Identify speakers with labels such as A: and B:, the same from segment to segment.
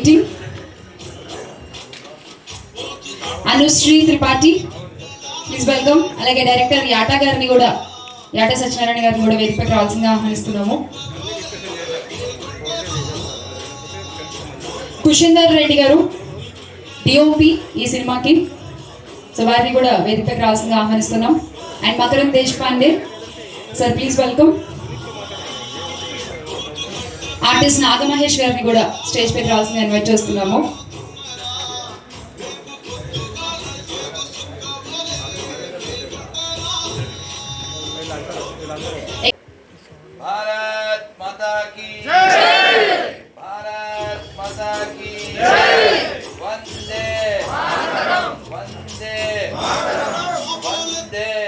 A: Anusri Tripathi please welcome అలాగే director Yata గారిని కూడా యాటా సత్యనారాయణ గారిని కూడా వేదికపైకి రావాల్సిందిగా ఆహ్వానిస్తున్నాము కుషిందర్ రెడ్డి గారు డిఓపి ఈ సినిమాకి సో వారిని కూడా వేదికపైకి రావాల్సిందిగా ఆహ్వానిస్తున్నాం and Makarand Deshpande sir please welcome artist Nagamahesh గారిని కూడా స్టేజ్ పైకి రావాల్సిందిగా ఇన్వైట్ చేస్తున్నాము
B: भारत माता की जय भारत माता की जय वंदे वंदे वंदे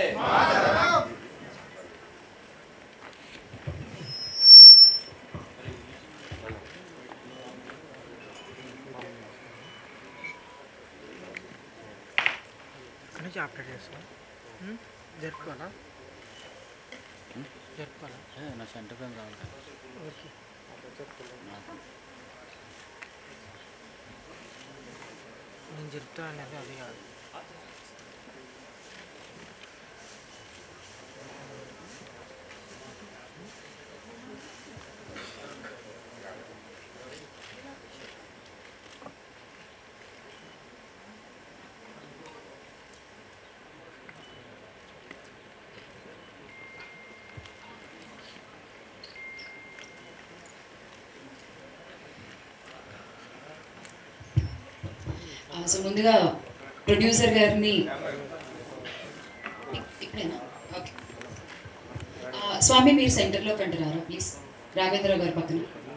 C: ఇక్కడ నుంచి ఆపరేట్ చేస్తా జరుపుకోవాలా జరుపుకోవాలా
D: నా సెంటర్ ఫ్రెండ్ కావాలి కదా.
C: ఓకే నేను చెప్తా అనేది అది కాదు
A: ఆ, సో ముందుగా ప్రొడ్యూసర్ గారిని ఇక్- ఇక్కడేనా ఓకే ఆ, స్వామి మీరు సెంటర్లో కంటున్నారా ప్లీజ్ రాఘవేంద్ర గారి పక్కన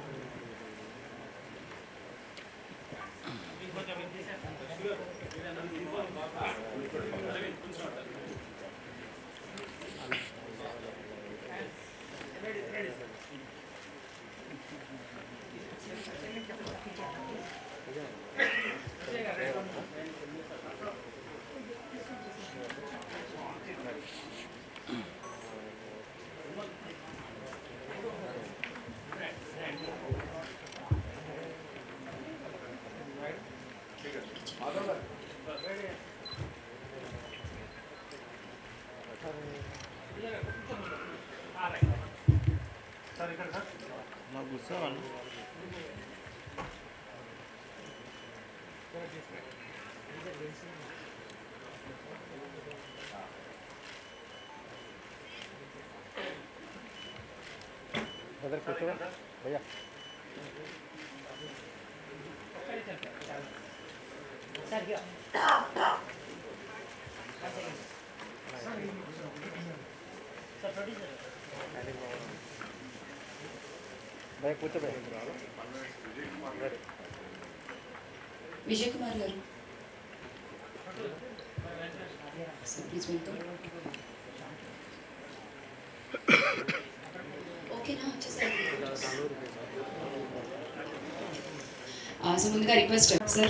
A: విజయ్ కుమార్ గారు సార్ ప్లీజ్ వెల్కమ్ ఓకేనా వచ్చేసారు ఆ, సో ముందుగా రిక్వెస్ట్ సార్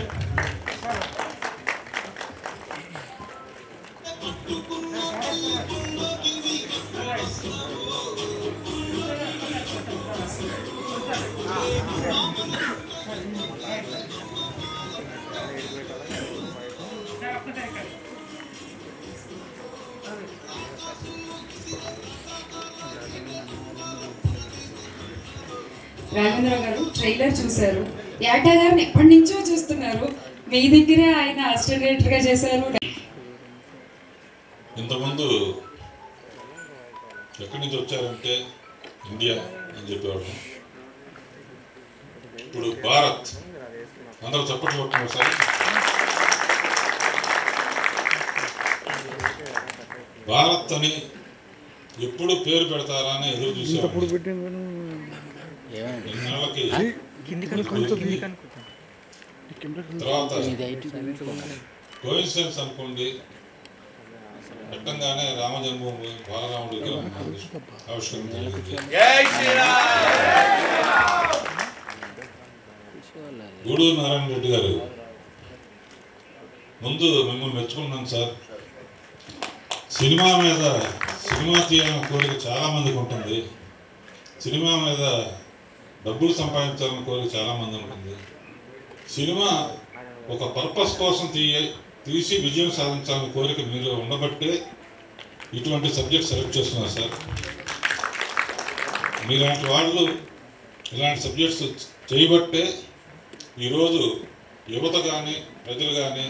A: రాఘవేంద్ర గారు ట్రైలర్ చూశారు యాటా గారిని ఎప్పటి నుంచో చూస్తున్నారు మీ దగ్గరే ఆయన అసిస్టెంట్ డైరెక్టర్ గా చేశారు
E: ఇంతకుముందు ఎక్కడి నుంచి వచ్చారంటే ఇండియా అని చెప్పేవాడు ఇప్పుడు భారత్ అందరూ చప్పట్లు కొట్టున్నారు సార్ భారత్ అని ఎప్పుడు పేరు పెడతారా అని ఎదురు చూసేవాడు
D: ఏమైంది
E: ఇన్నాళ్ళకి
C: కింది కనుక్కుంటూ కింది కనుక్కుంటా
E: తర్వాత
D: ఇది ఐటీ ఉండాలి
E: కోయిన్సిడెన్స్ అనుకోండి పెట్టంగానే రామ జన్మభూమి బాలరాముడి విగ్రహం ఆవిష్కరణ జరిగింది
B: जय श्री राम
E: గూడూరు నారాయణ రెడ్డి గారు ముందు మిమ్మల్ని మెచ్చుకున్నాను సార్ సినిమా మీద సినిమా తీయాలన్న కోరిక చాలా మందికి ఉంటుంది సినిమా మీద డబ్బులు సంపాదించాలన్న కోరిక చాలా మంది ఉంటుంది సినిమా ఒక పర్పస్ కోసం తీయ తీసి విజయం సాధించాలని కోరిక మీలో ఉండబట్టే ఇటువంటి సబ్జెక్ట్ సెలెక్ట్ చేస్తున్నారు సార్ మీలాంటి వాళ్ళు ఇలాంటి సబ్జెక్ట్స్ చేయబట్టే ఈరోజు యువత కానీ ప్రజలు కానీ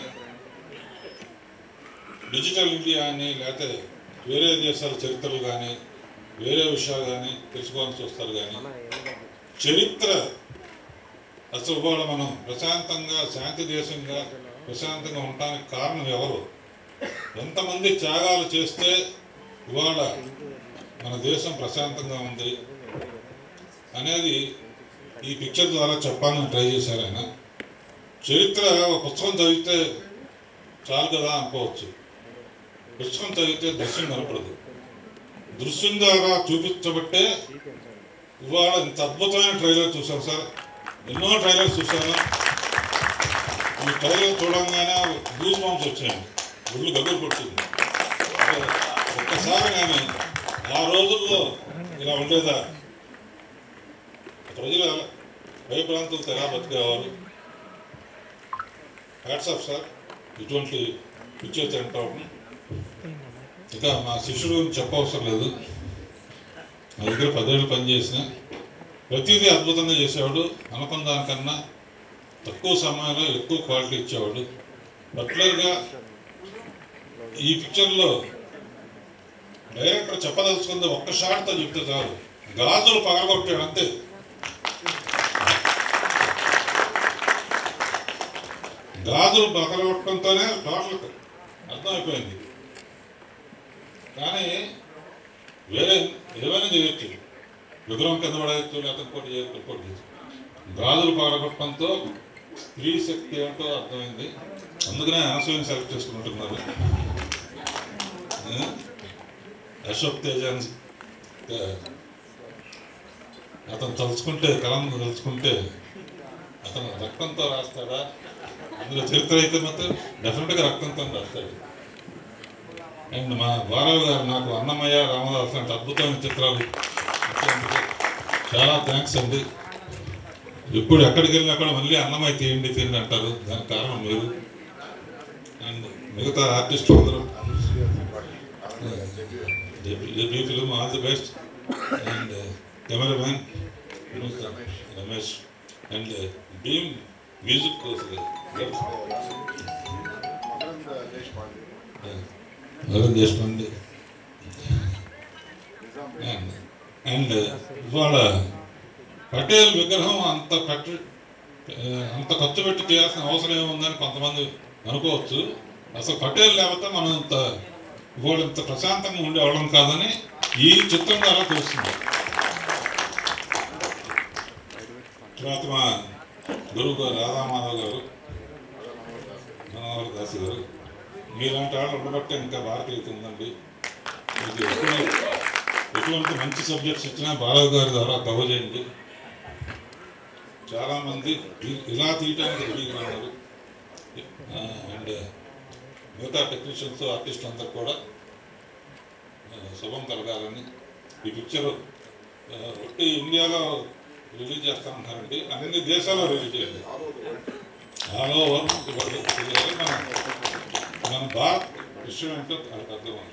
E: డిజిటల్ ఇండియా అని లేకపోతే వేరే దేశాల చరిత్రలు కానీ వేరే విషయాలు కానీ తెలుసుకోవాలని చూస్తారు కానీ చరిత్ర అసలు ఇవాళ మనం ప్రశాంతంగా శాంతి దేశంగా ప్రశాంతంగా ఉండటానికి కారణం ఎవరు ఎంతమంది త్యాగాలు చేస్తే ఇవాళ మన దేశం ప్రశాంతంగా ఉంది అనేది ఈ పిక్చర్ ద్వారా చెప్పాలని ట్రై చేశారు ఆయన చరిత్ర ఒక పుస్తకం చదివితే చాలు కదా అనుకోవచ్చు పుస్తకం చదివితే దృశ్యం కనపడదు దృశ్యం ద్వారా చూపించబట్టే ఇవాళ ఇంత అద్భుతమైన ట్రైలర్ చూశాను సార్ ఎన్నో ట్రైలర్స్ చూశాను ఈ ట్రైలర్ చూడంగానే గూస్ బాంబ్స్ వచ్చాయండి ఒళ్ళు దగ్గర కొట్టింది ఒక- ఒక్కసారి కానీ ఆ రోజుల్లో ఇలా ఉండేదా ప్రజల భయభ్రాంతులతో ఎలా బతికేవారు హ్యాట్సాప్ సార్ ఇటువంటి పిక్చర్ తింటాం ఇక మా శిష్యుడు గురించి చెప్పవసరం లేదు నా దగ్గర పదేళ్ళు పనిచేసిన ప్రతిదీ అద్భుతంగా చేసేవాడు అనుకున్న దానికన్నా తక్కువ సమయంలో ఎక్కువ క్వాలిటీ ఇచ్చేవాడు పర్టికులర్గా ఈ పిక్చర్లో డైరెక్టర్ చెప్పదలుచుకుంది ఒక్క షాట్తో చెప్తే చాలు గాజులు పగలగొట్టాడు అంతే గాజులు పగలగొట్టడంతోనే టోటల్ అర్థమైపోయింది కానీ వేరే ఏమైనా చేయొచ్చు విగ్రహం కింద పడేయచ్చు లేకపోతే ఇంకోటి చేయొచ్చు ఇంకోటి చేయొచ్చు గాజులు పగలగొట్టడంతో స్త్రీ శక్తి ఏంటో అర్థమైంది అందుకనే ఆశయం సెలెక్ట్ చేసుకుంటున్నారు ఆ? అశోక్ తేజాన్ అతను తలుచుకుంటే కలం తలుచుకుంటే అతను రక్తంతో రాస్తాడా అందులో చరిత్ర అయితే మాత్రం డెఫినెట్గా రక్తంతో రాస్తాడు అండ్ మా బారావు గారు నాకు అన్నమయ్య రామదాస్ లాంటి అద్భుతమైన చిత్రాలు ఇచ్చినందుకు చాలా థ్యాంక్స్ అండి ఇప్పుడు ఎక్కడికి వెళ్ళినా కూడా మళ్ళీ అన్నమయ్య తీయండి తీయండి అంటారు దానికి కారణం మీరు అండ్ మిగతా ఆర్టిస్ట్ అందరూ debut film all the best and cameraman Ramesh and Bheem music Varun Deshpande and ఇవాళ పటేల్ విగ్రహం అంత పెట్ట అంత ఖర్చు పెట్టి చేయాల్సిన అవసరం ఏముందని కొంతమంది అనుకోవచ్చు అసలు పటేల్ లేకపోతే మనం ఇంత ఇవాళ ఇంత ప్రశాంతంగా ఉండేవాళ్ళం కాదని ఈ చిత్రం ద్వారా తెలుస్తుంది తర్వాత మా గురువు గారు రాధామాధవ్ గారు మనోహర్ దాస్ గారు మీలాంటి వాళ్ళు ఉండబట్టే ఇంకా భారతీయత ఉందండి మీకు ఎప్పుడు ఎటువంటి మంచి సబ్జెక్ట్స్ ఇచ్చినా బాలయ్య గారి ద్వారా కవర్ చేయండి చాలామంది ఇ- ఇలా తీయటానికి రెడీగా ఉన్నారు అండ్ మిగతా టెక్నీషియన్స్ ఆర్టిస్ట్ అందరు కూడా ఆ, శుభం కలగాలని ఈ పిక్చర్ ఒట్టి ఇండియాలో రిలీజ్ చేస్తామంటారండి అన్ని దేశాల్లో రిలీజ్ చేయండి ఆల్ ఓవర్ మన మన భారత్ విషయం ఏంటో వాళ్ళకి అర్థమైంది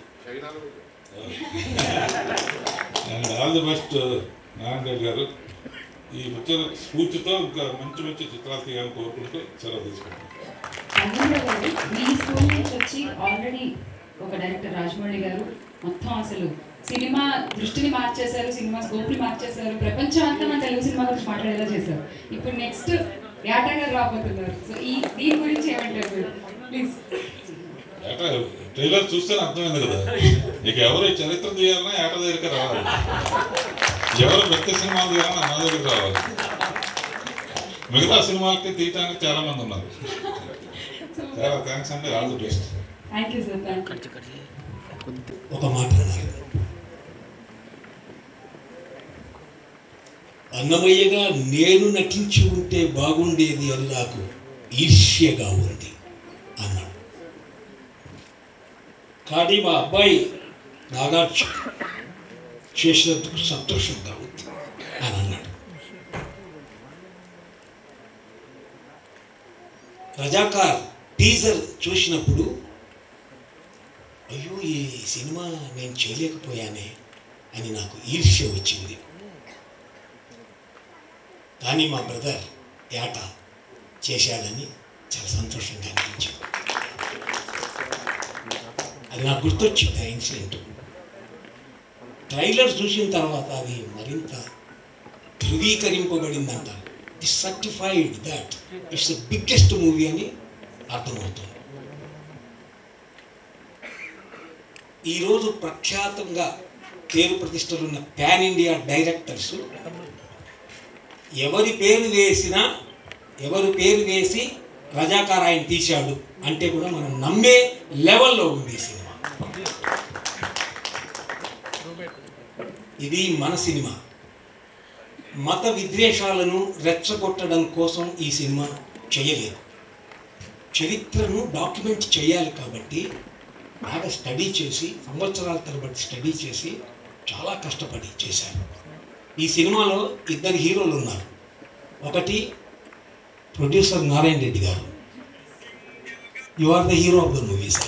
E: and all the best Narayana Reddy గారు ఈ పిక్చర్ స్ఫూర్తితో ఇంకా మంచి మంచి చిత్రాలు తీయాలని కోరుకుంటూ సెలవు తీసుకుంటాం
A: అన్నయ్య గారు మీ స్కూల్ నుంచి వచ్చి ఆల్రెడీ ఒక డైరెక్టర్ రాజమౌళి గారు మొత్తం అసలు సినిమా దృష్టిని మార్చేశారు సినిమా స్కోప్ని మార్చేశారు ప్రపంచం అంతా మన తెలుగు సినిమా గురించి మాట్లాడేలా చేశారు ఇప్పుడు నెక్స్ట్ యాటా గారు రాబోతున్నారు సో ఈ దీని గురించి ఏమంటారు మీరు ప్లీజ్
E: ఏటా ట్రైలర్ చూస్తేనే అర్థమైంది కదా నీకు ఎవరు ఈ చరిత్ర తీయాలన్నా ఏట దగ్గరికి రావాలి ఎవరు వ్యక్తి సినిమాలు తీయాలన్నా నా దగ్గరికి రావాలి మిగతా సినిమాలకి తీయటానికి చాలా మంది ఉన్నారు చాలా థ్యాంక్స్ అండి all the best
A: thank you sir thank you
C: కడిచి కడిచి
F: ఒక మాట అన్నారు అన్నమయ్యగా నేను నటించి ఉంటే బాగుండేది అని నాకు ఈర్ష్యగా ఉంది అన్నాడు కానీ మా అబ్బాయి నాగార్జున చేసినందుకు సంతోషంగా ఉంది అని అన్నాడు రజాకార్ టీజర్ చూసినప్పుడు అయ్యో ఈ సినిమా నేను చేయలేకపోయానే అని నాకు ఈర్ష్య వచ్చింది కానీ మా బ్రదర్ ఏట చేశాడని చాలా సంతోషంగా అనిపించింది అది నాకు గుర్తొచ్చింది ఆ ఇన్సిడెంట్ ట్రైలర్ చూసిన తర్వాత అది మరింత ధృవీకరింపబడిందంట it certified that it's the biggest movie అని అర్థమవుతుంది ఈరోజు ప్రఖ్యాతంగా పేరు ప్రతిష్టలు ఉన్న పాన్ ఇండియా డైరెక్టర్స్ ఎవరి పేరు వేసినా ఎవరి పేరు వేసి రజాకార్ ఆయన తీశాడు అంటే కూడా మనం నమ్మే లెవెల్లో ఉంది ఈ సినిమా ఇది మన సినిమా మత విద్వేషాలను రెచ్చగొట్టడం కోసం ఈ సినిమా చేయలేదు చరిత్రను డాక్యుమెంట్ చేయాలి కాబట్టి బాగా స్టడీ చేసి సంవత్సరాల తరబడి స్టడీ చేసి చాలా కష్టపడి చేశారు ఈ సినిమాలో ఇద్దరు హీరోలు ఉన్నారు ఒకటి ప్రొడ్యూసర్ నారాయణ రెడ్డి గారు you are the hero of the movie sir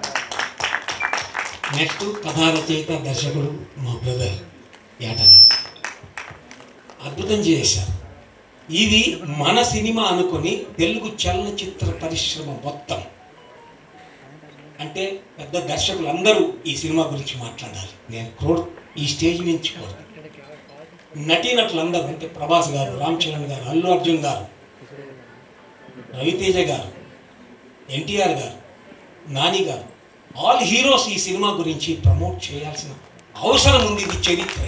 F: next కథా రచయిత దర్శకుడు మా బ్రదర్ యాట గారు అద్భుతం చేశారు ఇది మన సినిమా అనుకొని తెలుగు చలనచిత్ర పరిశ్రమ మొత్తం అంటే పెద్ద దర్శకులు అందరూ ఈ సినిమా గురించి మాట్లాడాలి నేను క్రోడ్ ఈ స్టేజ్ నుంచి కోరు నటీనటులందరూ అంటే ప్రభాస్ గారు రామ్ చరణ్ గారు అల్లు అర్జున్ గారు రవితేజ గారు ఎన్టీఆర్ గారు నాని గారు ఆల్ హీరోస్ ఈ సినిమా గురించి ప్రమోట్ చేయాల్సిన అవసరం ఉంది ఇది చరిత్ర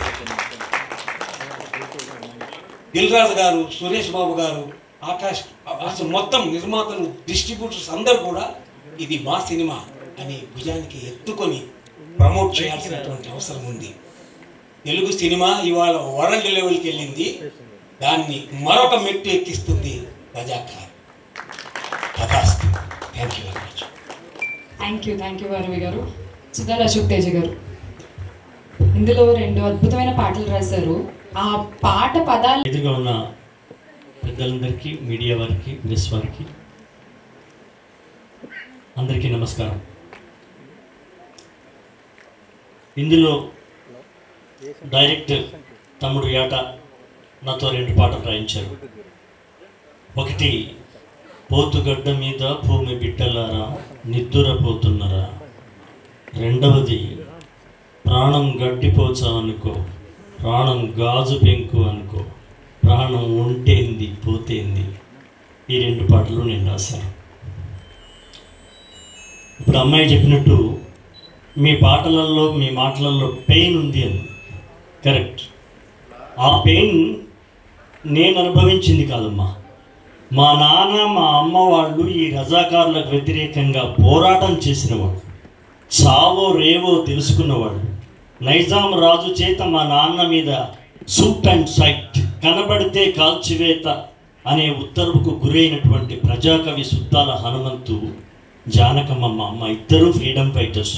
F: దిల్ రాజు గారు సురేష్ బాబు గారు ఆకాష్ అసలు మొత్తం నిర్మాతలు డిస్ట్రిబ్యూటర్స్ అందరూ కూడా ఇది మా సినిమా అని భుజానికి ఎత్తుకొని ప్రమోట్ చేయాల్సినటువంటి అవసరం ఉంది తెలుగు సినిమా ఇవాళ వరల్డ్ లెవెల్కి వెళ్ళింది దాన్ని మరొక మెట్టు ఎక్కిస్తుంది రజాకార్ తథాస్తు thank you very much
A: thank you thank you వారవి గారు సుధార్ అశోక్ తేజ గారు ఇందులో రెండు అద్భుతమైన పాటలు రాశారు ఆ పాట పదాలు
G: ఎదురుగా ఉన్న పెద్దలందరికీ మీడియా వారికి ప్రెస్ వారికి అందరికీ నమస్కారం ఇందులో డైరెక్టర్ తమ్ముడు యాట నాతో రెండు పాటలు రాయించారు ఒకటి పోతుగడ్డ మీద భూమి బిడ్డలారా నిద్దురపోతున్నరా రెండవది ప్రాణం గడ్డిపోచా అనుకో ప్రాణం గాజు పెంకు అనుకో ప్రాణం ఉంటేంది పోతేంది ఈ రెండు పాటలు నేను రాశాను ఇప్పుడు అమ్మాయి చెప్పినట్టు మీ పాటలలో మీ మాటలలో పెయిన్ ఉంది అని కరెక్ట్ ఆ పెయిన్ నేను అనుభవించింది కాదమ్మా మా నాన్న మా అమ్మ వాళ్ళు ఈ రజాకారులకు వ్యతిరేకంగా పోరాటం చేసిన వాళ్ళు చావో రేవో తెలుసుకున్నవాడు నైజాం రాజు చేత మా నాన్న మీద సూట్ అండ్ సైట్ కనబడితే కాల్చివేత అనే ఉత్తర్వుకు గురైనటువంటి ప్రజాకవి సుద్దాల హనుమంతు జానకమ్మ మా అమ్మ ఇద్దరు ఫ్రీడమ్ ఫైటర్స్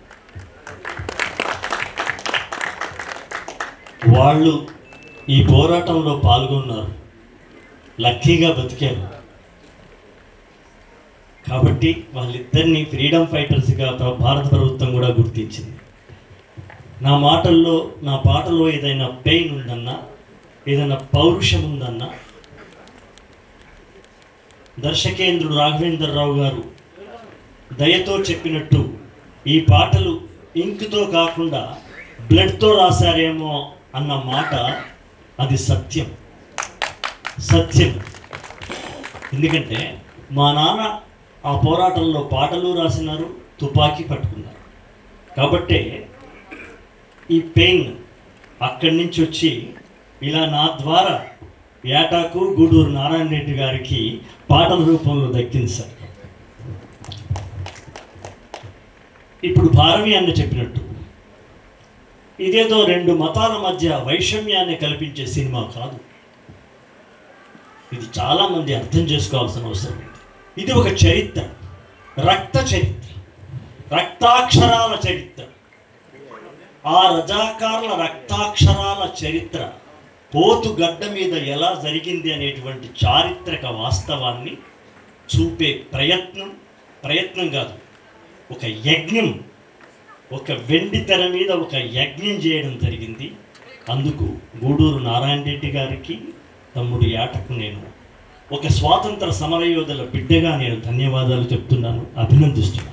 G: వాళ్ళు ఈ పోరాటంలో పాల్గొన్నారు లక్కీగా బతికారు కాబట్టి వాళ్ళిద్దరిని ఫ్రీడమ్ ఫైటర్స్గా ప్ర- భారత ప్రభుత్వం కూడా గుర్తించింది నా మాటల్లో నా పాటలో ఏదైనా పెయిన్ ఉందన్నా ఏదైనా పౌరుషం ఉందన్నా దర్శకేంద్రుడు రాఘవేంద్రరావు గారు దయతో చెప్పినట్టు ఈ పాటలు ఇంకుతో కాకుండా బ్లడ్తో రాశారేమో అన్న మాట అది సత్యం సత్యం ఎందుకంటే మా నాన్న ఆ పోరాటంలో పాటలు రాసినారు తుపాకీ పట్టుకున్నారు కాబట్టే ఈ పెయిన్ అక్కడి నుంచి వచ్చి ఇలా నా ద్వారా ఏటాకు గూడూరు నారాయణ రెడ్డి గారికి పాటల రూపంలో దక్కింది సార్ ఇప్పుడు భారవి అన్న చెప్పినట్టు ఇదేదో రెండు మతాల మధ్య వైషమ్యాన్ని కల్పించే సినిమా కాదు ఇది చాలా మంది అర్థం చేసుకోవాల్సిన అవసరం ఉంది ఇది ఒక చరిత్ర రక్త చరిత్ర రక్తాక్షరాల చరిత్ర ఆ రజాకారుల రక్తాక్షరాల చరిత్ర పోతు గడ్డ మీద ఎలా జరిగింది అనేటువంటి చారిత్రక వాస్తవాన్ని చూపే ప్రయత్నం ప్రయత్నం కాదు ఒక యజ్ఞం ఒక వెండి తెర మీద ఒక యజ్ఞం చేయడం జరిగింది అందుకు గూడూరు నారాయణ రెడ్డి గారికి తమ్ముడు యాటకు నేను ఒక స్వాతంత్ర సమరయోధుల బిడ్డగా నేను ధన్యవాదాలు చెప్తున్నాను అభినందిస్తున్నాను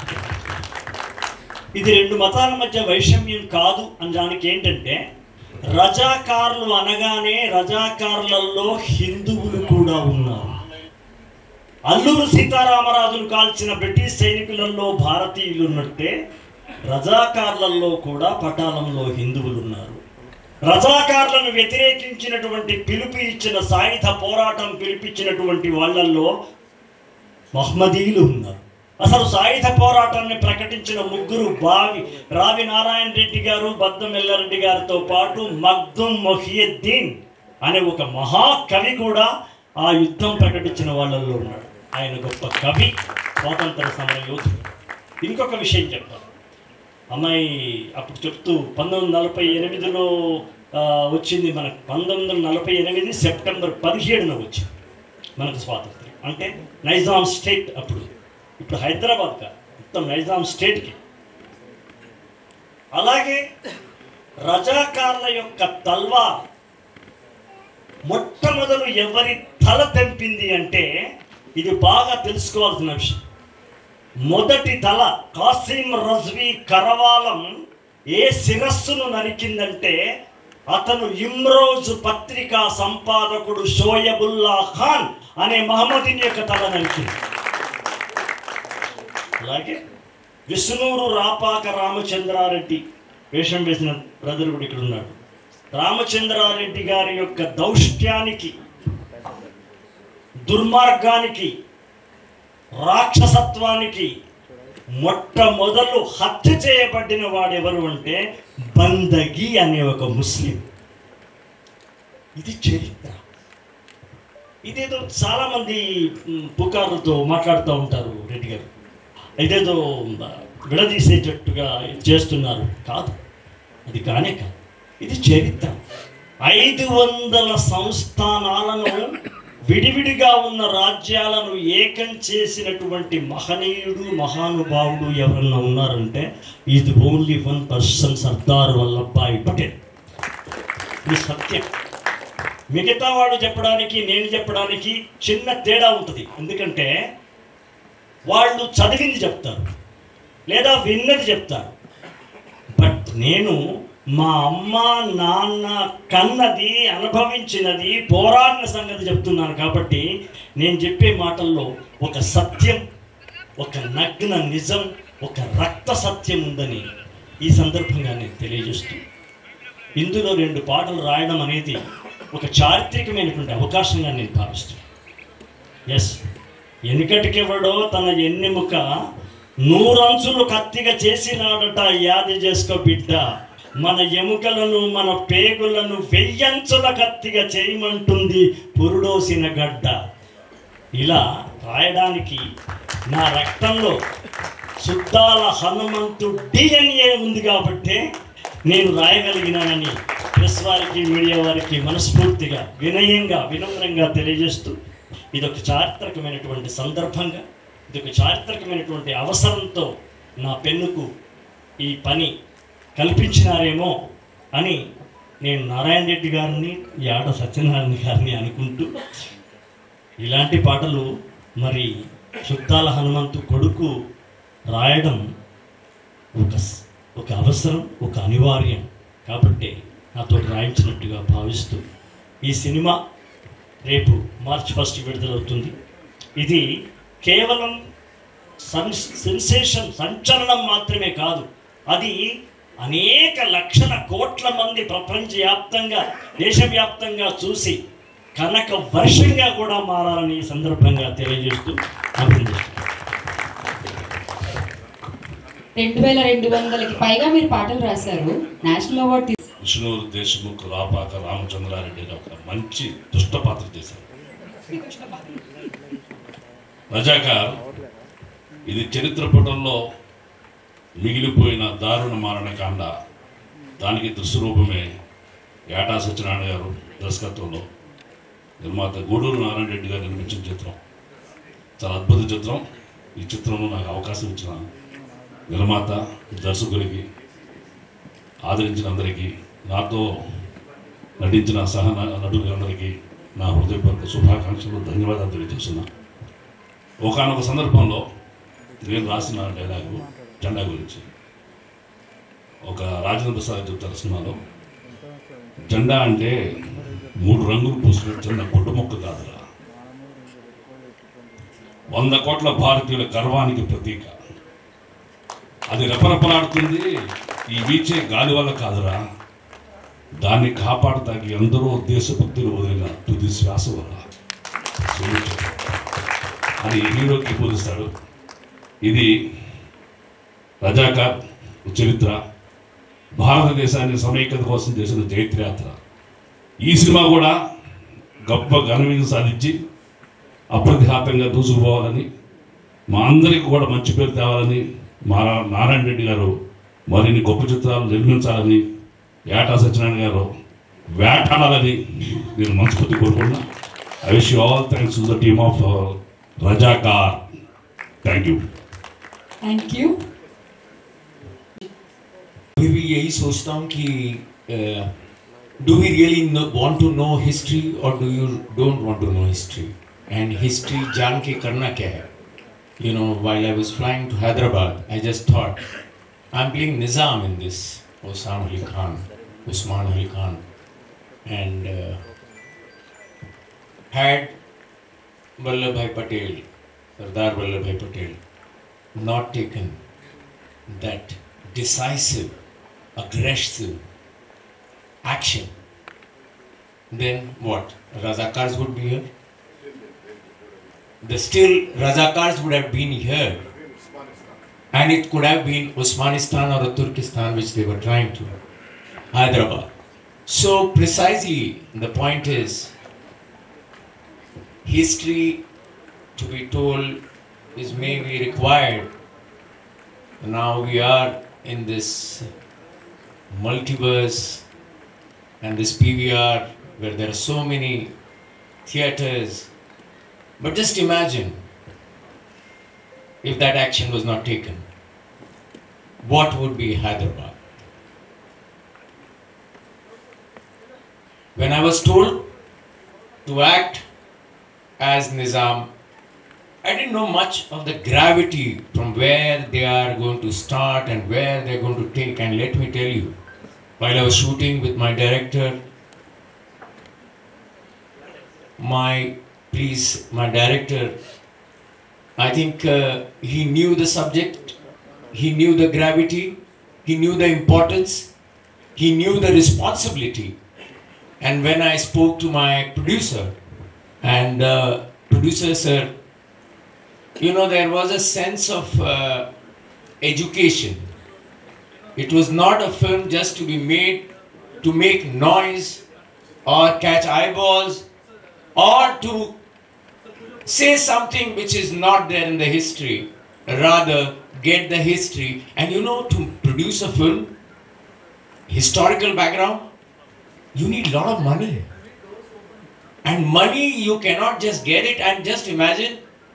G: ఇది రెండు మతాల మధ్య వైషమ్యం కాదు అని దానికి ఏంటంటే రజాకారులు అనగానే రజాకారులలో హిందువులు కూడా ఉన్నారు అల్లూరు సీతారామరాజును కాల్చిన బ్రిటిష్ సైనికులలో భారతీయులు ఉన్నట్టే రజాకార్లలో కూడా పటాలంలో హిందువులు ఉన్నారు రజాకార్లను వ్యతిరేకించినటువంటి పిలుపు ఇచ్చిన సాయుధ పోరాటం పిలిపించినటువంటి వాళ్ళల్లో మహ్మదీయులు ఉన్నారు అసలు సాయుధ పోరాటాన్ని ప్రకటించిన ముగ్గురు బావి రావి నారాయణ రెడ్డి గారు బద్దం ఎల్లారెడ్డి గారితో పాటు మగ్దుం మొహియద్దీన్ అనే ఒక మహాకవి కూడా ఆ యుద్ధం ప్రకటించిన వాళ్ళల్లో ఉన్నాడు ఆయన గొప్ప కవి స్వాతంత్ర సమర యోధుడు ఇంకొక విషయం చెప్తాను అమ్మాయి అప్పుడు చెప్తూ పంతొమ్మిది వందల నలభై ఎనిమిదిలో ఆ, వచ్చింది మనకు పంతొమ్మిది వందల నలభై ఎనిమిది సెప్టెంబర్ పదిహేడున వచ్చింది మనకు స్వాతంత్రం అంటే నైజాం స్టేట్ అప్పుడు ఇప్పుడు హైదరాబాద్ కాదు మొత్తం నైజాం స్టేట్కి అలాగే రజాకార్ల యొక్క తల్వార్ మొట్టమొదలు ఎవరి తల తెంపింది అంటే ఇది బాగా తెలుసుకోవాల్సిన విషయం మొదటి తల కాసిం రజ్వీ కరవాలం ఏ శిరస్సును నరికిందంటే అతను ఇమ్రోజు పత్రికా సంపాదకుడు షోయబుల్లా ఖాన్ అనే మహమ్మదీన్ యొక్క తల నరికింది అలాగే విష్ణూరు రాపాక రామచంద్రారెడ్డి వేషం వేసిన బ్రదర్ కూడా ఇక్కడ ఉన్నాడు రామచంద్రారెడ్డి గారి యొక్క దౌష్ట్యానికి దుర్మార్గానికి రాక్షసత్వానికి మొట్టమొదలు హత్య చేయబడిన వాడెవరు అంటే బందగి అనే ఒక ముస్లిం ఇది చరిత్ర ఇదేదో చాలా మంది మ్, పుకార్లతో మాట్లాడుతూ ఉంటారు రెడ్డి గారు ఇదేదో మ, విడదీసేటట్టుగా చేస్తున్నారు కాదు అది కానే కాదు ఇది చరిత్ర ఐదు వందల సంస్థానాలను విడివిడిగా ఉన్న రాజ్యాలను ఏకం చేసినటువంటి మహనీయుడు మహానుభావుడు ఎవరన్నా ఉన్నారంటే ఇది only one person Sardar Vallabhbhai Patel ఇది సత్యం మిగతా వాడు చెప్పడానికి నేను చెప్పడానికి చిన్న తేడా ఉంటుంది ఎందుకంటే వాళ్ళు చదివింది చెప్తారు లేదా విన్నది చెప్తారు బట్ నేను మా అమ్మ నాన్న కన్నది అనుభవించినది పోరాడిన సంగతి చెప్తున్నాను కాబట్టి నేను చెప్పే మాటల్లో ఒక సత్యం ఒక నగ్న నిజం ఒక రక్త సత్యం ఉందని ఈ సందర్భంగా నేను తెలియజేస్తూ ఇందులో రెండు పాటలు రాయడం అనేది ఒక చారిత్రకమైనటువంటి అవకాశంగా నేను భావిస్తున్నాను ఎస్ ఎన్నికటికెవడో తన ఎన్నెముక నూరంచులు కత్తిగా చేసినాడట యాది చేసుకో బిడ్డ మన ఎముకలను మన పేగులను వెయ్యంచుల కత్తిగా చేయమంటుంది పురుడోసిన గడ్డ ఇలా రాయడానికి నా రక్తంలో శుద్ధాల హనుమంతు డిఎన్ఏ ఉంది కాబట్టి నేను రాయగలిగినానని ప్రెస్ వారికి మీడియా వారికి మనస్ఫూర్తిగా వినయంగా వినమ్రంగా తెలియజేస్తూ ఇది ఒక చారిత్రకమైనటువంటి సందర్భంగా ఇది ఒక చారిత్రకమైనటువంటి అవసరంతో నా పెన్నుకు ఈ పని కల్పించినారేమో అని నేను నారాయణ రెడ్డి గారిని యాడ సత్యనారాయణ గారిని అనుకుంటూ ఇలాంటి పాటలు మరి చుట్టాల హనుమంతు కొడుకు రాయడం ఒక స్- ఒక అవసరం ఒక అనివార్యం కాబట్టి నాతో రాయించినట్టుగా భావిస్తూ ఈ సినిమా రేపు మార్చ్ ఫస్ట్ విడుదలవుతుంది ఇది కేవలం సన్ సెన్సేషన్ సంచలనం మాత్రమే కాదు అది అనేక లక్షల కోట్ల మంది ప్రపంచవ్యాప్తంగా దేశవ్యాప్తంగా చూసి కనక వర్షంగా కూడా మారాలని ఈ సందర్భంగా తెలియజేస్తూ అభినందిస్తున్నాను
A: రెండు వేల రెండు వందలకి పైగా మీరు పాటలు రాశారు నేషనల్ అవార్డు తీ-
H: విష్ణువు దేశముఖ్ రాపాక రామచంద్రారెడ్డి గారు ఒక మంచి దుష్ట పాత్ర చేశారు రజాకార్ ఇది చరిత్ర పుటంలో మిగిలిపోయిన దారుణ మారణకాండ దానికి దుస్వరూపమే ఏటా సత్యనారాయణ గారు దర్శకత్వంలో నిర్మాత గూడూరు నారాయణ రెడ్డి గారు నిర్మించిన చిత్రం చాలా అద్భుత చిత్రం ఈ చిత్రంలో నాకు అవకాశం ఇచ్చిన నిర్మాత దర్శకుడికి ఆదరించిన అందరికీ నాతో నటించిన సహ నటులందరికీ నా హృదయపూర్వక శుభాకాంక్షలు ధన్యవాదాలు తెలియజేస్తున్నా ఒకనొక సందర్భంలో నేను రాసిన డైలాగు జెండా గురించి ఒక రాజేంద్ర ప్రసాద్ చెప్తారు సినిమాలో జెండా అంటే మూడు రంగులు పూసిన చిన్న గుడ్డు మొక్క కాదురా వంద కోట్ల భారతీయుల గర్వానికి ప్రతీక అది రెపరెపలాడుతుంది ఈ వీచే గాలి వల్ల కాదురా దాన్ని కాపాడతాకి ఎందరో దేశభక్తులు వదిలిన తుది శ్వాస వల్ల సూచించాడు. అది హీరోకి పోలిస్తాడు ఇది రజాకార్ చరిత్ర భారతదేశాన్ని సమైక్యత కోసం చేసిన జైత్రయాత్ర ఈ సినిమా కూడా గొప్ప ఘన విజయం సాధించి అప్రతిహాతంగా దూసుకుపోవాలని మా అందరికీ కూడా మంచి పేరు తేవాలని మా నారాయణ రెడ్డి గారు మరిన్ని గొప్ప చిత్రాలు నిర్మించాలని ఏటా సత్యనారాయణ గారు వేటాడాలని నేను మనస్ఫూర్తి కోరుకుంటున్నా I wish you all thanks to the team of Razakar thank you
A: thank you
I: अभी भी यही सोचता हूँ कि do we really want to know history और do you don't want to know history and history जान के करना क्या है you know while I was flying to Hyderabad I just thought I am playing Nizam in this Osman Ali Khan Usman Ali Khan and uh, had Vallabhbhai Patel, Sardar Vallabhbhai Patel, not taken that decisive, aggressive action, then what? Razakars would be here. The still Razakars would have been here, and it could have been Usmanistan or Turkestan, which they were trying to, Hyderabad. So precisely, the point is, history to be told is maybe required. Now we are in this multiverse and this PVR where there are so many theaters. But just imagine if that action was not taken, what would be Hyderabad? When I was told to act as Nizam, I didn't know much of the gravity from where they are going to start and where they're going to take. And let me tell you, while I was shooting with my director, my please, my director, I think uh, he knew the subject, he knew the gravity, he knew the importance, he knew the responsibility. And when I spoke to my producer, and uh, producer sir, you know, there was a sense of uh, education. It was not a film just to be made to make noise or catch eyeballs or to say something which is not there in the history. Rather, get the history. And you know, to produce a film, historical background, you need a lot of money. And money, you cannot just get it and just imagine.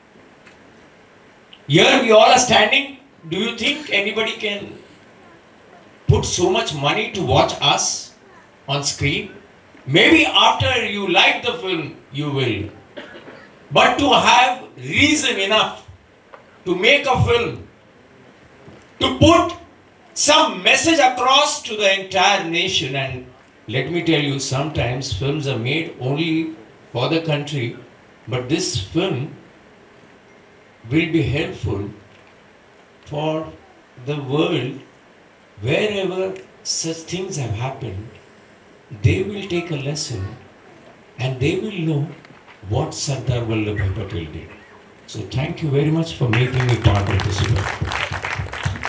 I: Here we all are standing. Do you think anybody can put so much money to watch us on screen? Maybe after you like the film, you will. But to have reason enough to make a film, to put some message across to the entire nation, and let me tell you, sometimes films are made only for the country, but this film will be helpful for the world wherever such things have happened. They will take a lesson and they will know what Sardar Vallabhbhai Patel did. So thank you very much for making me part of this work.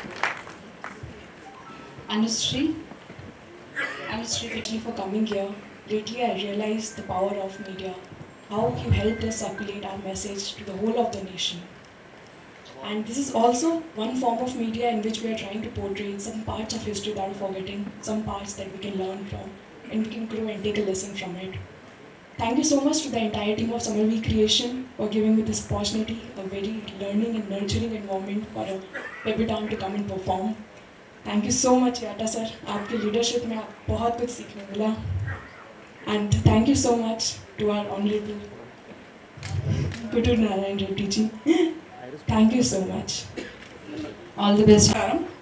J: Anushree. Anushree, thank you for coming here. Lately, I realized the power of media, how you helped us circulate our message to the whole of the nation. And this is also one form of media in which we are trying to portray some parts of history that are forgetting, some parts that we can learn from, and we can grow and take a lesson from it. Thank you so much to the entire team of Summer Week Creation for giving me this opportunity, a very learning and nurturing environment for a debutant to come and perform. Thank you so much, Yata sir. आपके leadership में आप बहुत कुछ सीखने मिला. And thank you so much to our honorable Kutur Narayan Reddy ji. Thank you so much.
A: All the best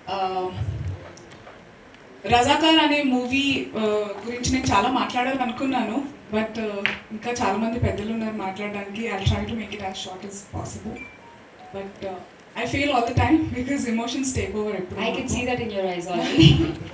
K: Razakar అనే movie గురించి నేను చాలా మాట్లాడాలనుకున్నాను బట్ ఇంకా చాలా మంది పెద్దలు ఉన్నారు మాట్లాడడానికి I try to make it as short is possible but I feel all the time because emotions take over ఎప్పుడు
A: I can see that in your eyes already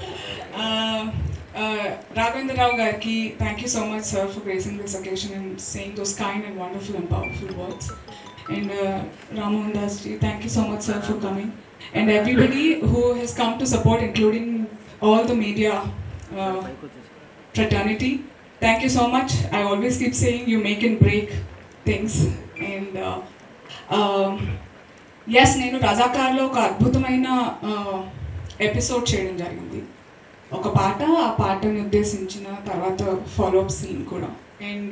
K: Raghavendra Rao గారికి thank you so much sir for gracing this occasion and saying those kind and wonderful and powerful words and Ramohan Das ji thank you so much sir for coming and everybody who has come to support including all the media uh, fraternity. Thank you so much. I always keep saying you make and break things. And uh, um, yes నేను రజాకార్లో ఒక అద్భుతమైన episode చేయడం జరిగింది ఒక పాట ఆ పాటని ఉద్దేశించిన తర్వాత ఫాలోఅప్ సీన్ కూడా అండ్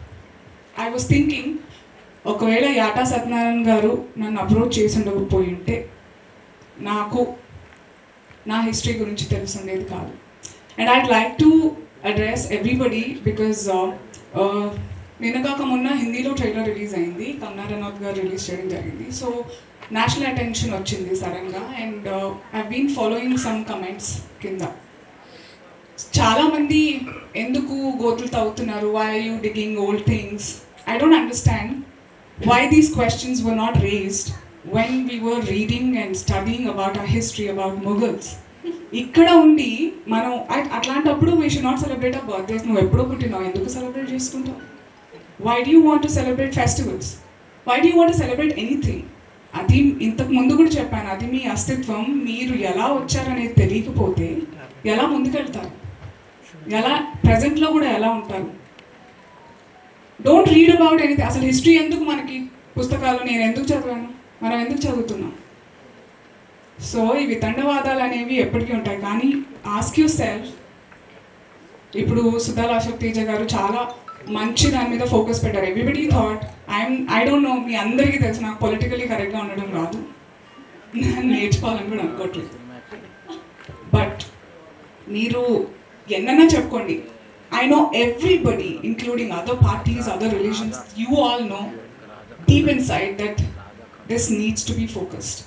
K: ఐ వాస్ థింకింగ్ ఒకవేళ యాటా సత్యనారాయణ గారు నన్ను అప్రోచ్ చేసి ఉండకపోయి ఉంటే నాకు నా హిస్టరీ గురించి తెలుసుండేది కాదు and I'd like to address everybody because నిన్నగాక మొన్న హిందీలో ట్రైలర్ రిలీజ్ అయింది కంగనా రనౌత్ గారు రిలీజ్ చేయడం జరిగింది సో నేషనల్ అటెన్షన్ వచ్చింది సడన్గా and I been following some comments కింద చాలామంది ఎందుకు గోతులు తవ్వుతున్నారు why you digging old things I don't understand why these questions were not raised when we were reading and studying about our history about Mughals. ఇక్కడ ఉండి మనం అట్- అట్లాంటప్పుడు వీ షుడ్ నాట్ సెలబ్రేట్ ఆ బర్త్డేస్ నువ్వు ఎప్పుడో పుట్టినావు ఎందుకు సెలబ్రేట్ చేసుకుంటావు why do you want to celebrate festivals why do want celebrate anything అది ఇంతకు ముందు కూడా చెప్పాను అది మీ అస్తిత్వం మీరు ఎలా వచ్చారనేది తెలియకపోతే ఎలా ముందుకెళ్తారు ఎలా ప్రజెంట్లో కూడా ఎలా ఉంటారు డోంట్ రీడ్ అబౌట్ ఎనీథింగ్ అసలు హిస్టరీ ఎందుకు మనకి పుస్తకాలు నేను ఎందుకు చదివాను మనం ఎందుకు చదువుతున్నాం సో ఈ వితండవాదాలు అనేవి ఎప్పటికీ ఉంటాయి కానీ ఆస్క్ యూ సెల్ఫ్ ఇప్పుడు సుధాల్ అశోక్ తేజ గారు చాలా మంచి దాని మీద ఫోకస్ పెట్టారు everybody thought I'm I don't know మీ అందరికీ తెలుసు నాకు పొలిటికలీ కరెక్ట్గా ఉండడం రాదు నేను నేర్చుకోవాలని కూడా అనుకోవట్లేదు బట్ మీరు ఎన్నైనా చెప్పుకోండి I know everybody including other parties other religions you all know deep inside that this needs to be focused.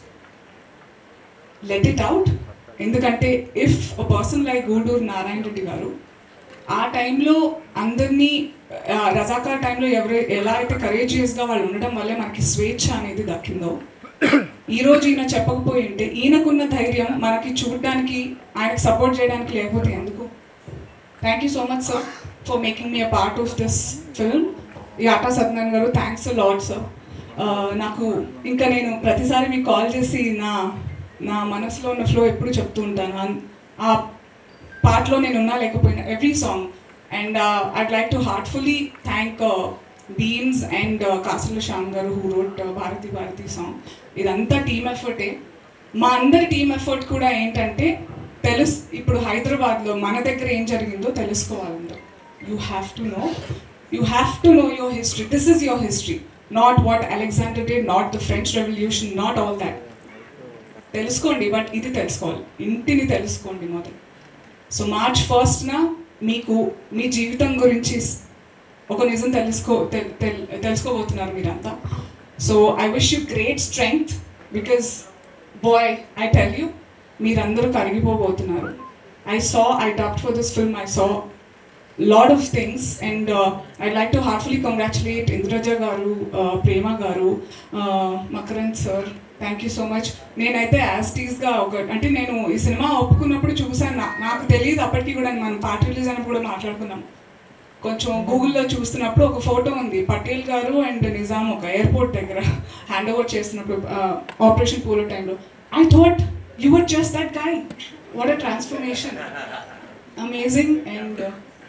K: Let it out. ఎందుకంటే if a person like Gudur Narayana Reddy గారు ఆ టైంలో అందరినీ ఆ, రజాకార్ టైంలో ఎవరు ఎలా అయితే కరేజియస్గా వాళ్ళు ఉండడం వల్లే మనకి స్వేచ్ఛ అనేది దక్కిందో ఈ రోజు ఈయన చెప్పకపోయి ఉంటే ఈయనకున్న ధైర్యం మనకి చూడడానికి ఆయనకు సపోర్ట్ చేయడానికి లేకపోతే ఎందుకు thank you so much sir for making me a part of this film ఈ ఆటా సత్యనారాయణ గారు థ్యాంక్స్ లాడ్ సార్ నాకు ఇంకా నేను ప్రతిసారి మీకు కాల్ చేసి నా నా మనసులో ఉన్న ఫ్లో ఎప్పుడు చెప్తూ ఉంటాను అన్- ఆ పాటలో నేను ఉన్నా లేకపోయినా every song and I'd like to heartfully thank Bheems and Kasula Shyam గారు who wrote Bharati Bharati song ఇదంతా టీమ్ ఎఫర్టే మా అందరి టీమ్ ఎఫర్ట్ కూడా ఏంటంటే తెలుసు ఇప్పుడు హైదరాబాద్లో మన దగ్గర ఏం జరిగిందో తెలుసుకోవాలందరూ you have to know you have to know your history this is your history not what Alexander did not the French revolution not all that తెలుసుకోండి బట్ ఇది తెలుసుకోవాలి ఇంటిని తెలుసుకోండి మొదలు సో మార్చ్ ఫస్ట్న మీకు మీ జీవితం గురించి స్- ఒక నిజం తెలుసుకో తెల్- తెల్- తెలుసుకోబోతున్నారు మీరంతా so I wish you great strength because boy I tell you మీరందరూ కరిగిపోబోతున్నారు ఐ సా ఐ డబ్ట్ for this film I saw lot of things and I like to heartfully congratulate Indraja గారు uh, ప్రేమ గారు uh, Makarand sir thank you so much నేనైతే యాస్టీస్గా ఒక అంటే నేను ఈ సినిమా ఒప్పుకున్నప్పుడు చూసాను నా- నాకు తెలియదు అప్పటికి కూడా మనం పార్ట్ రిలీజ్ అయినప్పుడు కూడా మాట్లాడుకున్నాం కొంచెం గూగుల్లో చూస్తున్నప్పుడు ఒక ఫోటో ఉంది పటేల్ గారు అండ్ నిజాం ఒక ఎయిర్పోర్ట్ దగ్గర హ్యాండ్ ఓవర్ చేస్తున్నప్పుడు ఆపరేషన్ పోలో టైంలో I thought you were just that guy what a transformation amazing and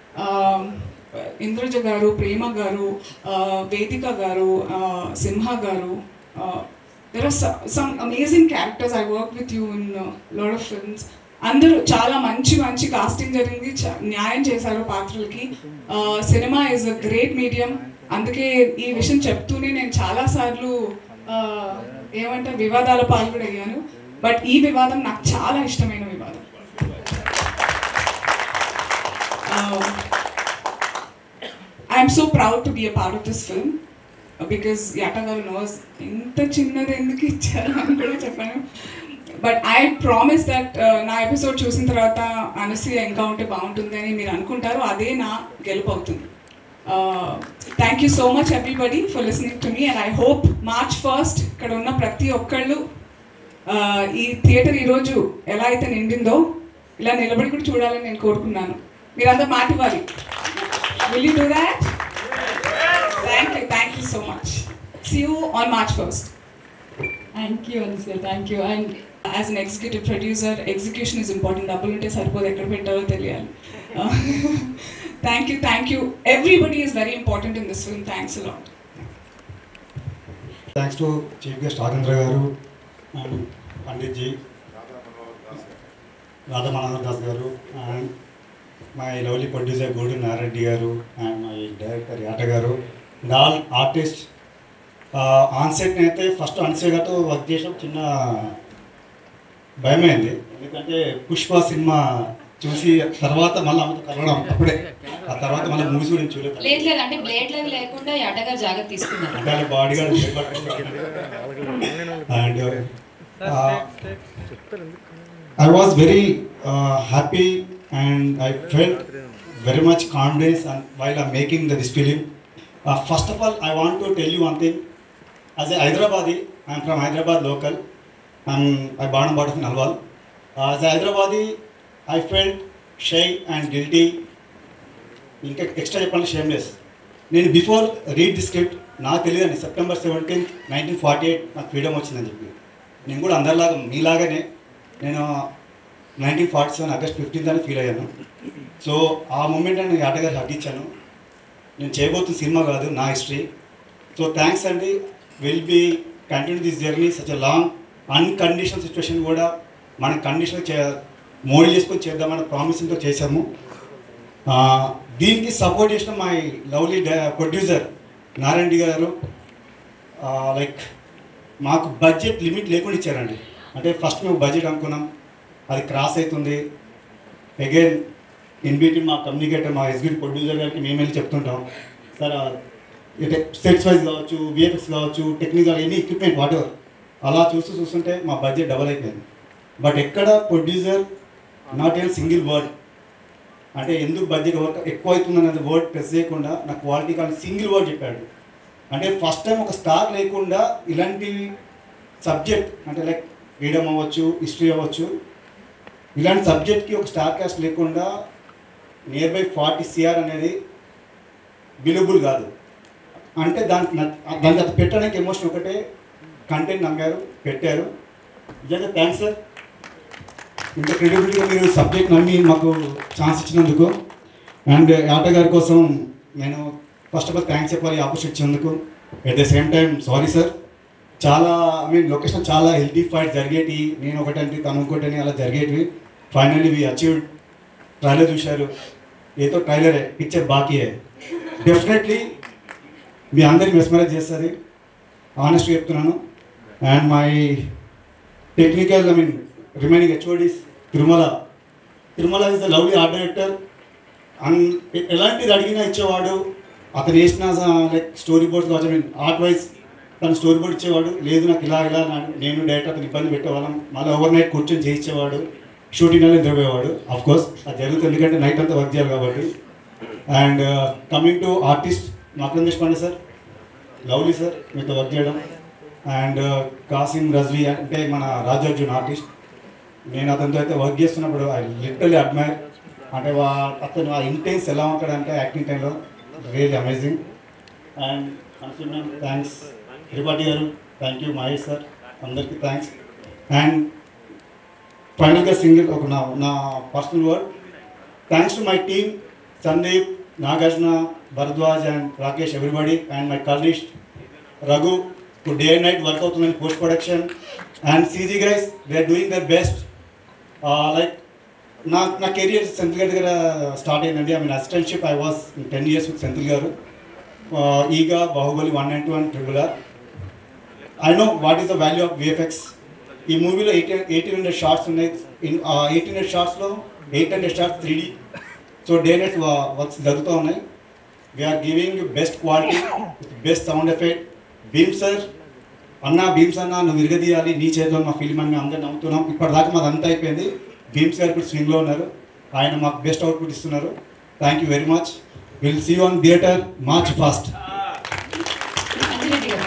K: Indraja గారు ప్రేమ గారు uh, వేదిక గారు uh, సింహ గారు there are some amazing characters I work with you in lot of films అందరూ చాలా మంచి మంచి కాస్టింగ్ జరిగింది చ- న్యాయం చేశారు పాత్రలకి cinema is a great medium అందుకే ఈ విషయం చెప్తూనే నేను చాలా సార్లు ఏమంటారు వివాదాల పాలు కూడా అయ్యాను బట్ ఈ వివాదం నాకు చాలా ఇష్టమైన వివాదం I'm so proud to be a part of this film because Yata గారు నోస్ ఇంత చిన్నది ఎందుకు ఇచ్చారు అని కూడా చెప్పాను బట్ ఐ ప్రామిస్ దట్ నా ఎపిసోడ్ చూసిన తర్వాత అనసూయ ఇంకా ఉంటే బాగుంటుంది అని మీరు అనుకుంటారు అదే నా గెలుపు అవుతుంది thank you so much everybody for listening to me and I hope March first ఇక్కడ ఉన్న ప్రతి ఒక్కళ్ళు uh, ఈ థియేటర్ ఈరోజు ఎలా అయితే నిండిందో ఇలా నిలబడి కూడా చూడాలని నేను కోరుకున్నాను మీరంతా మాట ఇవ్వాలి will you do that thank you thank you so much see you on March first
A: thank you అనుసర్ thank you and
K: as an executive producer execution is important డబ్బులు ఉంటే సరిపోదు ఎక్కడ పెట్టాలో తెలియాలి thank you thank you everybody is very important in this film thanks a lot
L: thanks to chief guest Rajendra గారు and Pandit ji Radha Manohar Das గారు and my lovely producer గోడి నారెడ్డి గారు అండ్ మై డైరెక్టర్ యాట గారు అండ్ ఆల్ ఆర్టిస్ట్ ఆన్సెట్ అయితే ఫస్ట్ అన్సే గారితో వర్క్ చేసిన చిన్న భయమైంది ఎందుకంటే పుష్ప సినిమా చూసి తర్వాత మళ్ళీ ఆమెతో కలవడం అప్పుడే ఆ తర్వాత మళ్ళీ మూవీస్ కూడా చూడలేదు
A: లేదు లేదు అంటే బ్లేడ్ లాగా లేకుండా అటగారు జాగ్రత్త తీసుకున్నారు
L: అంటే body guard and I was very uh, happy and I felt very much confidence and while I'm making the, this film. Uh, first of all, I want to tell you one thing. As a Hyderabadi, I'm from Hyderabad local. I'm I born and brought up in Alwal. Uh, as a Hyderabadi, I felt shy and guilty. ఇంకా extra చెప్పాలి shameless నేను before read the script నాకు తెలియదండి September seventeenth nineteen forty eight నాకు freedom వచ్చిందని చెప్పి నేను కూడా అందరిలాగా మీలాగానే నేను nineteen forty seven August fifteenth అని ఫీల్ అయ్యాను సో ఆ మూమెంట్ నేను ఆటగారు హగ్గించాను నేను చేయబోతున్న సినిమా కాదు నా హిస్టరీ సో థ్యాంక్స్ అండి will be continue this journey such a long unconditional situation కూడా మన కండిషన్ చే మోడల్ చేసుకొని చేద్దామని ప్రామిసింగ్తో చేశాము ఆ, దీనికి సపోర్ట్ చేసిన మై లవ్లీ ప్రొడ్యూసర్ నారాయణ గారు లైక్ మాకు బడ్జెట్ లిమిట్ లేకుండా ఇచ్చారండి అంటే ఫస్ట్ మేము బడ్జెట్ అనుకున్నాం అది క్రాస్ అవుతుంది అగైన్ ఇన్ బిట్వీన్ మా కమ్యూనికేటర్ మా ఎగ్జిక్యూటివ్ ప్రొడ్యూసర్ గారికి మేము వెళ్ళి చెప్తుంటాం సార్ సెట్స్ వైజ్ కావచ్చు విఎఫ్ఎక్స్ కావచ్చు technical any equipment whatever అలా చూస్తూ చూస్తుంటే మా బడ్జెట్ డబల్ అయిపోయింది బట్ ఎక్కడ producer not a single word అంటే ఎందుకు బడ్జెట్ వర్క్ ఎక్కువ అవుతుంది అనేది వర్డ్ ప్రెస్ చేయకుండా నా క్వాలిటీ కానీ సింగిల్ వర్డ్ చెప్పాడు అంటే ఫస్ట్ టైం ఒక స్టార్ లేకుండా ఇలాంటి సబ్జెక్ట్ అంటే లైక్ ఫ్రీడమ్ అవ్వచ్చు హిస్టరీ అవ్వచ్చు ఇలాంటి సబ్జెక్ట్కి ఒక స్టార్ కాస్ట్ లేకుండా నియర్ బై ఫార్టీ సిఆర్ అనేది విలుబుల్ కాదు అంటే దానికి నచ్- దానికి అది పెట్టడానికి ఎమోషన్ ఒకటే కంటెంట్ నమ్మారు పెట్టారు నిజంగా థ్యాంక్స్ సార్ ఇంత క్రెడిబిలిటీగా మీరు సబ్జెక్ట్ నమ్మి మాకు ఛాన్స్ ఇచ్చినందుకు అండ్ ఆట గారి కోసం నేను ఫస్ట్ ఆఫ్ ఆల్ థ్యాంక్స్ చెప్పాలి ఆపర్చునిటీ ఇచ్చినందుకు at the same time sorry sir చాలా ఐ మీన్ లొకేషన్ చాలా హెల్తీ ఫైట్ జరిగేటి నేను ఒకటంటే తను ఇంకోటని అలా జరిగేటివి ఫైనల్లీ వి అచీవ్డ్ ట్రైలర్ చూశారు ఏదో ట్రైలరే పిక్చర్ బాకీ డెఫినెట్లీ మీ అందరికి మెస్మరైజ్ చేస్తుంది ఆనెస్ట్గా చెప్తున్నాను and my technical I mean remaining HODs Tirumala Tirumala is the lovely art director and ఎలాంటిది అడిగినా ఇచ్చేవాడు అతను వేసిన లైక్ స్టోరీ బోర్డ్స్ కావచ్చు ఐ మీన్ ఆర్ట్ వైజ్ తను స్టోరీ బోర్డ్ ఇచ్చేవాడు లేదు నాకు ఇలా ఇలా నా- నేను డైరెక్టర్ అతను ఇబ్బంది పెట్టేవాళ్ళం మళ్ళీ ఓవర్ నైట్ కూర్చొని చేయించేవాడు షూటింగ్ అనేది నిద్రపోయేవాడు అఫ్ కోర్స్ అది జరుగుతుంది ఎందుకంటే నైట్ అంతా వర్క్ చేయాలి కాబట్టి and coming to artist Makarand Deshpande sir lovely sir మీతో వర్క్ చేయడం అండ్ కాసిం రజ్వీ అంటే మన రాజార్జున్ ఆర్టిస్ట్ నేను అతనితో అయితే వర్క్ చేస్తున్నప్పుడు ఐ లిటరలీ అడ్మైర్ అంటే వా అతను ఆ ఇంటెన్స్ ఎలా ఉంటాడంటే యాక్టింగ్ టైంలో really amazing and consume thanks Tripathi గారు థ్యాంక్ యూ మహేష్ సార్ అందరికీ థ్యాంక్స్ అండ్ ఫైనల్గా సింగిల్ ఒక నా నా personal word thanks to my team Sandeep Nagarjuna Bharadwaj and Rakesh everybody and my కలీస్ట్ Raghu to day and night work అవుతుందని post production and CG guys they are doing their best like నా నా career Senthil గారి దగ్గర స్టార్ట్ అయిందండి ఐ మీన్ అసిస్టెంట్షిప్ I was ten years with Senthil గారు Eega Baahubali one nine one triple R I know what is the value of VFX ఈ మూవీలో eighteen eighteen hundred shots ఉన్నాయి ఇన్ ఎయిటీన్ హండ్రెడ్ షార్ట్స్లో eight hundred shots three D so day night works జరుగుతూ ఉన్నాయి we are giving best quality best sound effect Bheem sir అన్న భీమ్స్ అన్న నువ్వు విరగదీయాలి నీ చేతిలో మా ఫిల్మ్ అని మేము అందరం నమ్ముతున్నాం ఇప్పటిదాకా మాది అంతా అయిపోయింది భీమ్స్ గారు ఇప్పుడు స్వింగ్లో ఉన్నారు ఆయన మాకు బెస్ట్ అవుట్పుట్ ఇస్తున్నారు thank you very much will see on theatre March first
A: Anjireddy గారు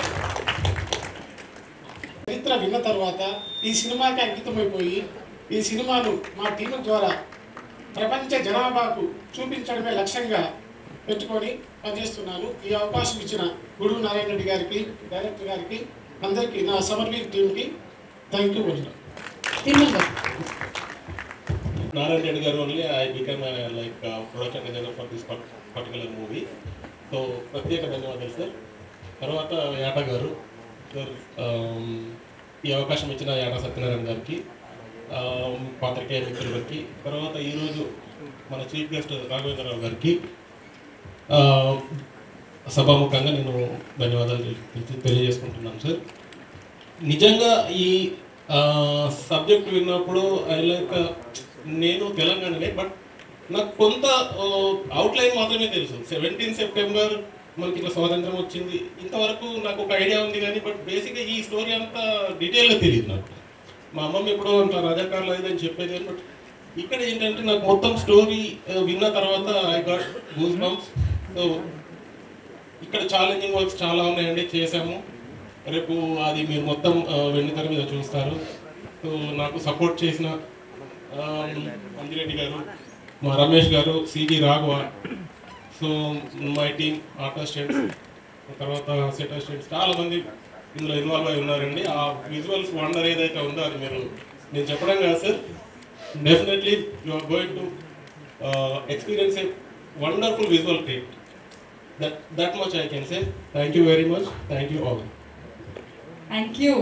M: చరిత్ర విన్న తర్వాత ఈ సినిమాకి అంకితమైపోయి ఈ సినిమాను మా టీం ద్వారా ప్రపంచ జనాభాకు చూపించడమే లక్ష్యంగా పెట్టుకొని పనిచేస్తున్నాను ఈ అవకాశం ఇచ్చిన గుడుగు నారాయణ రెడ్డి గారికి డైరెక్టర్ గారికి అందరికీ నా సమర్వీర్ టీంకి థ్యాంక్ యూ వదిన
A: తిరుమల గారు
N: Narayan Reddy garu only I became a, like uh, production designer for this part- particular movie. So ప్రత్యేక ధన్యవాదాలు సార్ తర్వాత యాట గారు సార్ ఆమ్, ఈ అవకాశం ఇచ్చిన యాట సత్యనారాయణ గారికి ఆమ్, పాత్రికేయ మిత్రులకి తర్వాత ఈరోజు మన చీఫ్ గెస్ట్ రాఘవేంద్రరావు గారికి ఆ, సభాముఖంగా నేను ధన్యవాదాలు తెలి- తెలియజేసుకుంటున్నాను సార్ నిజంగా ఈ సబ్జెక్ట్ విన్నప్పుడు ఐ లైక్ నేను తెలంగాణనే బట్ నాకు కొంత అవుట్లైన్ మాత్రమే తెలుసు సెవెంటీన్ సెప్టెంబర్ మనకి ఇట్లా స్వాతంత్రం వచ్చింది ఇంతవరకు నాకు ఒక ఐడియా ఉంది కానీ బట్ బేసిక్గా ఈ స్టోరీ అంతా డీటెయిల్గా తెలియదు నాకు మా అమ్మమ్మ ఎప్పుడో అంత రజాకారులు అది అని చెప్పేది కానీ బట్ ఇక్కడ ఏంటంటే నాకు మొత్తం స్టోరీ విన్న తర్వాత I got goose bumps so ఇక్కడ ఛాలెంజింగ్ వర్క్స్ చాలా ఉన్నాయండి చేశాము రేపు అది మీరు మొత్తం ఆ, వెండితెర మీద చూస్తారు సో నాకు సపోర్ట్ చేసిన ఆ, అంజిరెడ్డి గారు మా రమేష్ గారు CG Raghava so my team art assistants తర్వాత సెట్ అసిస్టెంట్స్ చాలా మంది ఇందులో ఇన్వాల్వ్ అయి ఉన్నారండి ఆ విజువల్స్ వండర్ ఏదైతే ఉందో అది మీరు నేను చెప్పడం కాదు sir definitely you are going to experience a wonderful visual treat that that much I can say thank you very much thank you all
K: Thank you.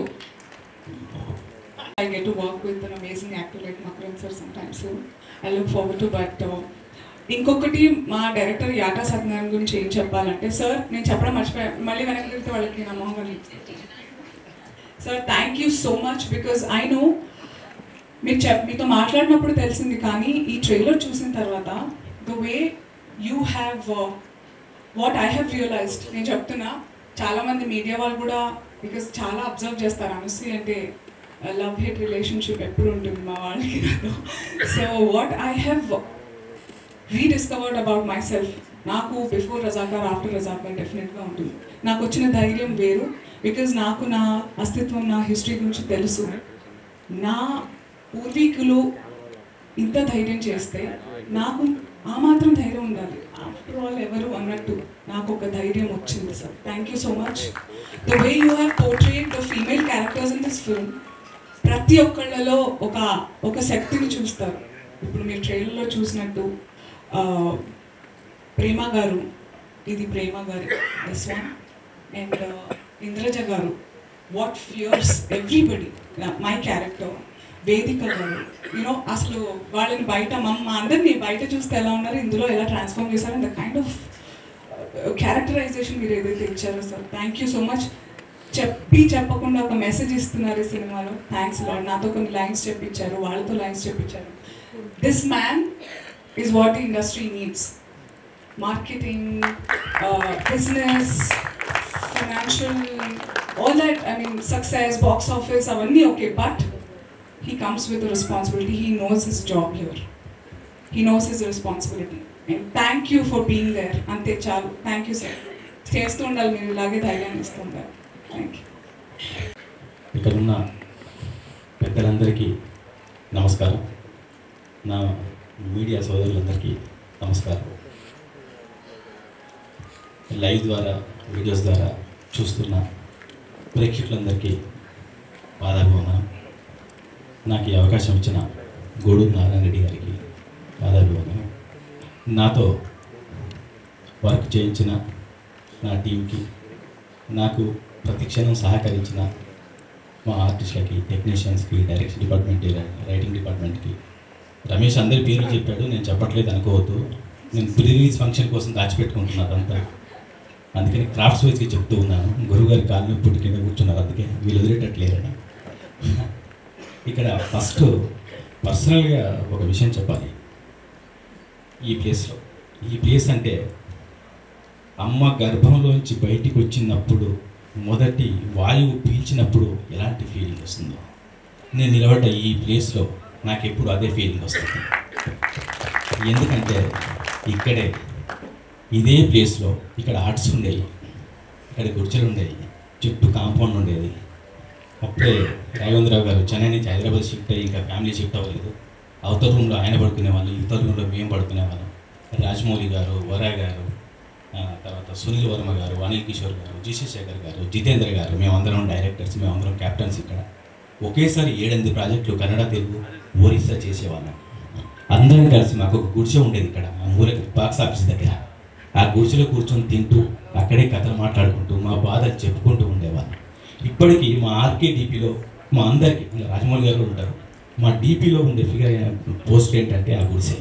K: I get to work with an amazing actor like Makaran sir sometime soon. I look forward to but uh, ఇంకొకటి మా director యాటా Satyanarayana గురించి ఏం చెప్పాలంటే sir నేను చెప్పడం మర్చిపోయా మళ్ళీ వెనక్కి వెళ్తే వాళ్ళకి నా మొహం sir thank you so much because I know మీరు చెప్ మీతో మాట్లాడినప్పుడు తెలిసింది కానీ ఈ ట్రైలర్ చూసిన తర్వాత the way you have what I have realised నేను చెప్తున్నా చాలామంది మీడియా వాళ్ళు కూడా బికాస్ చాలా అబ్జర్వ్ చేస్తారు అనసి అంటే లవ్ హేట్ రిలేషన్షిప్ ఎప్పుడు ఉంటుంది మా వాళ్ళకి నాతో so what I have rediscovered about myself నాకు బిఫోర్ రజాకార్ ఆఫ్టర్ రజాకార్ డెఫినెట్గా ఉంటుంది నాకు వచ్చిన ధైర్యం వేరు బికాజ్ నాకు నా అస్తిత్వం నా హిస్టరీ గురించి తెలుసు నా పూర్వీకులు ఇంత ధైర్యం చేస్తే నాకు ఆ మాత్రం ధైర్యం ఉండాలి ఆఫ్టర్ ఆల్ ఎవరు అన్నట్టు నాకు ఒక ధైర్యం వచ్చింది sir thank you so much the way you have portrait the female characters in this film ప్రతి ఒక్కళ్ళలో ఒక ఒక శక్తిని చూస్తారు ఇప్పుడు మీరు ట్రైలర్లో చూసినట్టు ఆ, ప్రేమ గారు ఇది ప్రేమ గారి దిస్ వన్ అండ్ ఇంద్రజ గారు what fears everybody my character Vedika గారు యూనో అసలు వాళ్ళని బయట మా మా అందరినీ బయట చూస్తే ఎలా ఉన్నారు ఇందులో ఎలా ట్రాన్స్ఫార్మ్ చేశారు ద కైండ్ ఆఫ్ క్యారెక్టరైజేషన్ మీరు ఏదైతే ఇచ్చారో sir thank you so much చెప్పి చెప్పకుండా ఒక మెసేజ్ ఇస్తున్నారు ఈ సినిమాలో థ్యాంక్స్ లాడ్ నాతో కొన్ని లైన్స్ చెప్పించారు వాళ్ళతో లైన్స్ చెప్పించారు this man is what the industry needs marketing business financial all that I mean success box office అవన్నీ okay but he comes with a responsibility. He knows his job here. He knows his responsibility. And thank you for being there. అంతే చాలు thank you sir చేస్తూ ఉండాలి మీరు ఇలాగే ధైర్యాన్ని ఇస్తూ ఉండాలి థ్యాంక్ యూ
O: ఇక్కడున్న పెద్దలందరికీ నమస్కారం నా మీడియా సోదరులందరికీ నమస్కారం లైవ్ ద్వారా వీడియోస్ ద్వారా చూస్తున్న ప్రేక్షకులందరికీ పాదాభివందనం నాకు ఈ అవకాశం ఇచ్చిన గూడూరు నారాయణ రెడ్డి గారికి పాదాభివందనం నాతో వర్క్ చేయించిన నా టీంకి నాకు ప్రతి క్షణం సహకరించిన మా ఆర్టిస్టులకి టెక్నీషియన్స్కి డైరెక్షన్ డిపార్ట్మెంట్ రైటింగ్ డిపార్ట్మెంట్కి రమేష్ అందరి పేర్లు చెప్పాడు నేను చెప్పట్లేదు అనుకోవద్దు నేను ప్రీ రిలీజ్ ఫంక్షన్ కోసం దాచిపెట్టుకుంటున్నాను అదంతా అందుకని క్రాఫ్ట్స్ వైజ్గా చెప్తూ ఉన్నాను గురువుగారి కాలు నొప్పి కింద కూర్చున్నారు అందుకే వీళ్ళు వదిలేటట్లేరని ఇక్కడ ఫస్ట్ పర్సనల్గా ఒక విషయం చెప్పాలి ఈ ప్లేస్లో ఈ ప్లేస్ అంటే అమ్మ గర్భంలోంచి బయటికి వచ్చినప్పుడు మొదటి వాయువు పీల్చినప్పుడు ఎలాంటి ఫీలింగ్ వస్తుందో నేను నిలబడ్డ ఈ ప్లేస్లో నాకు ఎప్పుడు అదే ఫీలింగ్ వస్తుంది ఎందుకంటే ఇక్కడే ఇదే ప్లేస్లో ఇక్కడ ఆర్ట్స్ ఉండేవి ఇక్కడ గుర్చలు ఉండేవి చుట్టూ కాంపౌండ్ ఉండేది అప్పుడే రాఘవేంద్రరావు గారు చెన్నై నుంచి హైదరాబాద్ షిఫ్ట్ అయ్యి ఇంకా ఫ్యామిలీ షిఫ్ట్ అవ్వలేదు అవతల రూమ్లో ఆయన పడుకునేవాళ్ళు ఇవతల రూమ్లో మేము పడుకునేవాళ్ళం రాజమౌళి గారు వరా గారు ఆ, తర్వాత సునీల్ వర్మ గారు అనిల్ కిషోర్ గారు జీసీ శేఖర్ గారు జితేంద్ర గారు మేమందరం డైరెక్టర్స్ మేమందరం క్యాప్టెన్స్ ఇక్కడ ఒకేసారి ఏడెనిమిది ప్రాజెక్టులు కన్నడ తెలుగు ఒరిస్సా చేసేవాళ్ళం అందరం కలిసి మాకు ఒక గుడిసె ఉండేది ఇక్కడ ఆ మూలకి బాక్స్ ఆఫీస్ దగ్గర ఆ గుడిసెలో కూర్చొని తింటూ అక్కడే కథలు మాట్లాడుకుంటూ మా బాధలు చెప్పుకుంటూ ఉండేవాళ్ళం ఇప్పటికీ మా ఆర్కే డీపీలో మా అందరికీ ఇలా రాజమౌళి గారు ఉంటారు మా డీపీలో ఉండే ఫిగర్ పోస్ట్ ఏంటంటే ఆ గుడిసె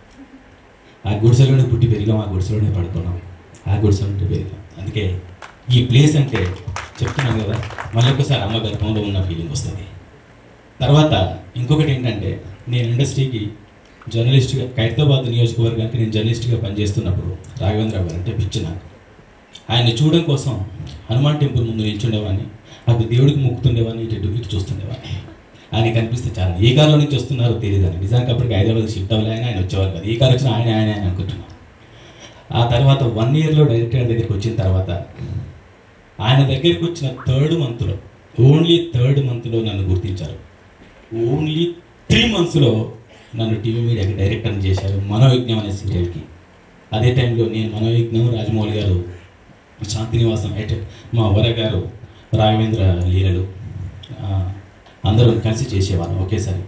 O: ఆ గుడిసెలోనే పుట్టి పెరిగాం ఆ గుడిసెలోనే పడుకున్నాం ఆ గుడిసె ఉంటే పెరిగాం అందుకే ఈ ప్లేస్ అంటే చెప్తున్నాను కదా మళ్ళీ ఒకసారి అమ్మ గర్భంలో ఉన్న ఫీలింగ్ వస్తుంది తర్వాత ఇంకొకటి ఏంటంటే నేను ఇండస్ట్రీకి జర్నలిస్ట్గా ఖైరతాబాద్ నియోజకవర్గానికి నేను జర్నలిస్ట్గా పనిచేస్తున్నప్పుడు రాఘవేంద్రరావు గారు అంటే పిచ్చి నాకు ఆయన్ని చూడడం కోసం హనుమాన్ టెంపుల్ ముందు నిల్చుండేవాడిని అప్పుడు దేవుడికి మొక్కుతుండేవాడిని ఇటు ఇటు చూస్తుండేవాడిని ఆయన కనిపిస్తే చాలా ఏ కారులో నుంచి వస్తున్నారో తెలియదు నిజానికి అప్పటికి హైదరాబాద్ షిఫ్ట్ అవ్వలేని ఆయన వచ్చేవారు కదా ఏ కారు వచ్చినా ఆయన ఆయన ఆయన అనుకుంటున్నాను ఆ తర్వాత వన్ ఇయర్లో డైరెక్టర్ గారి దగ్గరికి వచ్చిన తర్వాత ఆయన దగ్గరికి వచ్చిన థర్డ్ మంత్లో ఓన్లీ థర్డ్ మంత్లో నన్ను గుర్తించారు ఓన్లీ త్రీ మంత్స్లో నన్ను టీవీ మీడియాకి డైరెక్టర్ని చేశారు మనోయజ్ఞం అనే సీరియల్కి అదే టైంలో నేను మనోయజ్ఞం రాజమౌళి గారు శాంతినివాసం ఎట్ మా వర గారు రాఘవేంద్ర లీలలు ఆ, అందరం కలిసి చేసేవాళ్ళం ఒకేసారి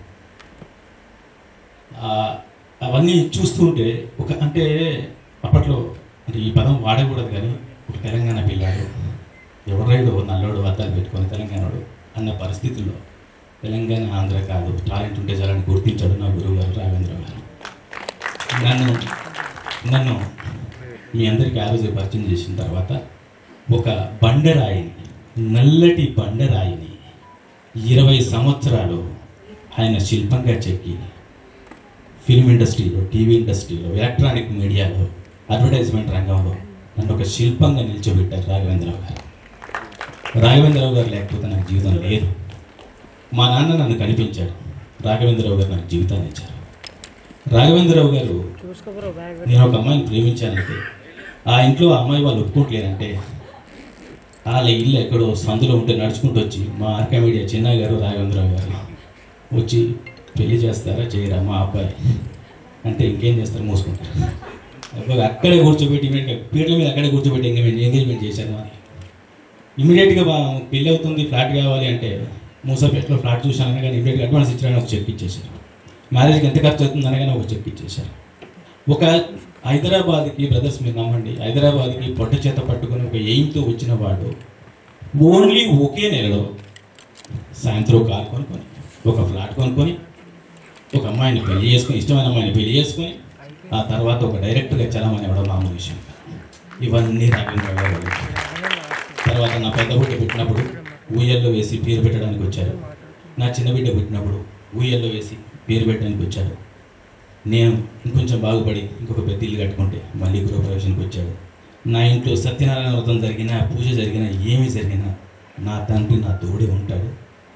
O: ఆ, అవన్నీ చూస్తూ ఉంటే ఒక అంటే అప్పట్లో అంటే ఈ పదం వాడకూడదు కానీ ఒక తెలంగాణ పిల్లాడు ఎవరైడో నల్లోడు అద్దాలు పెట్టుకొని తెలంగాణడు అన్న పరిస్థితుల్లో తెలంగాణ ఆంధ్ర కాదు టాలెంట్ ఉంటే చాలని గుర్తించాడు నా గురువు గారు రాఘవేంద్ర గారు నన్ను నన్ను మీ అందరికీ ఆ రోజు పరిచయం చేసిన తర్వాత ఒక బండరాయిని నల్లటి బండరాయిని ఇరవై సంవత్సరాలు ఆయన శిల్పంగా చెక్కి ఫిల్మ్ ఇండస్ట్రీలో టీవీ ఇండస్ట్రీలో ఎలక్ట్రానిక్ మీడియాలో అడ్వర్టైజ్మెంట్ రంగంలో నన్ను ఒక శిల్పంగా నిల్చోబెట్టారు రాఘవేంద్రరావు గారు రాఘవేంద్రరావు గారు లేకపోతే నాకు జీవితం లేదు మా నాన్న నన్ను కనిపించాడు రాఘవేంద్రరావు గారు నాకు జీవితాన్ని ఇచ్చారు రాఘవేంద్రరావు గారు నేను ఒక అమ్మాయిని ప్రేమించానంటే ఆ ఇంట్లో ఆ అమ్మాయి వాళ్ళు ఒప్పుకోవట్లేదంటే వాళ్ళ ఇల్లు ఎక్కడో సందులో ఉంటే నడుచుకుంటూ వచ్చి మా ఆర్కా మీడియా చిన్న గారు రాఘవేంద్రరావు గారు వచ్చి పెళ్లి చేస్తారా చేయరా మా అబ్బాయి అంటే ఇంకేం చేస్తారు మూసుకుంటారు అబ్బా, అక్కడే కూర్చోబెట్టి ఇమీడియట్గా పీటల మీద అక్కడే కూర్చోబెట్టి ఎంగేజ్మెంట్ ఎంగేజ్మెంట్ చేశాను అని ఇమీడియట్గా బా పెళ్ళి అవుతుంది ఫ్లాట్ కావాలి అంటే మూసాపేటలో ఫ్లాట్ చూశాను అనగానే ఇమీడియట్గా అడ్వాన్స్ ఇచ్చారని ఒక చెక్ ఇచ్చేశారు మ్యారేజ్కి ఎంత ఖర్చు అవుతుంది అనగానే ఒక చెక్ ఇచ్చేశారు ఒక హైదరాబాద్కి బ్రదర్స్ మీరు నమ్మండి హైదరాబాద్కి పొట్ట చేత పట్టుకుని ఒక ఎయిమ్తో వచ్చిన వాడు ఓన్లీ ఒకే నెలలో సాయంత్రం ఒక కారు కొనుక్కొని ఒక ఫ్లాట్ కొనుక్కొని ఒక అమ్మాయిని పెళ్లి చేసుకొని ఇష్టమైన అమ్మాయిని పెళ్లి చేసుకొని ఆ తర్వాత ఒక డైరెక్టర్గా చలమని ఇవ్వడం మామూలు విషయం కాదు. ఇవన్నీ రాఘవేంద్ర గారు వదిలేశారు. తర్వాత నా పెద్ద బిడ్డ పుట్టినప్పుడు ఊయల్లో వేసి పేరు పెట్టడానికి వచ్చారు నా చిన్న బిడ్డ పుట్టినప్పుడు ఊయల్లో వేసి పేరు పెట్టడానికి వచ్చాడు నేను ఇంకొంచెం బాగుపడి ఇంకొక పెద్ద ఇల్లు కట్టుకుంటే మళ్ళీ గృహప్రవేశానికి వచ్చాడు నా ఇంట్లో సత్యనారాయణ వ్రతం జరిగినా పూజ జరిగినా ఏమి జరిగినా నా తండ్రి నా తోడే ఉంటాడు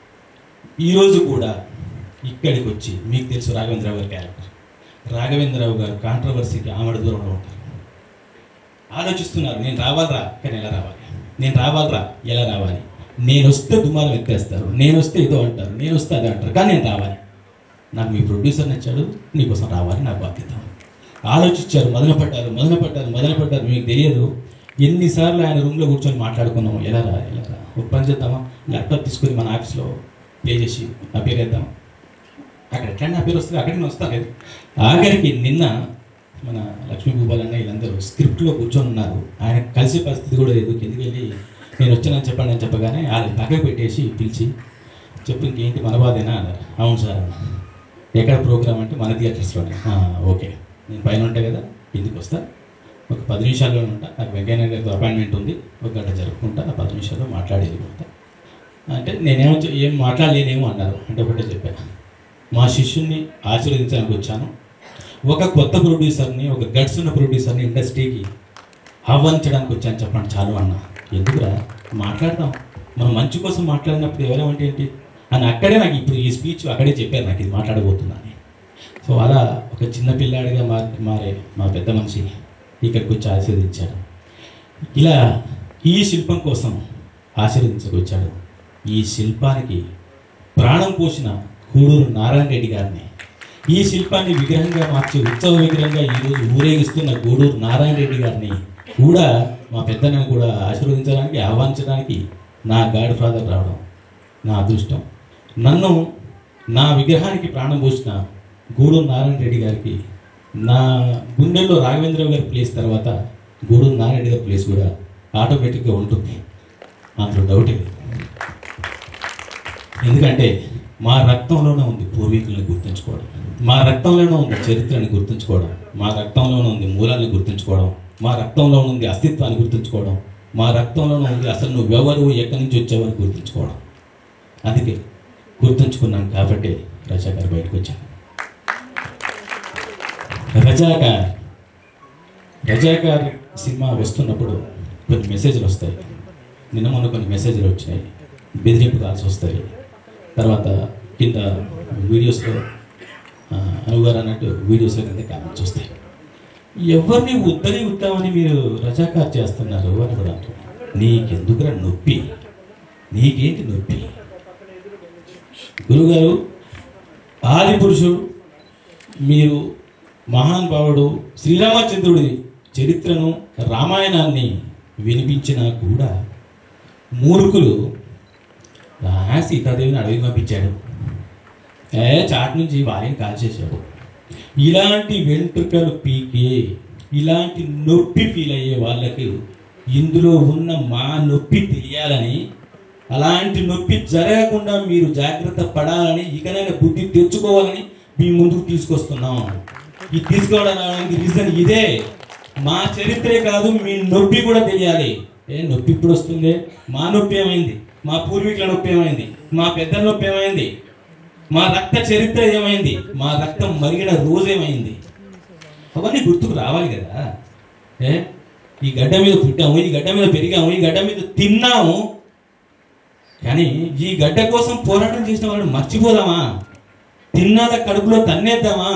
O: ఈరోజు కూడా ఇక్కడికి వచ్చి మీకు తెలుసు రాఘవేంద్రరావు గారి క్యారెక్టర్ రాఘవేంద్రరావు గారు కాంట్రవర్సీకి ఆమడ దూరంలో ఉంటారు ఆలోచిస్తున్నారు నేను రావాలరా కానీ ఎలా రావాలి నేను రావాలరా ఎలా రావాలి నేను వస్తే దుమారం ఎత్తేస్తారు నేను వస్తే ఏదో అంటారు నేను వస్తే అదే అంటారు కానీ నేను రావాలి నాకు మీ ప్రొడ్యూసర్ నచ్చాడు నీకోసం రావాలి నా బాధ్యత ఆలోచించారు మొదలు పడ్డారు మొదలు పడ్డారు మొదలు పడ్డారు మీకు తెలియదు ఎన్నిసార్లు ఆయన రూమ్లో కూర్చొని మాట్లాడుకున్నాము ఎలా రా ఎలా రా ఒక పని చేద్దామా ల్యాప్టాప్ తీసుకొని మన ఆఫీస్లో ప్లే చేసి అపేర్ చేద్దాం అక్కడ ఎట్లా అపేర్ వస్తుంది అక్కడికి నేను వస్తాను లేదు ఆఖరికి నిన్న మన లక్ష్మీ భూపాల్ అన్న వీళ్ళందరూ స్క్రిప్ట్లో కూర్చొని ఉన్నారు ఆయన కలిసే పరిస్థితి కూడా లేదు కిందికి వెళ్ళి నేను వచ్చానని చెప్పండి అని చెప్పగానే ఆయన పక్కకు పెట్టేసి పిలిచి చెప్పు ఇంకేంటి మన బాధేనా అన్నారు అవును సార్ అన్న ఎక్కడ ప్రోగ్రామ్ అంటే మన థియేటర్స్లోనే "ఆ, ఓకే నేను పైన ఉంటా కదా కిందికి వస్తా ఒక పది నిమిషాల్లో ఉంటా నాకు వెంకయ్య నాయుడు గారితో అపాయింట్మెంట్ ఉంది ఒక గంట జరుపుకుంటా ఆ పది నిమిషాల్లో మాట్లాడి వెళ్ళిపోతా అంటే నేనేమో చె- ఏం మాట్లాడలేనేమో అన్నారు అంటే ఒకటే చెప్పాను మా శిష్యుణ్ణి ఆశీర్వదించడానికి వచ్చాను ఒక కొత్త ప్రొడ్యూసర్ని ఒక గట్స్ ఉన్న ప్రొడ్యూసర్ని ఇండస్ట్రీకి ఆహ్వానించడానికి వచ్చాను చెప్పండి చాలు అన్న ఎందుకురా మాట్లాడదాం మనం మంచి కోసం మాట్లాడినప్పుడు ఎవరేమంటే ఏంటి అని అక్కడే నాకు ఇప్పుడు ఈ స్పీచ్ అక్కడే చెప్పారు నాకు ఇది మాట్లాడబోతున్నాను సో అలా ఒక చిన్న పిల్లాడిగా మారి మారే మా పెద్ద మనిషి ఇక్కడికి వచ్చి ఆశీర్వదించాడు ఇలా ఈ శిల్పం కోసం ఆశీర్వదించకొచ్చాడు ఈ శిల్పానికి ప్రాణం పోసిన గూడూరు నారాయణ రెడ్డి గారిని ఈ శిల్పాన్ని విగ్రహంగా మార్చి ఉత్సవ విగ్రహంగా ఈరోజు ఊరేగిస్తున్న గూడూరు నారాయణ రెడ్డి గారిని కూడా మా పెద్దలను కూడా ఆశీర్వదించడానికి ఆహ్వానించడానికి నా గాడ్ ఫాదర్ రావడం నా అదృష్టం నన్ను నా విగ్రహానికి ప్రాణం పోసిన గూడూరు నారాయణ రెడ్డి గారికి నా గుండెల్లో రాఘవేంద్రరావు గారి ప్లేస్ తర్వాత గూడూరు నారాయణ రెడ్డి గారి ప్లేస్ కూడా ఆటోమేటిక్గా ఉంటుంది అందులో డౌట్ లేదు ఎందుకంటే మా రక్తంలోనే ఉంది పూర్వీకులను గుర్తుంచుకోవడం మా రక్తంలోనే ఉంది చరిత్రని గుర్తుంచుకోవడం మా రక్తంలోనే ఉంది మూలాన్ని గుర్తుంచుకోవడం మా రక్తంలో ఉంది అస్తిత్వాన్ని గుర్తుంచుకోవడం మా రక్తంలోనే ఉంది అసలు నువ్వెవరు ఎక్కడి నుంచి వచ్చావని గుర్తుంచుకోవడం అందుకే గుర్తుంచుకున్నాను కాబట్టి రజాకార్ బయటకు వచ్చాను రజాకార్ రజాకార్ సినిమా వస్తున్నప్పుడు కొన్ని మెసేజ్లు వస్తాయి నిన్న మొన్న కొన్ని మెసేజ్లు వచ్చినాయి బెదిరింపు కాల్సి వస్తాయి తర్వాత కింద వీడియోస్లో ఆ, అనుగారు అన్నట్టు వీడియోస్లో కింద కామెంట్స్ వస్తాయి ఎవరిని ఉద్దరి ఉద్దామని మీరు రజాకార్ చేస్తున్నారు అని కూడా అంటున్నారు నీకెందుకురా నొప్పి నీకేంటి నొప్పి గురుగారు ఆది పురుషుడు మీరు మహానుభావుడు శ్రీరామచంద్రుడి చరిత్రను రామాయణాన్ని వినిపించినా కూడా మూర్ఖులు ఆ సీతాదేవిని అడవికి పంపించాడు ఏ చాట్ నుంచి వారిని కాల్చేశాడు ఇలాంటి వెంట్రుకలు పీకే ఇలాంటి నొప్పి ఫీల్ అయ్యే వాళ్ళకి ఇందులో ఉన్న మా నొప్పి తెలియాలని అలాంటి నొప్పి జరగకుండా మీరు జాగ్రత్త పడాలని ఇకనైనా బుద్ధి తెచ్చుకోవాలని మీ ముందుకు తీసుకొస్తున్నాం ఈ తీసుకోవడానికి రీజన్ ఇదే మా చరిత్రే కాదు మీ నొప్పి కూడా తెలియాలి ఏ నొప్పి ఇప్పుడు వస్తుంది మా నొప్పి ఏమైంది మా పూర్వీకుల నొప్పి ఏమైంది మా పెద్దల నొప్పి ఏమైంది మా రక్త చరిత్ర ఏమైంది మా రక్తం మరిగిన రోజు ఏమైంది అవన్నీ గుర్తుకు రావాలి కదా ఏ ఈ గడ్డ మీద పుట్టాము ఈ గడ్డ మీద పెరిగాము ఈ గడ్డ మీద తిన్నాము కానీ ఈ గడ్డ కోసం పోరాటం చేసిన వాళ్ళని మర్చిపోదామా తిన్నాక కడుపులో తన్నేద్దామా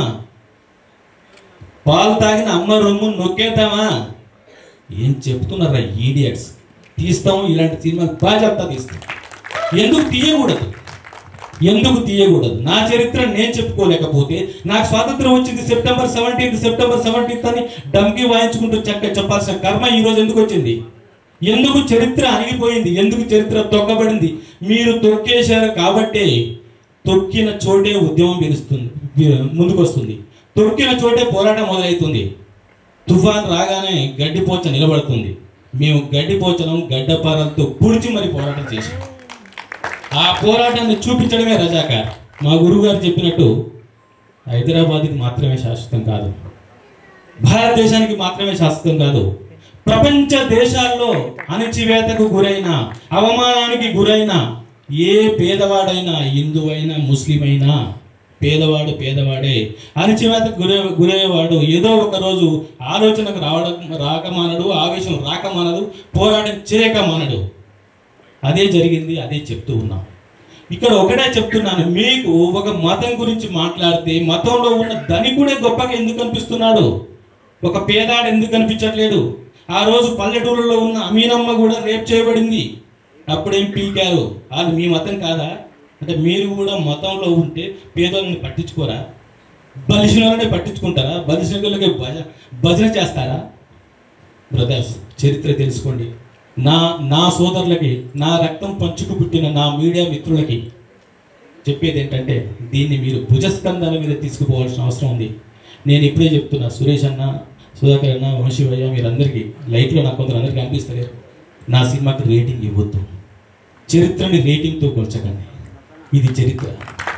O: పాలు తాగిన అమ్మ రొమ్ము నొక్కేద్దామా ఏం చెప్తున్నారా ఈడియట్స్ తీస్తాం ఇలాంటి సినిమాలు బాగా చెప్తా తీస్తాం ఎందుకు తీయకూడదు ఎందుకు తీయకూడదు నా చరిత్ర నేను చెప్పుకోలేకపోతే నాకు స్వాతంత్రం వచ్చింది సెప్టెంబర్ సెవెంటీన్త్ సెప్టెంబర్ సెవెంటీన్త్ అని డమ్కి వాయించుకుంటూ చక్క చెప్పాల్సిన కర్మ ఈ రోజు ఎందుకు వచ్చింది ఎందుకు చరిత్ర అణిగిపోయింది ఎందుకు చరిత్ర తొక్కబడింది మీరు తొక్కేశారు కాబట్టే తొక్కిన చోటే ఉద్యమం పిలుస్తుంది ముందుకు వస్తుంది తొక్కిన చోటే పోరాటం మొదలవుతుంది తుఫాన్ రాగానే గడ్డిపోచ నిలబడుతుంది మేము గడ్డిపోచనం గడ్డపారలతో పుడిచి మరి పోరాటం చేసాం ఆ పోరాటాన్ని చూపించడమే రజాకార్ మా గురువు గారు చెప్పినట్టు హైదరాబాద్కి మాత్రమే శాశ్వతం కాదు భారతదేశానికి మాత్రమే శాశ్వతం కాదు ప్రపంచ దేశాల్లో అణచివేతకు గురైన అవమానానికి గురైన ఏ పేదవాడైనా హిందువైనా ముస్లిం అయినా పేదవాడు పేదవాడే అణచివేతకు గురే గురయ్యేవాడు ఏదో ఒక రోజు ఆలోచనకు రావడం రాకమానడు ఆవేశం రాకమానడు పోరాటం చేయకమానడు అదే జరిగింది అదే చెప్తూ ఉన్నాం ఇక్కడ ఒకటే చెప్తున్నాను మీకు ఒక మతం గురించి మాట్లాడితే మతంలో ఉన్న ధనికుడే గొప్పగా ఎందుకు కనిపిస్తున్నాడు ఒక పేదాడు ఎందుకు కనిపించట్లేడు ఆ రోజు పల్లెటూరులో ఉన్న అమీనమ్మ కూడా రేప్ చేయబడింది అప్పుడేం పీకారు అది మీ మతం కాదా అంటే మీరు కూడా మతంలో ఉంటే పేదోళ్ళని పట్టించుకోరా బలిసిన వాళ్ళని పట్టించుకుంటారా బలిసిన వాళ్ళకి భజ భజన చేస్తారా బ్రదర్స్ చరిత్ర తెలుసుకోండి నా నా సోదరులకి నా రక్తం పంచుకు పుట్టిన నా మీడియా మిత్రులకి చెప్పేది ఏంటంటే దీన్ని మీరు భుజస్కంధాల మీద తీసుకుపోవాల్సిన అవసరం ఉంది నేను ఇప్పుడే చెప్తున్నా సురేష్ అన్న సుధాకర్ అన్న వంశీవయ్య మీరందరికీ లైఫ్లో నాకు కొందరు కనిపిస్తలేరు నా సినిమాకి రేటింగ్ ఇవ్వద్దు చరిత్రని రేటింగ్తో కొల్చకండి ఇది చరిత్ర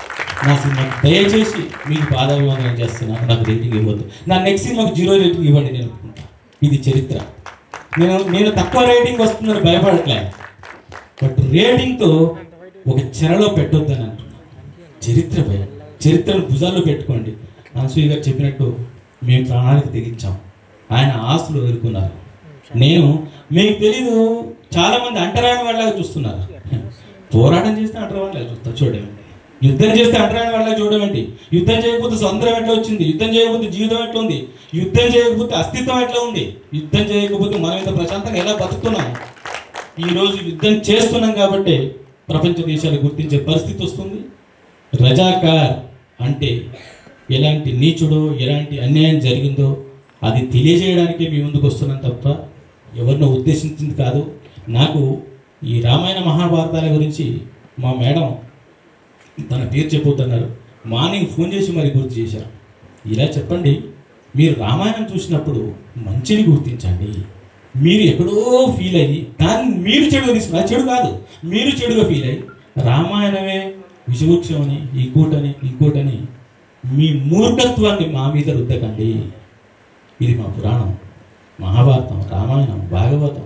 O: నా సినిమాకి దయచేసి మీకు పాదాభివందనం చేస్తున్నాను నాకు రేటింగ్ ఇవ్వద్దు నా నెక్స్ట్ సినిమాకి జీరో రేటింగ్ ఇవ్వండి నేను ఒప్పుకుంటా ఇది చరిత్ర నేను నేను తక్కువ రేటింగ్ వస్తుందని భయపడట్లే బట్ రేటింగ్తో ఒక చెరలో పెట్టొద్దని అంటున్నాను చరిత్రపై చరిత్రను భుజాల్లో పెట్టుకోండి అనసూయ గారు చెప్పినట్టు మేము ప్రాణాలకు తెగించాం ఆయన ఆస్తులు ఎదుర్కొన్నారు నేను మీకు తెలీదు చాలా మంది అంటరాని వాళ్ళగా చూస్తున్నారు పోరాటం చేస్తే అంటరాని వాళ్ళగా చూస్తారు చూడండి యుద్ధం చేస్తే అంటరాని వాళ్ళగా చూడమండి యుద్ధం చేయకపోతే స్వతంత్రం ఎట్లా వచ్చింది యుద్ధం చేయకపోతే జీవితం ఎట్లా ఉంది యుద్ధం చేయకపోతే అస్తిత్వం ఎట్లా ఉంది యుద్ధం చేయకపోతే మనం ఇంత ప్రశాంతంగా ఎలా బతుకుతున్నాం ఈ రోజు యుద్ధం చేస్తున్నాం కాబట్టి ప్రపంచ దేశాలు గుర్తించే పరిస్థితి వస్తుంది రజాకార్ అంటే ఎలాంటి నీచుడో ఎలాంటి అన్యాయం జరిగిందో అది తెలియజేయడానికి మీ ముందుకు వస్తున్నాం తప్ప ఎవరినో ఉద్దేశించింది కాదు నాకు ఈ రామాయణ మహాభారతాల గురించి మా మేడం తన పేరు చెప్పొద్దన్నారు మార్నింగ్ ఫోన్ చేసి మరి గుర్తు చేశారు ఇలా చెప్పండి మీరు రామాయణం చూసినప్పుడు మంచిని గుర్తించండి మీరు ఎక్కడో ఫీల్ అయ్యి దాన్ని మీరు చెడుగా తీసుకున్నారు చెడు కాదు మీరు చెడుగా ఫీల్ అయ్యి రామాయణమే విషవృక్షం అని ఇంకోటని ఇంకోటని మీ మూర్ఖత్వాన్ని మా మీద రుద్దకండి ఇది మా పురాణం మహాభారతం రామాయణం భాగవతం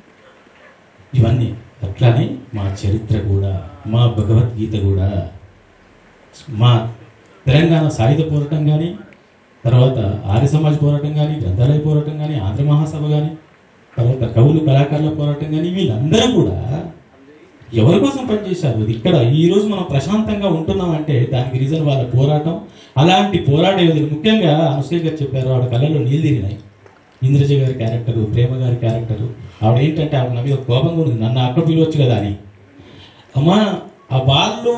O: ఇవన్నీ అట్లానే మా చరిత్ర కూడా మా భగవద్గీత కూడా మా తెలంగాణ సాయుధ పోరాటం కానీ తర్వాత ఆర్య సమాజ్ పోరాటం కానీ గ్రంథాలయ పోరాటం కానీ ఆంధ్ర మహాసభ కానీ తర్వాత కవులు కళాకారుల పోరాటం కానీ వీళ్ళందరూ కూడా ఎవరి కోసం పనిచేశారు ఇది ఇక్కడ ఈ రోజు మనం ప్రశాంతంగా ఉంటున్నామంటే దానికి రీజన్ వాళ్ళ పోరాటం అలాంటి పోరాట యోధులు ముఖ్యంగా అనుసూయ గారు చెప్పారు ఆవిడ కళ్ళలో నీళ్ళు తిరిగినాయి ఇంద్రజ గారి క్యారెక్టరు ప్రేమ గారి క్యారెక్టరు ఆవిడ ఏంటంటే ఆవిడ నా మీద కోపంగా ఉంది నన్ను అక్కడ పిలవచ్చు కదా అని అమ్మా ఆ వాళ్ళు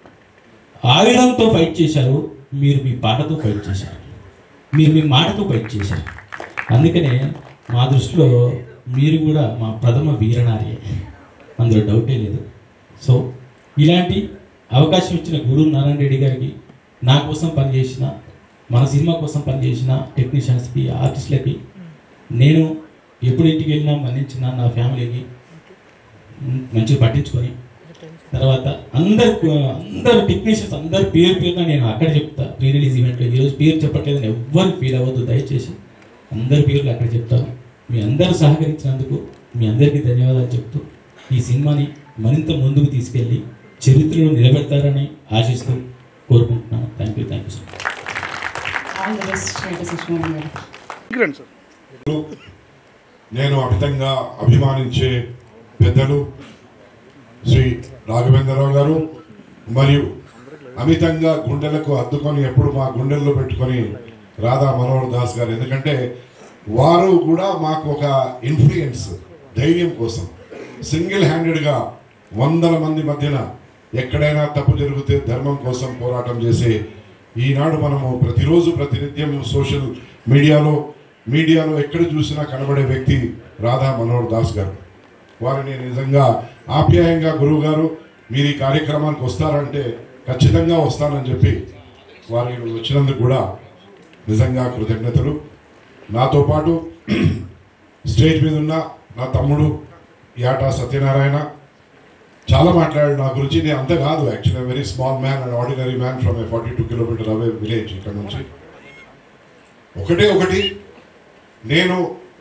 O: ఆయుధంతో ఫైట్ చేశారు మీరు మీ పాటతో ఫైట్ చేశారు మీరు మీ మాటతో ఫైట్ చేశారు అందుకనే మా దృష్టిలో మీరు కూడా మా ప్రథమ వీరనార్యే అందులో డౌటే లేదు సో ఇలాంటి అవకాశం ఇచ్చిన గూడూరు నారాయణ రెడ్డి గారికి నా కోసం పనిచేసిన మన సినిమా కోసం పనిచేసిన టెక్నీషియన్స్కి ఆర్టిస్టులకి నేను ఎప్పుడు ఇంటికి వెళ్ళినా మన్నించిన నా ఫ్యామిలీకి మంచిగా పట్టించుకొని తర్వాత అందరు అందరు టెక్నీషియన్స్ అందరు పేరు పేరున నేను అక్కడ చెప్తా ప్రీ రిలీజ్ ఈవెంట్లో ఈరోజు పేరు చెప్పట్లేదని ఎవ్వరు ఫీల్ అవ్వద్దు దయచేసి అందరి పేర్లు అక్కడ చెప్తాను మీ అందరూ సహకరించినందుకు మీ అందరికీ ధన్యవాదాలు చెప్తూ ఈ సినిమాని మరింత ముందుకు తీసుకెళ్ళి చరిత్రలో నిలబెడతారని ఆశిస్తూ కోరుకుంటున్నాను thank you thank you so much
A: all the best Venkata Satyanarayana గారు
P: నేను అమితంగా అభిమానించే పెద్దలు శ్రీ రాఘవేంద్రరావు గారు మరియు అమితంగా గుండెలకు అద్దుకొని ఎప్పుడు మా గుండెల్లో పెట్టుకొని రాధా మనోహర్ దాస్ గారు ఎందుకంటే వారు కూడా మాకు ఒక ఇన్ఫ్లుయెన్స్ ధైర్యం కోసం సింగిల్ హ్యాండెడ్గా వందల మంది మధ్యన ఎక్కడైనా తప్పు జరిగితే ధర్మం కోసం పోరాటం చేసే ఈనాడు మనము ప్రతిరోజు ప్రతినిత్యం సోషల్ మీడియాలో మీడియాలో ఎక్కడ చూసినా కనబడే వ్యక్తి రాధా మనోహర్ దాస్ గారు వారిని నిజంగా ఆప్యాయంగా గురువు గారు మీరు ఈ కార్యక్రమానికి వస్తారంటే ఖచ్చితంగా వస్తానని చెప్పి వారి వచ్చినందుకు కూడా నిజంగా కృతజ్ఞతలు నాతో పాటు స్టేజ్ మీద ఉన్న నా తమ్ముడు యాటా సత్యనారాయణ చాలా మాట్లాడాడు నా గురించి నేను అంత కాదు actually very small man and ordinary man from a forty two kilometre away village ఇక్కడ నుంచి ఒకటే ఒకటి నేను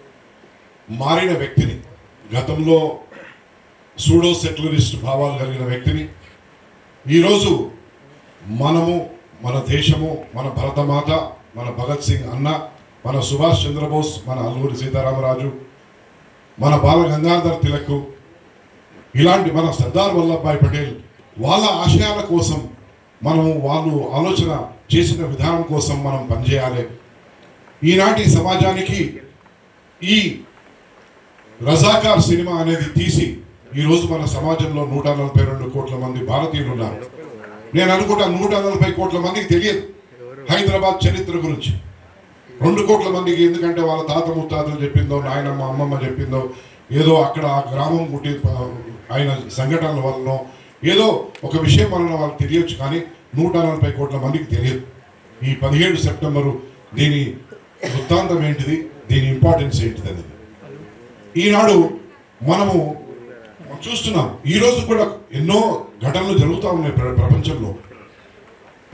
P: మారిన వ్యక్తిని గతంలో సూడో సెక్యులరిస్ట్ భావాలు కలిగిన వ్యక్తిని ఈరోజు మనము మన దేశము మన భరతమాత మన భగత్ సింగ్ అన్న మన సుభాష్ చంద్రబోస్ మన అల్లూరి సీతారామరాజు మన బాల గంగాధర్ తిలక్ ఇలాంటి మన సర్దార్ వల్లభాయ్ పటేల్ వాళ్ళ ఆశయాల కోసం మనం వాళ్ళు ఆలోచన చేసిన విధానం కోసం మనం పనిచేయాలి ఈనాటి సమాజానికి ఈ రజాకార్ సినిమా అనేది తీసి ఈరోజు మన సమాజంలో నూట నలభై రెండు కోట్ల మంది భారతీయులు ఉన్నారు నేను అనుకుంటా నూట నలభై కోట్ల మందికి తెలియదు హైదరాబాద్ చరిత్ర గురించి రెండు కోట్ల మందికి ఎందుకంటే వాళ్ళ తాత ముత్తాతలు చెప్పిందో నాయనమ్మ అమ్మమ్మ చెప్పిందో ఏదో అక్కడ ఆ గ్రామం పుట్టి ఆయన సంఘటనల వలనో ఏదో ఒక విషయం వలన వాళ్ళకి తెలియచ్చు కానీ నూట నలభై కోట్ల మందికి తెలియదు ఈ పదిహేడు సెప్టెంబరు దీని వృత్తాంతం ఏంటిది దీని ఇంపార్టెన్స్ ఏంటిది అనేది ఈనాడు మనము చూస్తున్నాం ఈ రోజు కూడా ఎన్నో ఘటనలు జరుగుతూ ఉన్నాయి ప్ర- ప్రపంచంలో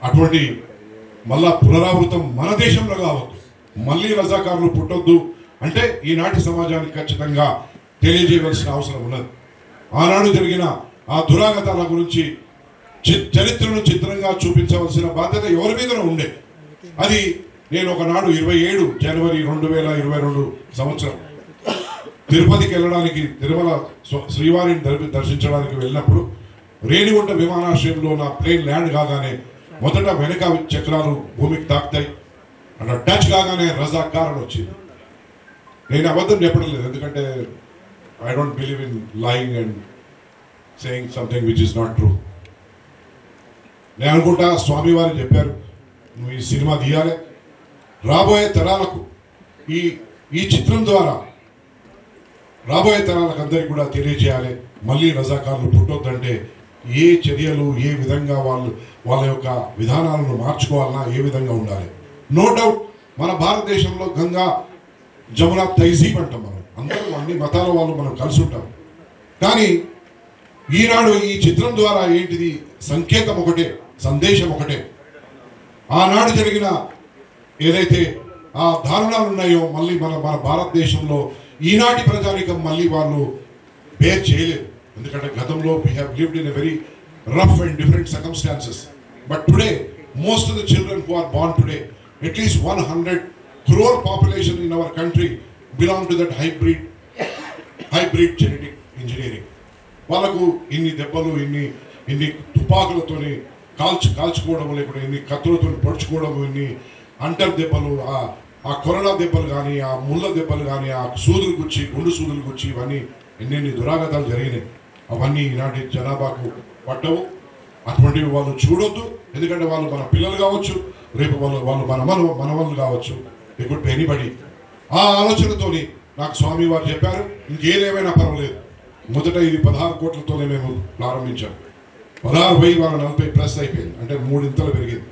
P: అటువంటి మళ్ళా పునరావృతం మన దేశంలో కావద్దు మళ్ళీ రజాకారులు పుట్టొద్దు అంటే ఈనాటి సమాజానికి ఖచ్చితంగా తెలియజేయవలసిన అవసరం ఉన్నది ఆనాడు జరిగిన ఆ దురాగతాల గురించి చి- చరిత్రను చిత్రంగా చూపించవలసిన బాధ్యత ఎవరి మీద ఉండే అది నేను ఒకనాడు ఇరవై ఏడు జనవరి రెండు వేల ఇరవై రెండు సంవత్సరం తిరుపతికి వెళ్ళడానికి తిరుమల స్వ- శ్రీవారిని దర్శ- దర్శించడానికి వెళ్ళినప్పుడు రేణిగుంట విమానాశ్రయంలో నా ప్లేన్ ల్యాండ్ కాగానే మొదట వెనక చక్రాలు భూమికి తాకుతాయి అట్లా టచ్ కాగానే రజాక్ కారణం వచ్చింది నేను అబద్ధం చెప్పడం లేదు ఎందుకంటే I don't believe in lying and saying something which is not true నేను అనుకుంటా స్వామివారు చెప్పారు నువ్వు ఈ సినిమా తీయాలి రాబోయే తరాలకు ఈ ఈ చిత్రం ద్వారా రాబోయే తరాలకు అందరికీ కూడా తెలియజేయాలి మళ్ళీ రజాకారులు పుట్టొద్దంటే ఏ చర్యలు ఏ విధంగా వాళ్ళు వాళ్ళ యొక్క విధానాలను మార్చుకోవాలన్నా ఏ విధంగా ఉండాలి నో డౌట్ మన భారతదేశంలో గంగా జమున తైజీబ్ అంటాం మనం అందరూ అన్ని మతాల వాళ్ళు మనం కలిసి ఉంటాం కానీ ఈనాడు ఈ చిత్రం ద్వారా ఏంటిది సంకేతం ఒకటే సందేశం ఒకటే ఆనాడు జరిగిన ఏదైతే ఆ దారుణాలు ఉన్నాయో మళ్ళీ మన మన భారతదేశంలో ఈనాటి ప్రజానికం మళ్ళీ వాళ్ళు బేర్ చేయలేదు ఎందుకంటే గతంలో we have lived in a very rough and different circumstances but today most of the children who are born today at least one hundred crore population in our country belong to that hybrid hybrid genetic engineering వాళ్ళకు ఇన్ని దెబ్బలు ఇన్ని ఇన్ని తుపాకులతోని కాల్చి కాల్చుకోవడం లేకుండా ఇన్ని కత్తులతో పొడుచుకోవడం ఇన్ని అంటర్ దెబ్బలు ఆ ఆ కరోనా దెబ్బలు కానీ ఆ ముళ్ళ దెబ్బలు కానీ ఆ సూదులు గుచ్చి గుండు సూదులు గుచ్చి ఇవన్నీ ఎన్నెన్ని దురాగతాలు జరిగినాయి అవన్నీ ఈనాటి జనాభాకు పట్టవు అటువంటివి వాళ్ళు చూడొద్దు ఎందుకంటే వాళ్ళు మన పిల్లలు కావచ్చు రేపు వాళ్ళు వాళ్ళు మన మన మనవాళ్ళు కావచ్చు లేకుంటే ఎనిబడి ఆ ఆలోచనతోని నాకు స్వామి వారు చెప్పారు ఇంకేదేమైనా పర్వాలేదు మొదట ఇది పదహారు కోట్లతోనే మేము ప్రారంభించాం పదహారు వెయ్యి వాళ్ళ నలభై ప్లస్ అయిపోయింది అంటే మూడింతలు పెరిగింది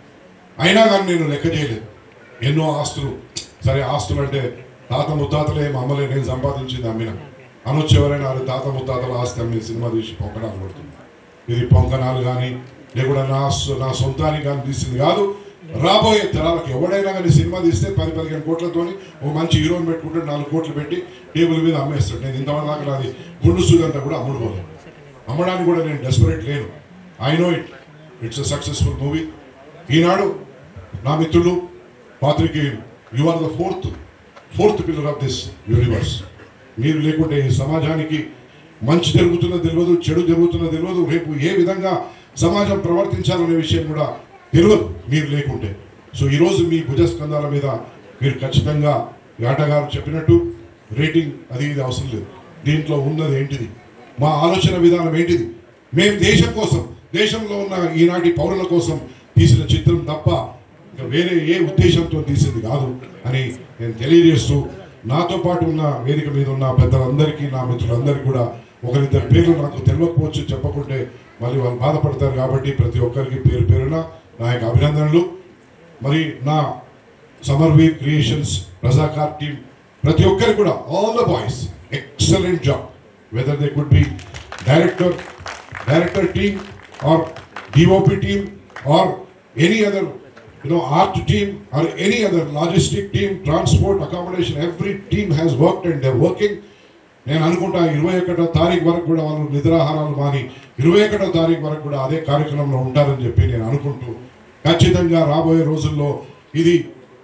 P: అయినా కానీ నేను లెక్క చేయలేదు ఎన్నో ఆస్తులు సరే ఆస్తులు అంటే తాత ముత్తాతలే మా అమ్మలే నేను సంపాదించింది అమ్మిన అనొచ్చు ఎవరైనా అది తాత ముత్తాతల ఆస్తి అమ్మి సినిమా తీసి పొంకనాలు పడుతుంది ఇది పొంకనాలు కానీ లేకుండా నా సొ- నా సొంతానికి కానీ తీసింది కాదు రాబోయే తరాలకు ఎవడైనా కానీ సినిమా తీస్తే పది పదిహేను కోట్లతోని ఓ మంచి హీరోని పెట్టుకుంటే నాలుగు కోట్లు పెట్టి టేబుల్ మీద అమ్మేస్తాడు నేను ఇంతవరకు దాకా నాది గుండు సూదంతా కూడా అమ్ముడుపోలేదు అమ్మడానికి కూడా నేను డెస్పరేట్ లేను I know it it's a successful movie ఈనాడు నా మిత్రులు పాత్రికేయులు you are the fourth fourth pillar of this universe మీరు లేకుంటే ఈ సమాజానికి మంచి జరుగుతుందో తెలియదు చెడు జరుగుతుందో తెలియదు రేపు ఏ విధంగా సమాజం ప్రవర్తించాలనే విషయం కూడా తెలియదు మీరు లేకుంటే సో ఈరోజు మీ భుజస్కంధాల మీద మీరు ఖచ్చితంగా ఆటగారు చెప్పినట్టు రేటింగ్ అది ఇది అవసరం లేదు దీంట్లో ఉన్నది ఏంటిది మా ఆలోచన విధానం ఏంటిది మేము దేశం కోసం దేశంలో ఉన్న ఈనాటి పౌరుల కోసం తీసిన చిత్రం తప్ప ఇంకా వేరే ఏ ఉద్దేశంతో తీసింది కాదు అని నేను తెలియజేస్తూ నాతో పాటు ఉన్న వేదిక మీద ఉన్న పెద్దలందరికీ నా మిత్రులందరికీ కూడా ఒకరిద్దరు పేర్లు నాకు తెలియకపోవచ్చు చెప్పకుంటే మళ్ళీ వాళ్ళు బాధపడతారు కాబట్టి ప్రతి ఒక్కరికి పేరు పేరున నా యొక్క అభినందనలు మరి నా సమర్వీర్ క్రియేషన్స్ రజాకార్ టీం ప్రతి ఒక్కరికి కూడా all the boys excellent job whether they could be director director team or DOP team or any other you know, art team or any other logistic team, transport, accommodation, every team has worked and they're working. నేను అనుకుంటా ఇరవై ఒకటో తారీఖు వరకు కూడా వాళ్ళు నిద్రాహారాలు మాని ఇరవై ఒకటో తారీఖు వరకు కూడా అదే కార్యక్రమంలో ఉంటారని చెప్పి నేను అనుకుంటూ ఖచ్చితంగా రాబోయే రోజుల్లో ఇది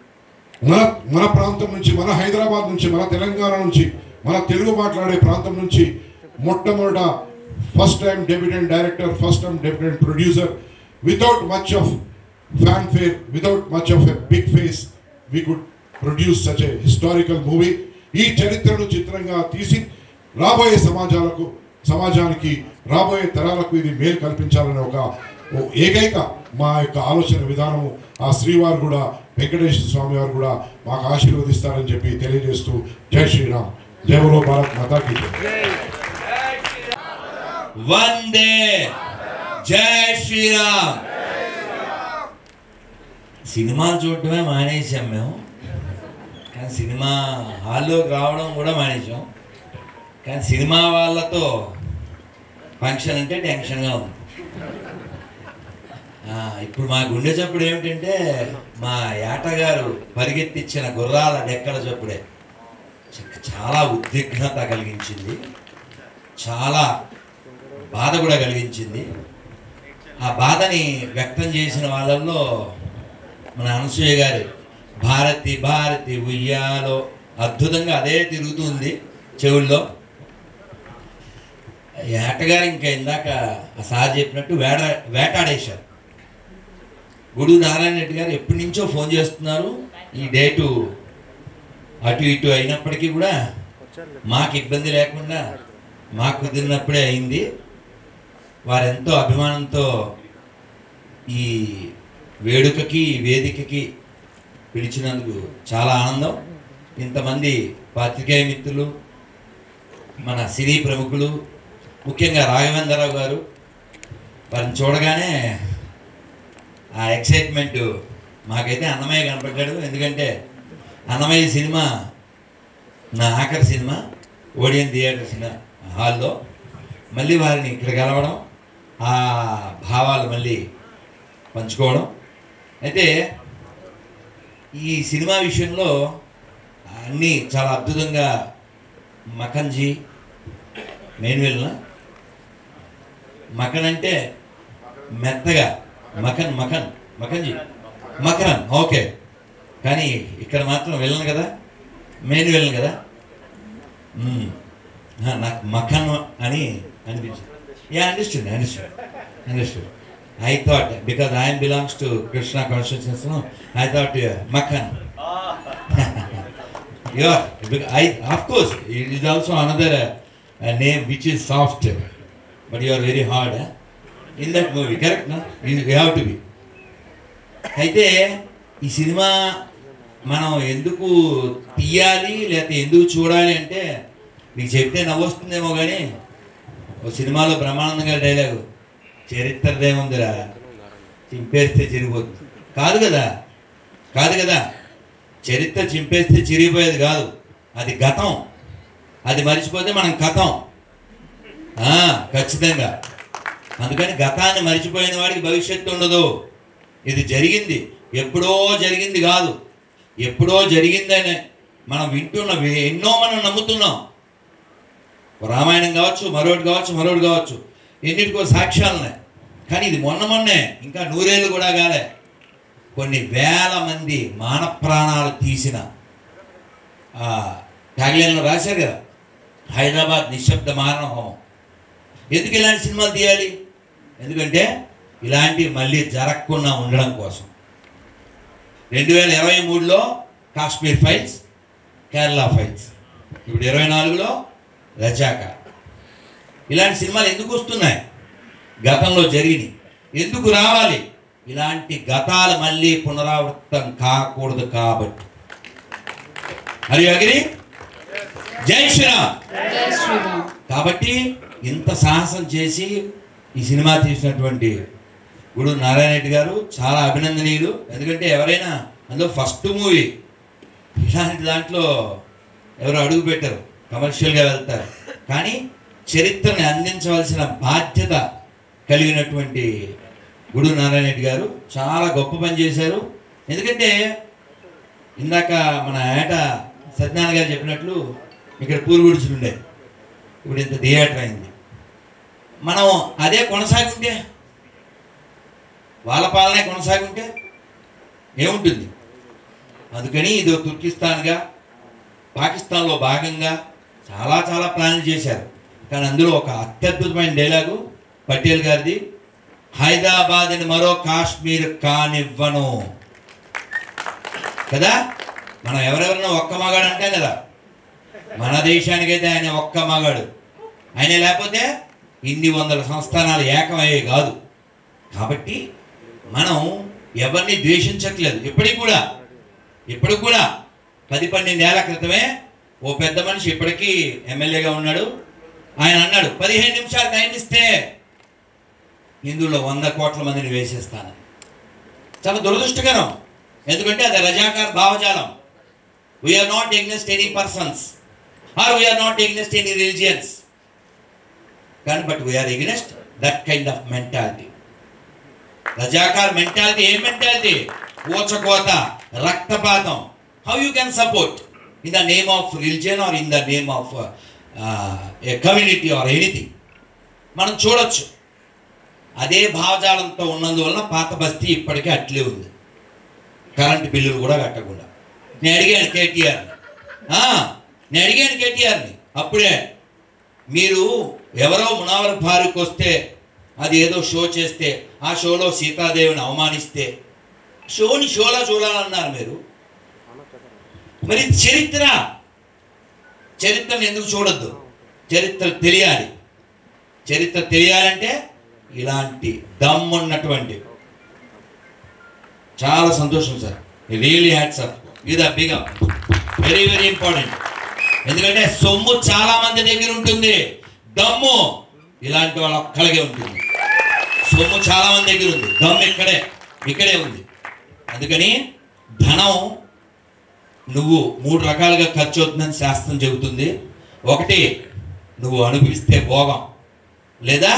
P: మన మన ప్రాంతం నుంచి మన హైదరాబాద్ నుంచి మన తెలంగాణ నుంచి మన తెలుగు మాట్లాడే ప్రాంతం నుంచి మొట్టమొదట first time debutante director first time debutante producer without much of fanfare, without much of a big face, we could produce such a historical movie. ఈ చరిత్రను చిత్రంగా తీసి రాబోయే సమాజాలకు సమాజానికి రాబోయే తరాలకు ఇది మేలు కల్పించాలనే ఒక ఓ ఏకైక మా యొక్క ఆలోచన విధానము ఆ శ్రీవారు కూడా వెంకటేశ్వర స్వామి వారు కూడా మాకు ఆశీర్వదిస్తారని చెప్పి తెలియజేస్తూ జై శ్రీరామ్ జై బలో భారత్ మాతాకి జై.
I: వందే జై శ్రీరామ్ సినిమాలు చూడటమే మానేసాం మేము కానీ సినిమా హాల్లోకి రావడం కూడా మానేసాం కానీ సినిమా వాళ్ళతో ఫంక్షన్ అంటే టెన్షన్గా ఉంది
Q: ఆ, ఇప్పుడు మా గుండె చప్పుడు ఏమిటంటే మా ఏటగారు పరిగెత్తిచ్చిన గుర్రాల డెక్కల చప్పుడే చ- చాలా ఉద్విగ్నత కలిగించింది చాలా బాధ కూడా కలిగించింది ఆ బాధని వ్యక్తం చేసిన వాళ్ళల్లో మన అనసూయ గారి భారతి భారతి ఉయ్యాలో అద్భుతంగా అదే తిరుగుతుంది చెవుల్లో ఏటగారు ఇంకా ఇందాక ఆ సార్ చెప్పినట్టు వేట వేటాడేశారు గుడు నారాయణ రెడ్డి గారు ఎప్పటి నుంచో ఫోన్ చేస్తున్నారు ఈ డేటు అటు ఇటు అయినప్పటికీ కూడా మాకు ఇబ్బంది లేకుండా మాకు కుదిరినప్పుడే అయింది వారెంతో అభిమానంతో ఈ వేడుకకి ఈ వేదికకి పిలిచినందుకు చాలా ఆనందం ఇంతమంది పాత్రికేయ మిత్రులు మన సినీ ప్రముఖులు ముఖ్యంగా రాఘవేంద్రరావు గారు వారిని చూడగానే ఆ ఎక్సైట్మెంట్ మాకైతే అన్నమయ్య కనపడ్డాడు ఎందుకంటే అన్నమయ్య సినిమా నా ఆఖరి సినిమా ఓడియన్ థియేటర్ సినిమా హాల్లో మళ్ళీ వారిని ఇక్కడ కలవడం ఆ భావాలు మళ్ళీ పంచుకోవడం అయితే ఈ సినిమా విషయంలో అన్నీ చాలా అద్భుతంగా మకన్జీ మెయిన్ విలన మకన్ అంటే మెత్తగా మకన్ మకన్ మకన్జీ మకరన్ ఓకే కానీ ఇక్కడ మాత్రం విలన్ కదా మెయిన్ విలన్ కదా మ్మ్. ఆ, నాకు మకన్ అని అనిపించింది yeah understood understood understood I thought because I belongs to Krishna constitutions I thought మకన్ Yeah, bec- I of course it is also another uh, uh, name which is soft, but you are very hard eh? in that movie. Correct? No? You, you have to be. అయితే ఈ cinema మనం ఎందుకు తీయాలి లేకపోతే ఎందుకు చూడాలి అంటే మీకు చెప్తే నవ్వొస్తుందేమో కానీ ఓ సినిమాలో బ్రహ్మానందం గారి డైలాగు చరిత్రదేముందిరా చింపేస్తే చిరిగిపోతుంది కాదు కదా కాదు కదా చరిత్ర చింపేస్తే చిరిగిపోయేది కాదు అది గతం అది మర్చిపోతే మనం కథం ఆ, ఖచ్చితంగా అందుకని గతాన్ని మర్చిపోయిన వాడికి భవిష్యత్తు ఉండదు ఇది జరిగింది ఎప్పుడో జరిగింది కాదు ఎప్పుడో జరిగిందనే మనం వింటున్న వే- ఎన్నో మనం నమ్ముతున్నాం రామాయణం కావచ్చు మరొకటి కావచ్చు మరొకటి కావచ్చు ఎన్నిటికో సాక్ష్యాలు ఉన్నాయి కానీ ఇది మొన్న మొన్నే ఇంకా నూరేళ్ళు కూడా కాలే కొన్ని వేల మంది మాన ప్రాణాలు తీసిన ట్యాగ్లైన్లో రాశారు కదా హైదరాబాద్ నిశ్శబ్ద మారణ హోమం ఎందుకు ఇలాంటి సినిమాలు తీయాలి ఎందుకంటే ఇలాంటివి మళ్ళీ జరగకుండా ఉండడం కోసం రెండు వేల ఇరవై మూడులో కాశ్మీర్ ఫైల్స్ కేరళ ఫైల్స్ ఇప్పుడు ఇరవై నాలుగులో రజాక ఇలాంటి సినిమాలు ఎందుకు వస్తున్నాయి గతంలో జరిగినాయి ఎందుకు రావాలి ఇలాంటి గతాలు మళ్ళీ పునరావృతం కాకూడదు కాబట్టి హరి అగిరి జై శ్రీరామ్
A: జై శ్రీరామ్
Q: కాబట్టి ఇంత సాహసం చేసి ఈ సినిమా తీసినటువంటి గుడు నారాయణ రెడ్డి గారు చాలా అభినందనీయులు ఎందుకంటే ఎవరైనా అందులో ఫస్ట్ మూవీ ఇలాంటి దాంట్లో ఎవరు అడుగు పెట్టరు కమర్షియల్గా వెళ్తారు కానీ చరిత్రని అందించవలసిన బాధ్యత కలిగినటువంటి గుడు నారాయణ రెడ్డి గారు చాలా గొప్ప పని చేశారు ఎందుకంటే ఇందాక మన ఏట సత్యనారాయణ గారు చెప్పినట్లు ఇక్కడ పూలు గుడిచులు ఉండే ఇప్పుడు ఇంత థియేటర్ అయింది మనం అదే కొనసాగుంటే వాళ్ళ పాలనే కొనసాగుంటే ఏముంటుంది అందుకని ఇది తుర్కిస్తాన్గా పాకిస్తాన్లో భాగంగా చాలా చాలా ప్లాన్లు చేశారు కానీ అందులో ఒక అత్యద్భుతమైన డైలాగు పటేల్ గారిది హైదరాబాద్ని మరో కాశ్మీర్ కానివ్వను కదా మనం ఎవరెవరైనా ఒక్క మగాడు అంటాం కదా మన దేశానికైతే ఆయన ఒక్క మగాడు ఆయన లేకపోతే ఇన్ని వందల సంస్థానాలు ఏకమయ్యే కాదు కాబట్టి మనం ఎవరిని ద్వేషించట్లేదు ఇప్పటికి కూడా ఇప్పటికి కూడా పది పన్నెండేళ్ల క్రితమే ఓ పెద్ద మనిషి ఇప్పటికీ ఎమ్మెల్యేగా ఉన్నాడు ఆయన అన్నాడు పదిహేను నిమిషాలు టైం ఇస్తే హిందువుల్లో వంద కోట్ల మందిని వేసేస్తాను చాలా దురదృష్టకరం ఎందుకంటే అది రజాకార్ భావజాలం we are not against any persons or we are not against any religions కానీ but we are against that kind of mentality Razakar mentality ఏం మెంటాలిటీ ఊచకోత రక్తపాతం how you can support in the name of religion or in the name of a community or anything మనం చూడొచ్చు అదే భావజాలంతో ఉన్నందువలన పాత బస్తీ ఇప్పటికీ అట్లే ఉంది కరెంటు బిల్లులు కూడా కట్టకుండా నేను అడిగాను కేటీఆర్ని ఆ, నేను అడిగాను కేటీఆర్ని అప్పుడే మీరు ఎవరో మునావర్ భార్యకు వస్తే అది ఏదో షో చేస్తే ఆ షోలో సీతాదేవిని అవమానిస్తే షోని షోలా చూడాలన్నారు మీరు మరి ఇది చరిత్ర చరిత్రను ఎందుకు చూడొద్దు చరిత్ర తెలియాలి చరిత్ర తెలియాలంటే ఇలాంటి దమ్మున్నటువంటి చాలా సంతోషం సార్ రియలీ హ్యాడ్ సార్ ఇది బిగా వెరీ వెరీ ఇంపార్టెంట్ ఎందుకంటే సొమ్ము చాలా మంది దగ్గర ఉంటుంది దమ్ము ఇలాంటి వాళ్ళ ఒక్కలిగే ఉంటుంది సొమ్ము చాలా మంది దగ్గర ఉంది దమ్ము ఇక్కడే ఇక్కడే ఉంది అందుకని ధనం నువ్వు మూడు రకాలుగా ఖర్చు అవుతుందని శాస్త్రం చెబుతుంది ఒకటి నువ్వు అనుభవిస్తే భోగం లేదా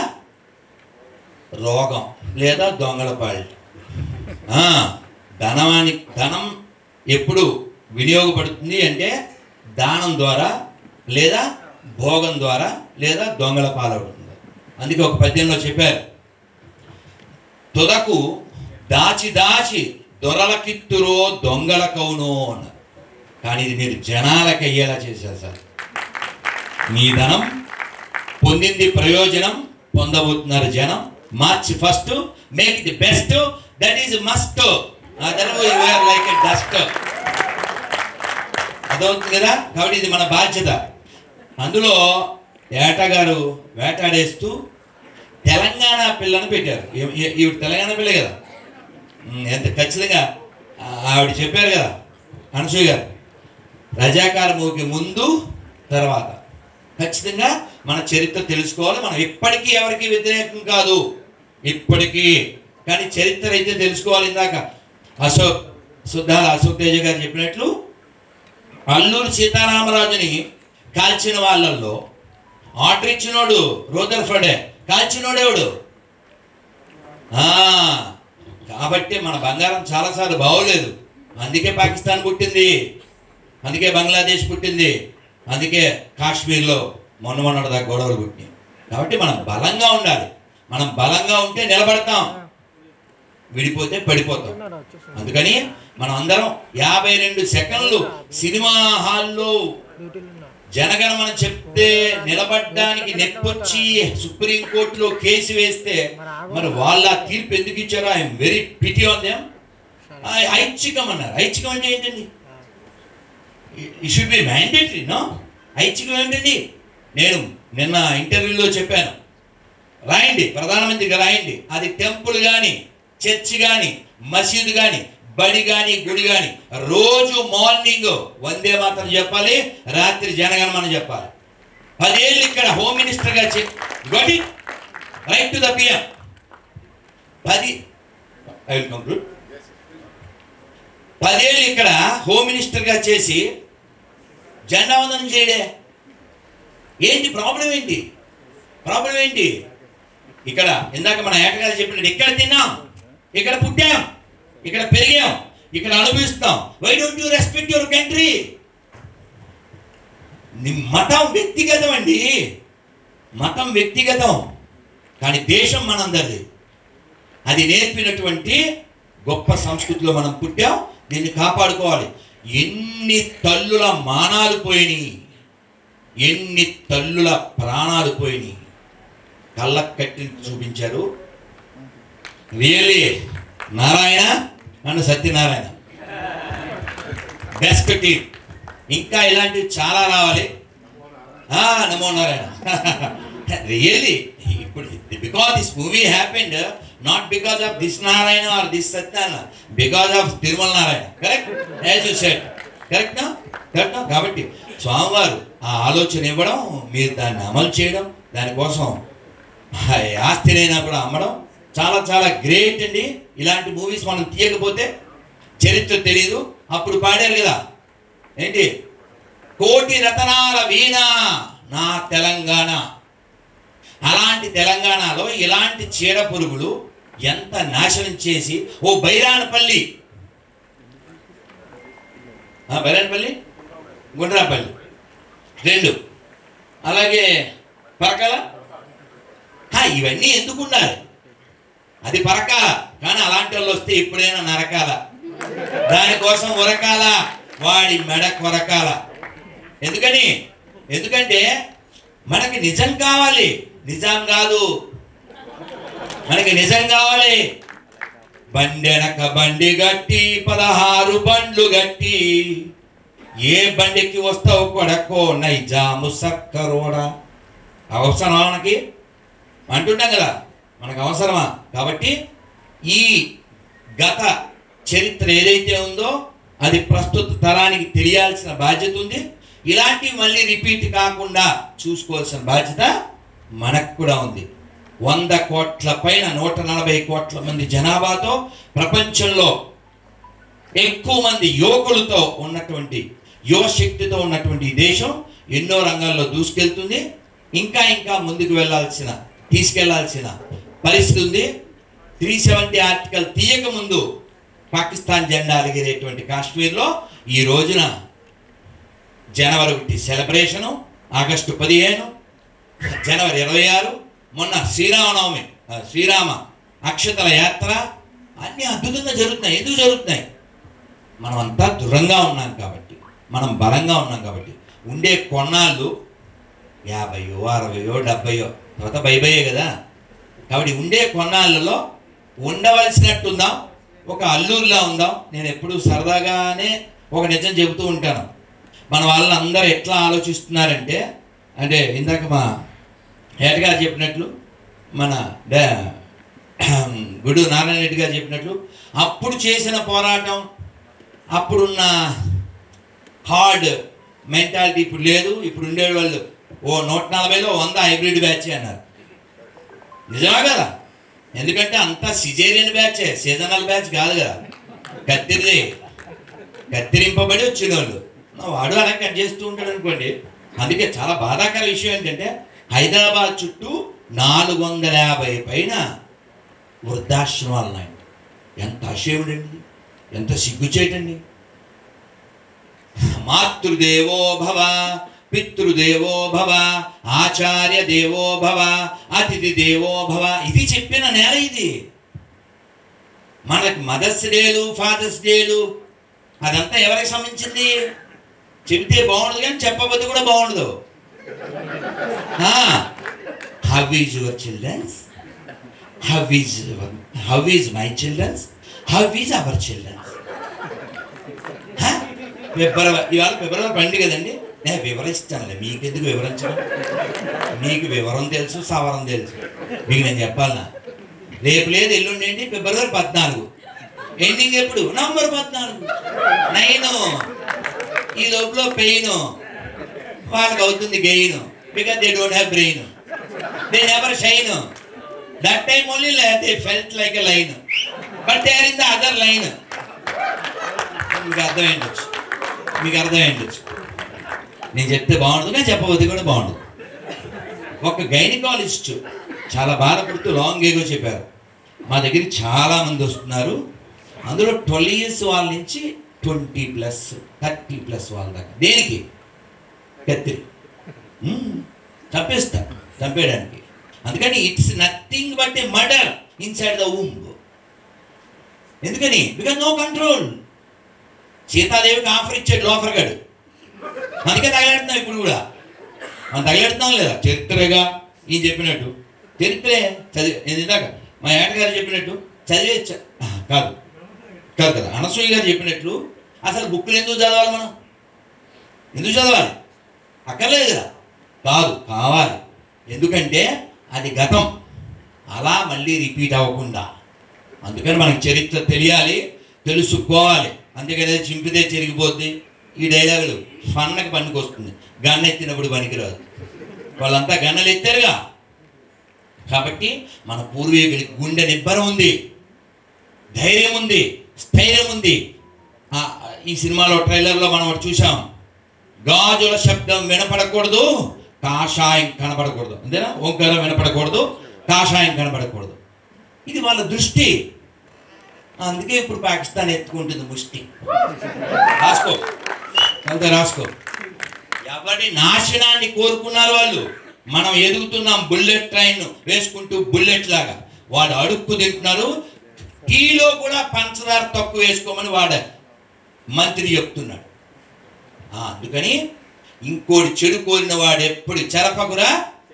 Q: రోగం లేదా దొంగలపాళ్ళు ఆ, ధనమాని ధనం ఎప్పుడు వినియోగపడుతుంది అంటే దానం ద్వారా లేదా భోగం ద్వారా లేదా దొంగల పాలవుతుంది అందుకే ఒక పద్యంలో చెప్పారు తుదకు దాచి దాచి దొరలకిత్తురో దొంగల కౌను అన్నారు కానీ ఇది మీరు జనాలకు అయ్యేలా చేశారు సార్ మీ ధనం పొందింది ప్రయోజనం పొందబోతున్నారు జనం March first make the best that is must like a dust అదవుతుంది కదా కాబట్టి ఇది మన బాధ్యత అందులో ఏట గారు వేటాడేస్తూ తెలంగాణ పిల్లను పెట్టారు ఈ- ఈ- ఈవిడ తెలంగాణ పిల్ల కదా ఉమ్, ఎంత ఖచ్చితంగా ఆ, ఆవిడ చెప్పారు కదా అనసూయ గారు రజాకార మూవీకి ముందు తర్వాత ఖచ్చితంగా మన చరిత్ర తెలుసుకోవాలి మనం ఇప్పటికీ ఎవరికి వ్యతిరేకం కాదు ఇప్పటికీ కానీ చరిత్ర అయితే తెలుసుకోవాలి ఇందాక అశోక్ సుద్దాల అశోక్ తేజ గారు చెప్పినట్లు అల్లూరు సీతారామరాజుని కాల్చిన వాళ్ళల్లో ఆర్డర్ ఇచ్చినోడు రోదర్ఫర్డే కాల్చినోడేవాడు ఆ, కాబట్టి మన బంగారం చాలాసార్లు బాగోలేదు అందుకే పాకిస్తాన్ పుట్టింది అందుకే బంగ్లాదేశ్ పుట్టింది అందుకే కాశ్మీర్లో మొన్న మొన్నటి దాకా గొడవలు పుట్టినాయి కాబట్టి మనం బలంగా ఉండాలి మనం బలంగా ఉంటే నిలబడతాం విడిపోతే పడిపోతాం అందుకని మనం అందరం యాభై రెండు సెకండ్లు సినిమా హాల్లో జనగణమన చెప్తే నిలబడ్డానికి నెప్పొచ్చి సుప్రీంకోర్టులో కేసు వేస్తే మరి వాళ్ళ తీర్పు ఎందుకు ఇచ్చారో I'm very pity on them ఐచ్ఛికం అన్నారు ఐచ్ఛికం అంటే ఏంటండి ఈ షుడ్ బి మ్యాండేటరీ నో ఐచ్ఛికం ఏంటండి నేను నిన్న ఇంటర్వ్యూలో చెప్పాను రాయండి ప్రధానమంత్రికి రాయండి అది టెంపుల్ కానీ చర్చ్ కానీ మసీదు కానీ బడి కానీ గుడి కానీ రోజు మార్నింగ్ వందే మాత్రం చెప్పాలి రాత్రి జనగణమన చెప్పాలి పదేళ్ళు ఇక్కడ హోమ్ మినిస్టర్గా గొడి రైట్ టు ద పిఎం పది ఐ విల్ కంక్లూడ్ పదేళ్ళు ఇక్కడ హోమ్ మినిస్టర్గా చేసి జెండా వందనం చేయడే ఏంటి ప్రాబ్లం ఏంటి ప్రాబ్లం ఏంటి ఇక్కడ ఇందాక మన ఏటగారు చెప్పినట్టు ఇక్కడ తిన్నాం ఇక్కడ పుట్టాం ఇక్కడ పెరిగాం ఇక్కడ అనుభవిస్తాం why don't you respect your country మతం వ్యక్తిగతం అండి మతం వ్యక్తిగతం కానీ దేశం మనందరిది అది నేర్పినటువంటి గొప్ప సంస్కృతిలో మనం పుట్టాం దీన్ని కాపాడుకోవాలి ఎన్ని తల్లుల మానాలు పోయినాయి ఎన్ని తల్లుల ప్రాణాలు పోయినాయి కళ్ళకు కట్టి చూపించారు really Narayana and Satyanarayana best team ఇంకా ఇలాంటివి చాలా రావాలి ఆ, నమో నారాయణ రియలీ ఇప్పుడు because this movie happened not because of this Narayana or this Satyanarayana because of Tirumala Narayana correct as you said correct correct కాబట్టి స్వామివారు ఆ ఆలోచన ఇవ్వడం మీరు దాన్ని అమలు చేయడం దానికోసం ఆ ఆస్తినైనా కూడా అమ్మడం చాలా చాలా గ్రేట్ అండి ఇలాంటి మూవీస్ మనం తీయకపోతే చరిత్ర తెలియదు అప్పుడు పాడారు కదా ఏంటి కోటి రతనాల వీణ నా తెలంగాణ అలాంటి తెలంగాణలో ఇలాంటి చీడ పురుగులు ఎంత నాశనం చేసి ఓ బైరానపల్లి ఆ, బైరానపల్లి గుండ్రాపల్లి రెండు అలాగే పరకాల ఆ, ఇవన్నీ ఎందుకు ఉండాలి అది పరకాల కానీ అలాంటి వాళ్ళు వస్తే ఎప్పుడైనా నరకాల దానికోసం ఉరకాల వాడి మెడ కొరకాల ఎందుకని ఎందుకంటే మనకి నిజం కావాలి నిజం కాదు మనకి నిజం కావాలి బండెనక బండి గట్టి పదహారు బండ్లు గట్టి ఏ బండికి వస్తావు కొడకో నైజాము సక్కరోడా అవసరమా మనకి అంటుంటాం కదా మనకు అవసరమా కాబట్టి ఈ గత చరిత్ర ఏదైతే ఉందో అది ప్రస్తుత తరానికి తెలియాల్సిన బాధ్యత ఉంది ఇలాంటివి మళ్ళీ రిపీట్ కాకుండా చూసుకోవాల్సిన బాధ్యత మనకు కూడా ఉంది వంద కోట్ల పైన నూట నలభై కోట్ల మంది జనాభాతో ప్రపంచంలో ఎక్కువ మంది యువకులతో ఉన్నటువంటి యువశక్తితో ఉన్నటువంటి ఈ దేశం ఎన్నో రంగాల్లో దూసుకెళ్తుంది ఇంకా ఇంకా ముందుకు వెళ్ళాల్సిన తీసుకెళ్లాల్సిన పరిస్థితి ఉంది త్రీ సెవెంటీ ఆర్టికల్ తీయక ముందు పాకిస్తాన్ జెండా అలిగేటువంటి కాశ్మీర్లో ఈ రోజున జనవరి ఒకటి సెలబ్రేషను ఆగస్టు పదిహేను జనవరి ఇరవై ఆరు మొన్న శ్రీరామనవమి ఆ, శ్రీరామ అక్షతల యాత్ర అన్నీ అద్భుతంగా జరుగుతున్నాయి ఎందుకు జరుగుతున్నాయి మనం అంతా దృఢంగా ఉన్నాం కాబట్టి మనం బలంగా ఉన్నాం కాబట్టి ఉండే కొన్నాళ్ళు యాభైయో అరవయో డెబ్బయో తర్వాత బైబయ్యే కదా కాబట్టి ఉండే కొన్నాళ్ళలో ఉండవలసినట్టుందాం ఒక అల్లూరులా ఉందాం నేను ఎప్పుడు సరదాగానే ఒక నిజం చెబుతూ ఉంటాను మన వాళ్ళందరూ ఎట్లా ఆలోచిస్తున్నారంటే అంటే ఇందాక మా హెడ్ గారు చెప్పినట్లు మన డా- గుడు నారాయణ రెడ్డి గారు చెప్పినట్లు అప్పుడు చేసిన పోరాటం అప్పుడున్న హార్డ్ మెంటాలిటీ ఇప్పుడు లేదు ఇప్పుడు ఉండే వాళ్ళు ఓ నూట నలభైలో వంద హైబ్రిడ్ బ్యాచ్ అన్నారు నిజమే కదా ఎందుకంటే అంతా సిజేరియన్ బ్యాచే సీజనల్ బ్యాచ్ కాదు కదా కత్తిరిది కత్తిరింపబడి వచ్చిన వాళ్ళు వాడు అలా కట్ చేస్తూ ఉంటాడు అనుకోండి అందుకే చాలా బాధాకర విషయం ఏంటంటే హైదరాబాద్ చుట్టూ నాలుగు వందల యాభై పైన వృద్ధాశ్రమాలు ఉన్నాయి ఎంత అసేవుడండి ఎంత సిగ్గుచేటండి మాతృదేవో భవ పితృదేవో భవ ఆచార్య దేవో భవ అతిథి దేవో భవ ఇది చెప్పిన నేల ఇది మనకి మదర్స్ డేలు ఫాదర్స్ డేలు అదంతా ఎవరికి సంబంధించింది చెబితే బాగుండదు కానీ చెప్పబోతే కూడా బాగుండదు how is your childrens how is how is my childrens how is our childrens ఫిబ్రవరి ఇవాళ ఫిబ్రవరి పండుగ కదండి నేను వివరిస్తానులే మీకు ఎందుకు వివరించడం మీకు వివరం తెలుసు సవరం తెలుసు మీకు నేను చెప్పాలనా రేపు లేదు ఎల్లుండి ఏంటి ఫిబ్రవరి పద్నాలుగు ఎండింగ్ ఎప్పుడు నవంబర్ పద్నాలుగు నైన్ ఈ లోపల పెయిన్ వాళ్ళకి అవుతుంది gain because they don't have brain they never shine that time only they felt like a line but they are in the other line మీకు అర్థమైండొచ్చు మీకు అర్థమైండొచ్చు నేను చెప్తే బాగుండదు కానీ చెప్పబోతే కూడా బాగుండదు ఒక గైనకాలజిస్ట్ చాలా బాధపడుతూ లాంగ్ ఏగో చెప్పారు మా దగ్గరికి చాలా మంది వస్తున్నారు అందులో ట్వెల్వ్ ఇయర్స్ వాళ్ళ నుంచి ట్వంటీ ప్లస్ థర్టీ ప్లస్ వాళ్ళ దాకా దేనికి కత్తిరి మ్మ్. చంపేస్తా చంపేయడానికి అందుకని it's nothing but a murder inside the um ఎందుకని బికాజ్ నో కంట్రోల్ సీతాదేవికి ఆఫర్ ఇచ్చాడు లోఫర్ గాడు అందుకే తగలెడుతున్నాం ఇప్పుడు కూడా మనం తగలెడుతున్నాం లేదా చరిత్రగా ఈయన చెప్పినట్టు చరిత్రే చదివి నేను ఇందాక మా ఏటగారు చెప్పినట్టు చదివే చ- ఆ, కాదు కాదు కదా అనసూయ గారు చెప్పినట్లు అసలు బుక్లు ఎందుకు చదవాలి మనం ఎందుకు చదవాలి అక్కర్లేదు కదా కాదు కావాలి ఎందుకంటే అది గతం అలా మళ్ళీ రిపీట్ అవ్వకుండా అందుకని మనకి చరిత్ర తెలియాలి తెలుసుకోవాలి అందుకని చింపితే చెరిగిపోద్ది ఈ డైలాగులు ఫన్నకి పనికి వస్తుంది గన్న ఎత్తినప్పుడు పనికిరాదు వాళ్ళంతా గన్నలు ఎత్తారుగా కాబట్టి మన పూర్వీకులకి గుండె నిబ్బరం ఉంది ధైర్యం ఉంది స్థైర్యం ఉంది ఆ, ఈ సినిమాలో ట్రైలర్లో మనం ఒకటి చూసాం గాజుల శబ్దం వినపడకూడదు కాషాయం కనపడకూడదు అంతేనా ఓంకారం వినపడకూడదు కాషాయం కనపడకూడదు ఇది వాళ్ళ దృష్టి అందుకే ఇప్పుడు పాకిస్తాన్ ఎత్తుకుంటుంది ముష్టి రాసుకో అంతే రాసుకో ఎవరి నాశనాన్ని కోరుకున్నారు వాళ్ళు మనం ఎదుగుతున్నాం బుల్లెట్ ట్రైన్ వేసుకుంటూ బుల్లెట్ లాగా వాడు అడుక్కు తింటున్నారు టీలో కూడా పంచదార తక్కువ వేసుకోమని వాడ మంత్రి చెప్తున్నాడు ఆ, అందుకని ఇంకోటి చెడు కోరిన వాడు ఎప్పుడు చెరపకురా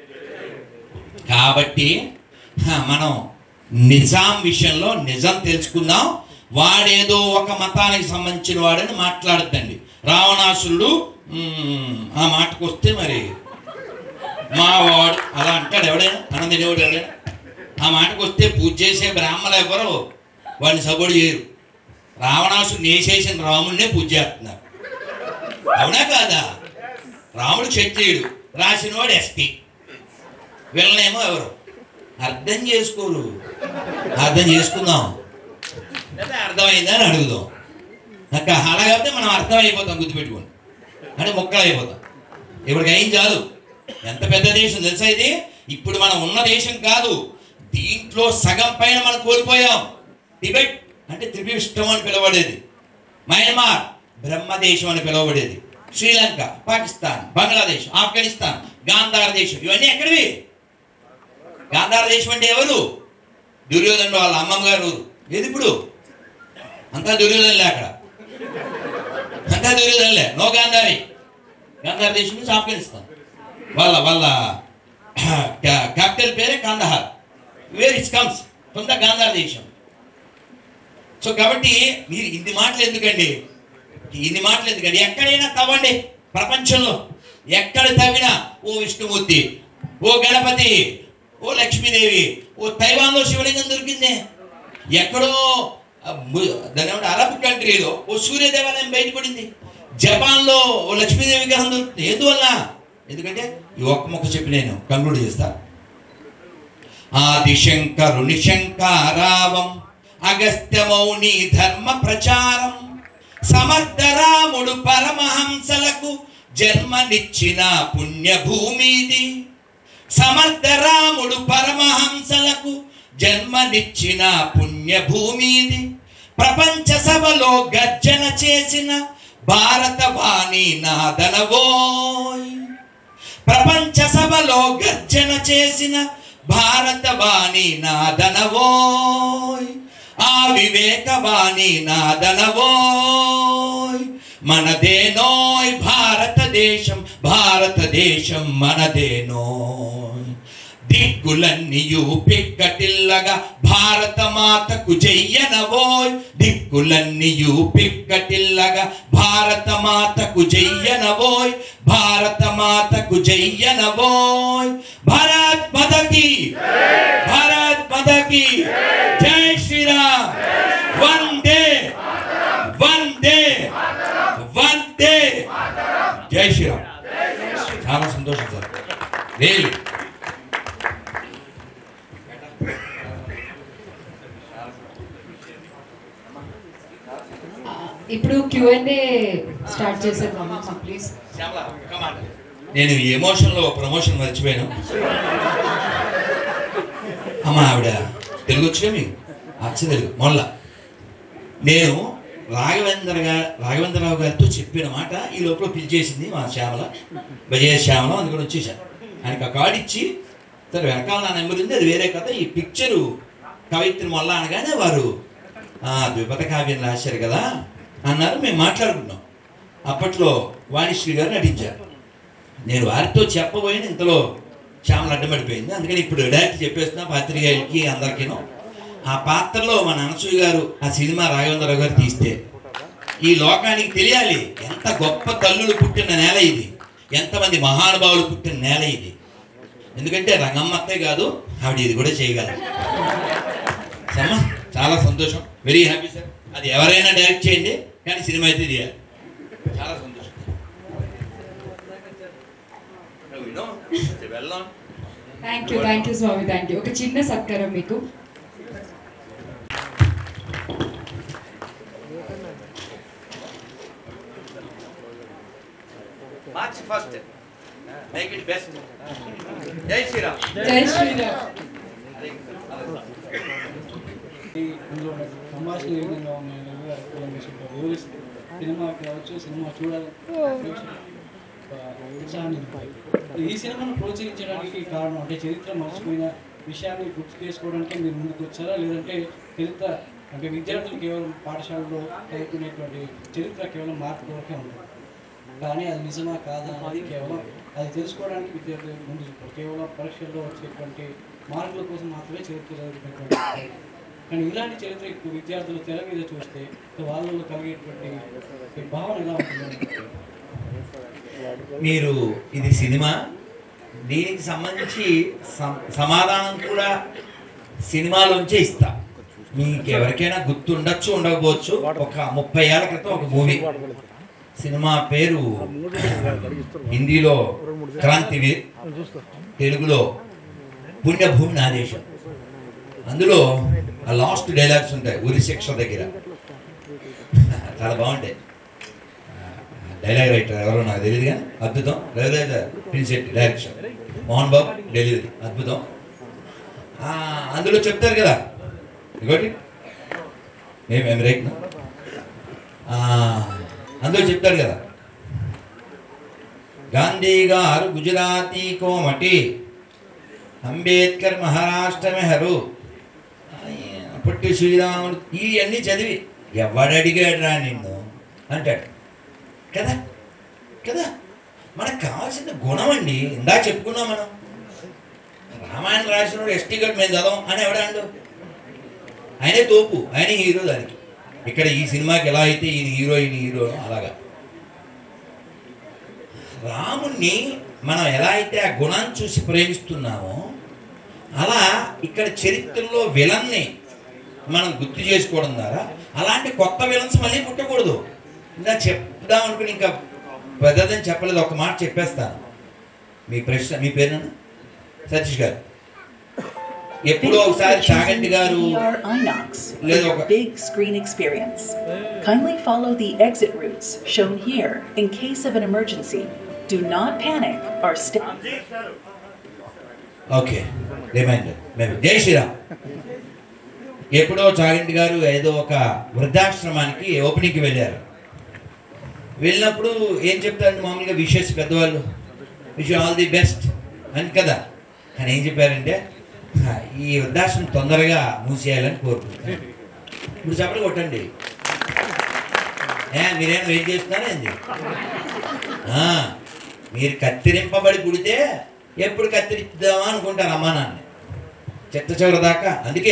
Q: కాబట్టి హ, మనం నిజాం విషయంలో నిజం తెలుసుకుందాం వాడేదో ఒక మతానికి సంబంధించిన వాడని మాట్లాడద్దండి రావణాసురుడు మ్మ్, ఆ మాటకు వస్తే మరి మా వాడు అలా అంటాడు ఎవడైనా అనందినేవాడు ఎవడైనా ఆ మాటకు వస్తే పూజ చేసే బ్రాహ్మణులు ఎవరు వాడిని సపోర్ట్ చేయరు రావణాసుని వేసేసిన రాముడినే పూజ చేస్తున్నారు అవునా కాదా రాముడు క్షత్రియుడు రాసినవాడు ఎస్పీ వీళ్ళనేమో ఎవరు అర్థం చేసుకోరు అర్థం చేసుకుందాం లేదా అర్థమైందా అని అడుగుదాం నాకు అలా కాబట్టి మనం అర్థమైపోతాం గుర్తుపెట్టుకోండి అంటే మొక్కలు అయిపోతాం ఇప్పటికి ఏం చాలు ఎంత పెద్ద దేశం తెలుసా ఇది ఇప్పుడు మనం ఉన్న దేశం కాదు దీంట్లో సగం పైన మనం కోల్పోయాం టిబెట్ అంటే త్రిపిష్టం అని పిలవబడేది మయన్మార్ బ్రహ్మదేశం అని పిలువబడేది శ్రీలంక పాకిస్తాన్ బంగ్లాదేశ్ ఆఫ్ఘనిస్తాన్ గాంధార దేశం ఇవన్నీ ఎక్కడివి గాంధార దేశం అంటే ఎవరు దుర్యోధన వాళ్ళ అమ్మమ్మ గారు ఊరు. ఏది ఇప్పుడు అంతా దుర్యోధనలే అక్కడ అంతా దుర్యోధనలే నో గాంధారి గాంధార దేశం నుంచి ఆఫ్ఘనిస్తాన్ వాళ్ళ వాళ్ళ క్యాపిటల్ పేరే Kandahar where it's comes from the Gandhara దేశం సో కాబట్టి మీరు ఇన్ని మాటలు ఎందుకండి ఇన్ని మాటలు ఎందుకండి ఎక్కడైనా తవ్వండి ప్రపంచంలో ఎక్కడ తవ్వినా ఓ విష్ణుమూర్తి ఓ గణపతి ఓ లక్ష్మీదేవి ఓ తైవాన్లో శివలింగం దొరికిందే ఎక్కడో ఆ, ము- దాని ఏమంటే అరబ్ కంట్రీలో ఓ సూర్య దేవాలయం బయటపడింది జపాన్లో ఓ లక్ష్మీదేవి విగ్రహం దొరుకుతుంది ఎందువల్ల ఎందుకంటే ఈ ఒక్క మొక్క చెప్పి నేను కంక్లూడ్ చేస్తా ఆదిశంకరుని శంకారావం అగస్త్య మౌని ధర్మ ప్రచారం సమర్థరాముడు పరమహంసలకు జన్మనిచ్చిన పుణ్యభూమిది సమర్థరాముడు పరమహంసలకు జన్మనిచ్చిన పుణ్యభూమిది ప్రపంచ సభలో గర్జన చేసిన భారత వాణి నాదనవోయ్ ప్రపంచ సభలో గర్జన చేసిన భారతవాణి నాదనవోయ్ ఆ వివేకవాణి నాదనవోయ్ మనదేనోయ్ భారతదేశం భారతదేశం మనదేనోయ్ దిక్కులన్నీయు పిక్కటిల్లగా భారత మాతకు జయ్యనవోయ్ దిక్కులన్నీయు పిక్కటిల్లగా భారత మాతకు జయ్యనవోయ్ భారత మాతకు జయ్యనవోయ్ భారత్ మదకి భారత్ మదకి జై శ్రీరామ్ వందే వందే వందే జై శ్రీరామ్ చాలా సంతోషం సార్ రియల్లీ
A: ఇప్పుడు క్యూ అండ్ స్టార్ట్ చేసేద్దాం ప్లీజ్
Q: నేను ఈ ఎమోషన్లో ప్రమోషన్ మర్చిపోయాను అమ్మ ఆవిడ తెలుగు వచ్చుగా మీకు అచ్చ తెలుగు మొల్ల నేను రాఘవేంద్ర గారు రాఘవేంద్రరావు గారితో చెప్పిన మాట ఈ లోపల పిలిచేసింది మా శ్యామల విజయ శ్యామల అందుకని వచ్చేసాను ఆయనకి ఆ కార్డు ఇచ్చి సరే వెనకాల నా నెంబర్ ఉంది అది వేరే కథ ఈ పిక్చరు కవిత్రి మొల్ల అనగానే వారు "ఆ, ద్విపద కావ్యం రాశారు కదా అన్నారు మేము మాట్లాడుకున్నాం అప్పట్లో వాణిశ్రీ గారు నటించారు నేను వారితో చెప్పబోయిన ఇంతలో శ్యామల అడ్డమడిపోయింది అందుకని ఇప్పుడు డైరెక్ట్ చెప్పేస్తున్నా పాత్రికేయులకి అందరికీను ఆ పాత్రలో మన అనసూయ గారు ఆ సినిమా రాఘవేంద్రరావు గారు తీస్తే ఈ లోకానికి తెలియాలి ఎంత గొప్ప తల్లులు పుట్టిన నేల ఇది ఎంతమంది మహానుభావులు పుట్టిన నేల ఇది ఎందుకంటే రంగమ్మత్తే కాదు ఆవిడ ఇది కూడా చేయగలరు సమ్మా చాలా సంతోషం వెరీ హ్యాపీ సార్ అది ఎవరైనా డైరెక్ట్ చేయండి కానీ సినిమా అయితే తీయాలి చాలా సంతోషం వెళ్ళాం
A: థ్యాంక్ యూ థ్యాంక్ యూ స్వామి థ్యాంక్ యూ ఒక చిన్న సత్కారం మీకు
Q: March first make it best జై శ్రీరామ్
A: జై శ్రీరామ్
R: ఈ అందులో సంభాషణ ఏ విధంగా ఉన్నాయని కూడా వివరిస్తారు. వివరిస్తారు సినిమాకి కావచ్చు సినిమా చూడాలి ఉత్సాహాన్ని నింపుతాయి. ఈ సినిమాను ప్రోత్సహించడానికి కారణం అంటే చరిత్ర మర్చిపోయిన విషయాన్ని గుర్తు చేసుకోవడానికి మీరు ముందుకు వచ్చారా లేదంటే చరిత్ర అంటే విద్యార్థులు కేవలం పాఠశాలలో చదువుకునేటువంటి చరిత్ర కేవలం మార్పు వరకే ఉంటుంది కానీ అది నిజమా కాదా అనేది కేవలం అది తెలుసుకోవడానికి విద్యార్థులు ముందు చూస్తారు కేవలం పరీక్షల్లో వచ్చేటువంటి మార్కుల కోసం మాత్రమే చరిత్ర చదువుకునేటువంటి వాళ్ళు. కానీ ఇలాంటి చరిత్ర ఇప్పుడు విద్యార్థులు తెర మీద చూస్తే వాళ్ళలో కలిగేటువంటి భావన ఎలా ఉంటుంది
Q: మీరు ఇది సినిమా దీనికి సంబంధించి సం- సమాధానం కూడా సినిమాలోంచే ఇస్తా మీకు ఎవరికైనా గుర్తు ఉండొచ్చు ఉండకపోవచ్చు ఒక ముప్పై ఏళ్ల క్రితం ఒక మూవీ సినిమా పేరు హిందీలో క్రాంతివీర్ తెలుగులో పుణ్యభూమి నా దేశం అందులో ఆ లాస్ట్ డైలాగ్స్ ఉంటాయి ఉరి శిక్ష దగ్గర చాలా బాగుంటాయి డైలాగ్ రైటర్ ఎవరో నాకు తెలియదు కానీ అద్భుతం రవిరాజ ప్రిన్సెట్ డైరెక్షన్ మోహన్ బాబు డెలివరీ అద్భుతం ఆ, అందులో చెప్తారు కదా ఇంకోటి మేము రైట్ అందులో చెప్తారు కదా గాంధీ గారు గుజరాతీ కోమటి అంబేద్కర్ మహారాష్ట్ర మెహరు పొట్టి శ్రీరాముడు ఇవన్నీ చదివి ఎవడడిగాడు రా నిన్ను అంటాడు కదా కదా మనకు కావాల్సిన గుణం అండి ఇందా చెప్పుకున్నాం మనం రామాయణం రాసినోడు ఎస్టీ గడ్ మేము చదవం అని ఎవడాడు ఆయనే తోపు ఆయనే హీరో దానికి ఇక్కడ ఈ సినిమాకి ఎలా అయితే ఈయన హీరో ఈయన హీరో అలాగా రాముణ్ణి మనం ఎలా అయితే ఆ గుణాన్ని చూసి ప్రేమిస్తున్నామో అలా ఇక్కడ చరిత్రలో విలన్ని మనం గుర్తు చేసుకోవడం ద్వారా అలాంటి కొత్త విలన్స్ మళ్ళీ పుట్టకూడదు ఇంకా చెప్దాం అనుకుని ఇంకా పెద్దదని చెప్పలేదు ఒక మాట చెప్పేస్తాను మీ ప్రశ్న మీ పేరు సతీష్ గారు ఎప్పుడో ఒకసారి చాగంటి గారు
S: VR Inox
Q: లేదు
S: for
Q: ఒక
S: your big screen experience. Kindly follow the exit routes shown here in case of an emergency. Do not panic or stay.
Q: Okay reminder మేము జై శ్రీరామ్ ఎప్పుడో చాగంటి గారు ఏదో ఒక వృద్ధాశ్రమానికి ఓపెనింగ్కి వెళ్ళారు వెళ్ళినప్పుడు ఏం చెప్తారండి మామూలుగా విషెస్ పెద్దవాళ్ళు విష్ ఆల్ ది బెస్ట్ అని కదా కానీ ఏం చెప్పారంటే "హా, ఈ వృద్ధాశ్రమం తొందరగా మూసేయాలని కోరుకుంటున్నాను ఇప్పుడు చెప్పలు కొట్టండి ఏ మీరేం వెయిట్ చేస్తున్నారా ఏంది ఆ, మీరు కత్తిరింపబడి పుడితే ఎప్పుడు కత్తిరిద్దామా అనుకుంటారు అమ్మా నాన్న చెత్త చివరి దాకా అందుకే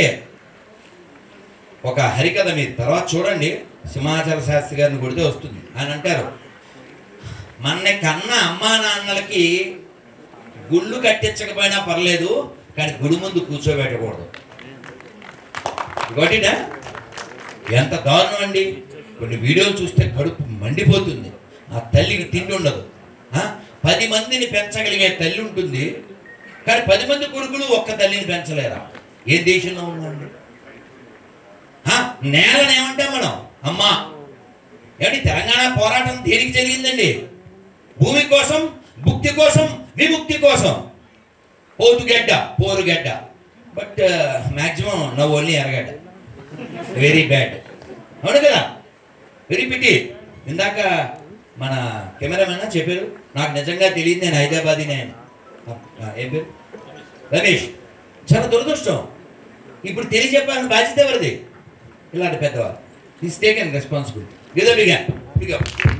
Q: ఒక హరికథ మీరు తర్వాత చూడండి సింహాచల శాస్త్రి గారిని కొడితే వస్తుంది అని అంటారు మన కన్న అమ్మా నాన్నలకి గుళ్ళు కట్టించకపోయినా పర్లేదు కానీ గుడి ముందు కూర్చోబెట్టకూడదు ఇంకోటినా ఎంత దారుణం అండి కొన్ని వీడియోలు చూస్తే కడుపు మండిపోతుంది ఆ తల్లికి తిండి ఉండదు ఆ? పది మందిని పెంచగలిగే తల్లి ఉంటుంది కానీ పది మంది కొడుకులు ఒక్క తల్లిని పెంచలేరా ఏ దేశంలో ఉందండి ఆ? నేలని ఏమంటాం మనం అమ్మా ఏమండి తెలంగాణ పోరాటం దేనికి జరిగిందండి భూమి కోసం భుక్తి కోసం విముక్తి కోసం పోతుగడ్డ పోరుగడ్డ but maximum now only Erragadda very bad అవును కదా వెరీ పిటి ఇందాక మన కెమెరామెన్ చెప్పారు నాకు నిజంగా తెలియదు నేను హైదరాబాదీ నేను ఏం పేరు రమేష్ చాలా దురదృష్టం ఇప్పుడు తెలియజెప్పాలని బాధ్యత ఎవరిది ఇలాంటి పెద్దవాళ్ళు ఈస్ టేకెన్ రెస్పాన్సిబిలిటీ ఏదో బిగా బిగా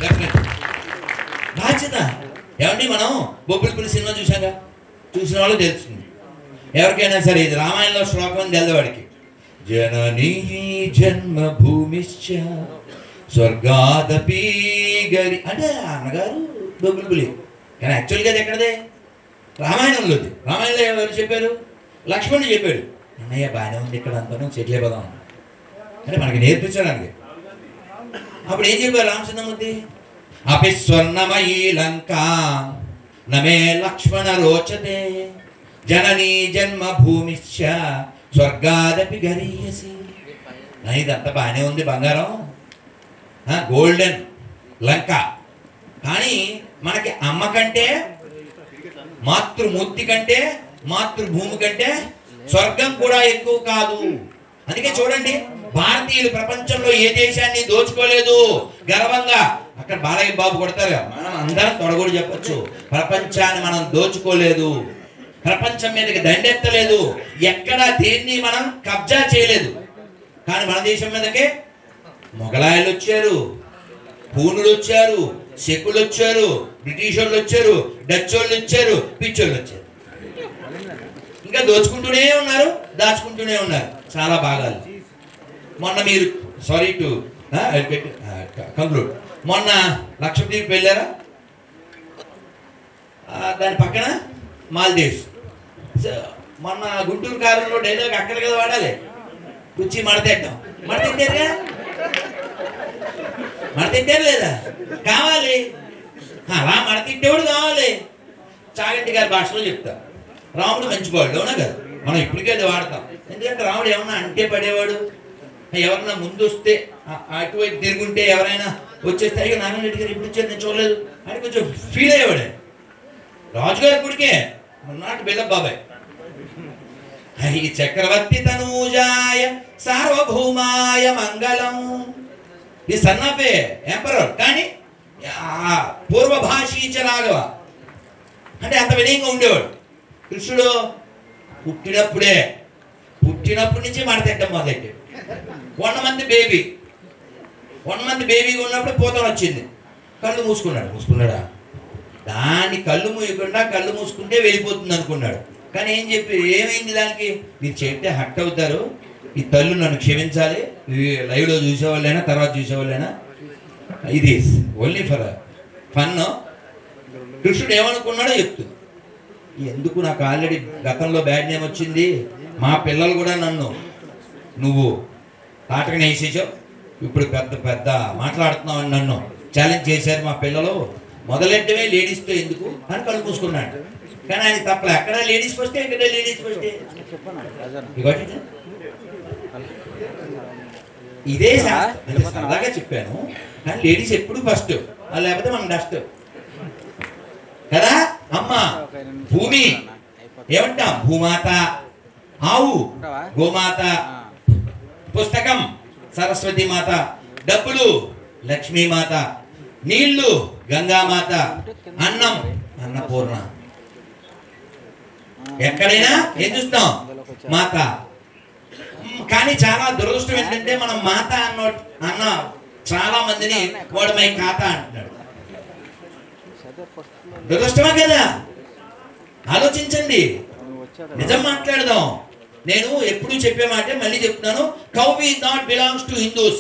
Q: బాధ్యత ఏమండి మనం బొబ్బిలిపురి సినిమా చూసాగా చూసిన వాళ్ళు తెలుస్తుంది ఎవరికైనా సరే ఇది రామాయణంలో శ్లోకం అని తెల్లవాడికి జననీ జన్మభూమిశ్చ స్వర్గాదపి గరి అంటే ఆ అన్నగారు బొబ్బిలిపులి కానీ యాక్చువల్గా అది ఎక్కడదే రామాయణంలోది రామాయణంలో ఎవరు చెప్పారు లక్ష్మణుడు చెప్పాడు అన్నయ్య బాగానే ఉంది ఇక్కడ అంతా చెట్లే పదం అంటే మనకి నేర్పించడానికి అప్పుడు ఏం చెప్పారు రామచంద్రమూర్తి అపి స్వర్ణమయీ లంక నమే లక్ష్మణ రోచతే జననీ జన్మభూమిశ్చ స్వర్గాదపి గరీయసి నా ఇదంతా బాగానే ఉంది బంగారం గోల్డెన్ లంక కానీ మనకి అమ్మ కంటే మాతృమూర్తి కంటే మాతృభూమి కంటే స్వర్గం కూడా ఎక్కువ కాదు అందుకే చూడండి భారతీయులు ప్రపంచంలో ఏ దేశాన్ని దోచుకోలేదు గర్వంగా అక్కడ బాలయ్య బాబు కొడతారు మనం అందరం తొడగొడు చెప్పొచ్చు ప్రపంచాన్ని మనం దోచుకోలేదు ప్రపంచం మీదకి దండెత్తలేదు ఎక్కడ దేన్ని మనం కబ్జా చేయలేదు కానీ మన దేశం మీదకే మొఘలాయలు వచ్చారు పూనులు వచ్చారు శకులు వచ్చారు బ్రిటిష్ వాళ్ళు వచ్చారు డచ్ వాళ్ళు వచ్చారు పిచ్చోళ్ళు వచ్చారు ఇంకా దోచుకుంటూనే ఉన్నారు దాచుకుంటూనే ఉన్నారు చాలా భాగాలు మొన్న మీరు సారీ టు కంక్లూడ్ మొన్న లక్షద్వీప్ వెళ్ళారా ఆ, దాని పక్కన మాల్దీవ్స్ సో, మొన్న గుంటూరు కారంలో డైలాగ్ అక్కడ కదా వాడాలి కుర్చీ మడతెట్టాం మడతెట్టారుగా మడతెట్టారు లేదా కావాలి అలా మడతెట్టేవాడు కావాలి చాగంటి గారి భాషలో చెప్తా రాముడు మంచివాడు అవునా కదా మనం ఇప్పటికే అది వాడతాం ఎందుకంటే రాముడు ఏమన్నా అంటే పడేవాడు ఎవరన్నా ముందు వస్తే ఆ- అటువైపు తిరుగుంటే ఎవరైనా వచ్చేస్తే అయ్యో నారాయణ రెడ్డి గారు ఇప్పుడు వచ్చారు నేను చూడలేదు అని కొంచెం ఫీల్ అయ్యేవాడు ఆయన. రాజుగారి గుడికే నాటి బిల్లప్ బాబాయ్ ఈ చక్రవర్తి తనూజాయ సార్వభౌమాయ మంగళం ఈ సన్నపే ఎంపరర్ కానీ ఆ పూర్వభాషీచ రాఘవ అంటే అంత వినయంగా ఉండేవాడు కృష్ణుడు పుట్టినప్పుడే పుట్టినప్పటి నుంచి మడతెట్టం మొదలెట్టాడు one month baby one month బేబీగా ఉన్నప్పుడు పూతం వచ్చింది కళ్ళు మూసుకున్నాడు మూసుకున్నాడా దాన్ని కళ్ళు మూయకుండా కళ్ళు మూసుకుంటే వెళ్ళిపోతుంది అనుకున్నాడు కానీ ఏం చెప్పి ఏమైంది దానికి మీరు చెప్తే హట్ అవుతారు ఈ తల్లు నన్ను క్షమించాలి ఇవి లైవ్లో చూసేవాళ్ళైనా తర్వాత చూసేవాళ్ళైనా ఇది ఓన్లీ ఫర్ ఫన్ కృష్ణుడు ఏమనుకున్నాడో చెప్తుంది ఎందుకు నాకు ఆల్రెడీ గతంలో బ్యాడ్ నేమ్ వచ్చింది మా పిల్లలు కూడా నన్ను నువ్వు తాటకని వేసేసావు ఇప్పుడు పెద్ద పెద్ద మాట్లాడుతున్నావు అని నన్ను ఛాలెంజ్ చేశారు మా పిల్లలు మొదలెట్టమే లేడీస్తో ఎందుకు అని కళ్ళు మూసుకున్నాడు కానీ ఆయన తప్పలే అక్కడ లేడీస్ ఫస్టే ఇక్కడ లేడీస్ ఫస్టే You got it? ఇదే శాస్త్రం. అంటే సరదాగా చెప్పాను కానీ లేడీస్ ఎప్పుడు ఫస్ట్ లేకపోతే మనం డస్ట్ కదా అమ్మ భూమి ఏమంటాం భూమాత ఆవు గోమాత పుస్తకం సరస్వతి మాత డబ్బులు లక్ష్మీమాత నీళ్లు గంగామాత అన్నం అన్నపూర్ణ ఎక్కడైనా ఏం చూస్తాం మాత మ్, కానీ చాలా దురదృష్టం ఏంటంటే మనం మాత అన్న అన్న చాలా మందిని వాడు మై ఖాత అంటున్నాడు దురదృష్టమా కదా ఆలోచించండి నిజం మాట్లాడదాం నేను ఎప్పుడు చెప్పే మాట మళ్ళీ చెప్తున్నాను cow is not belongs to Hindus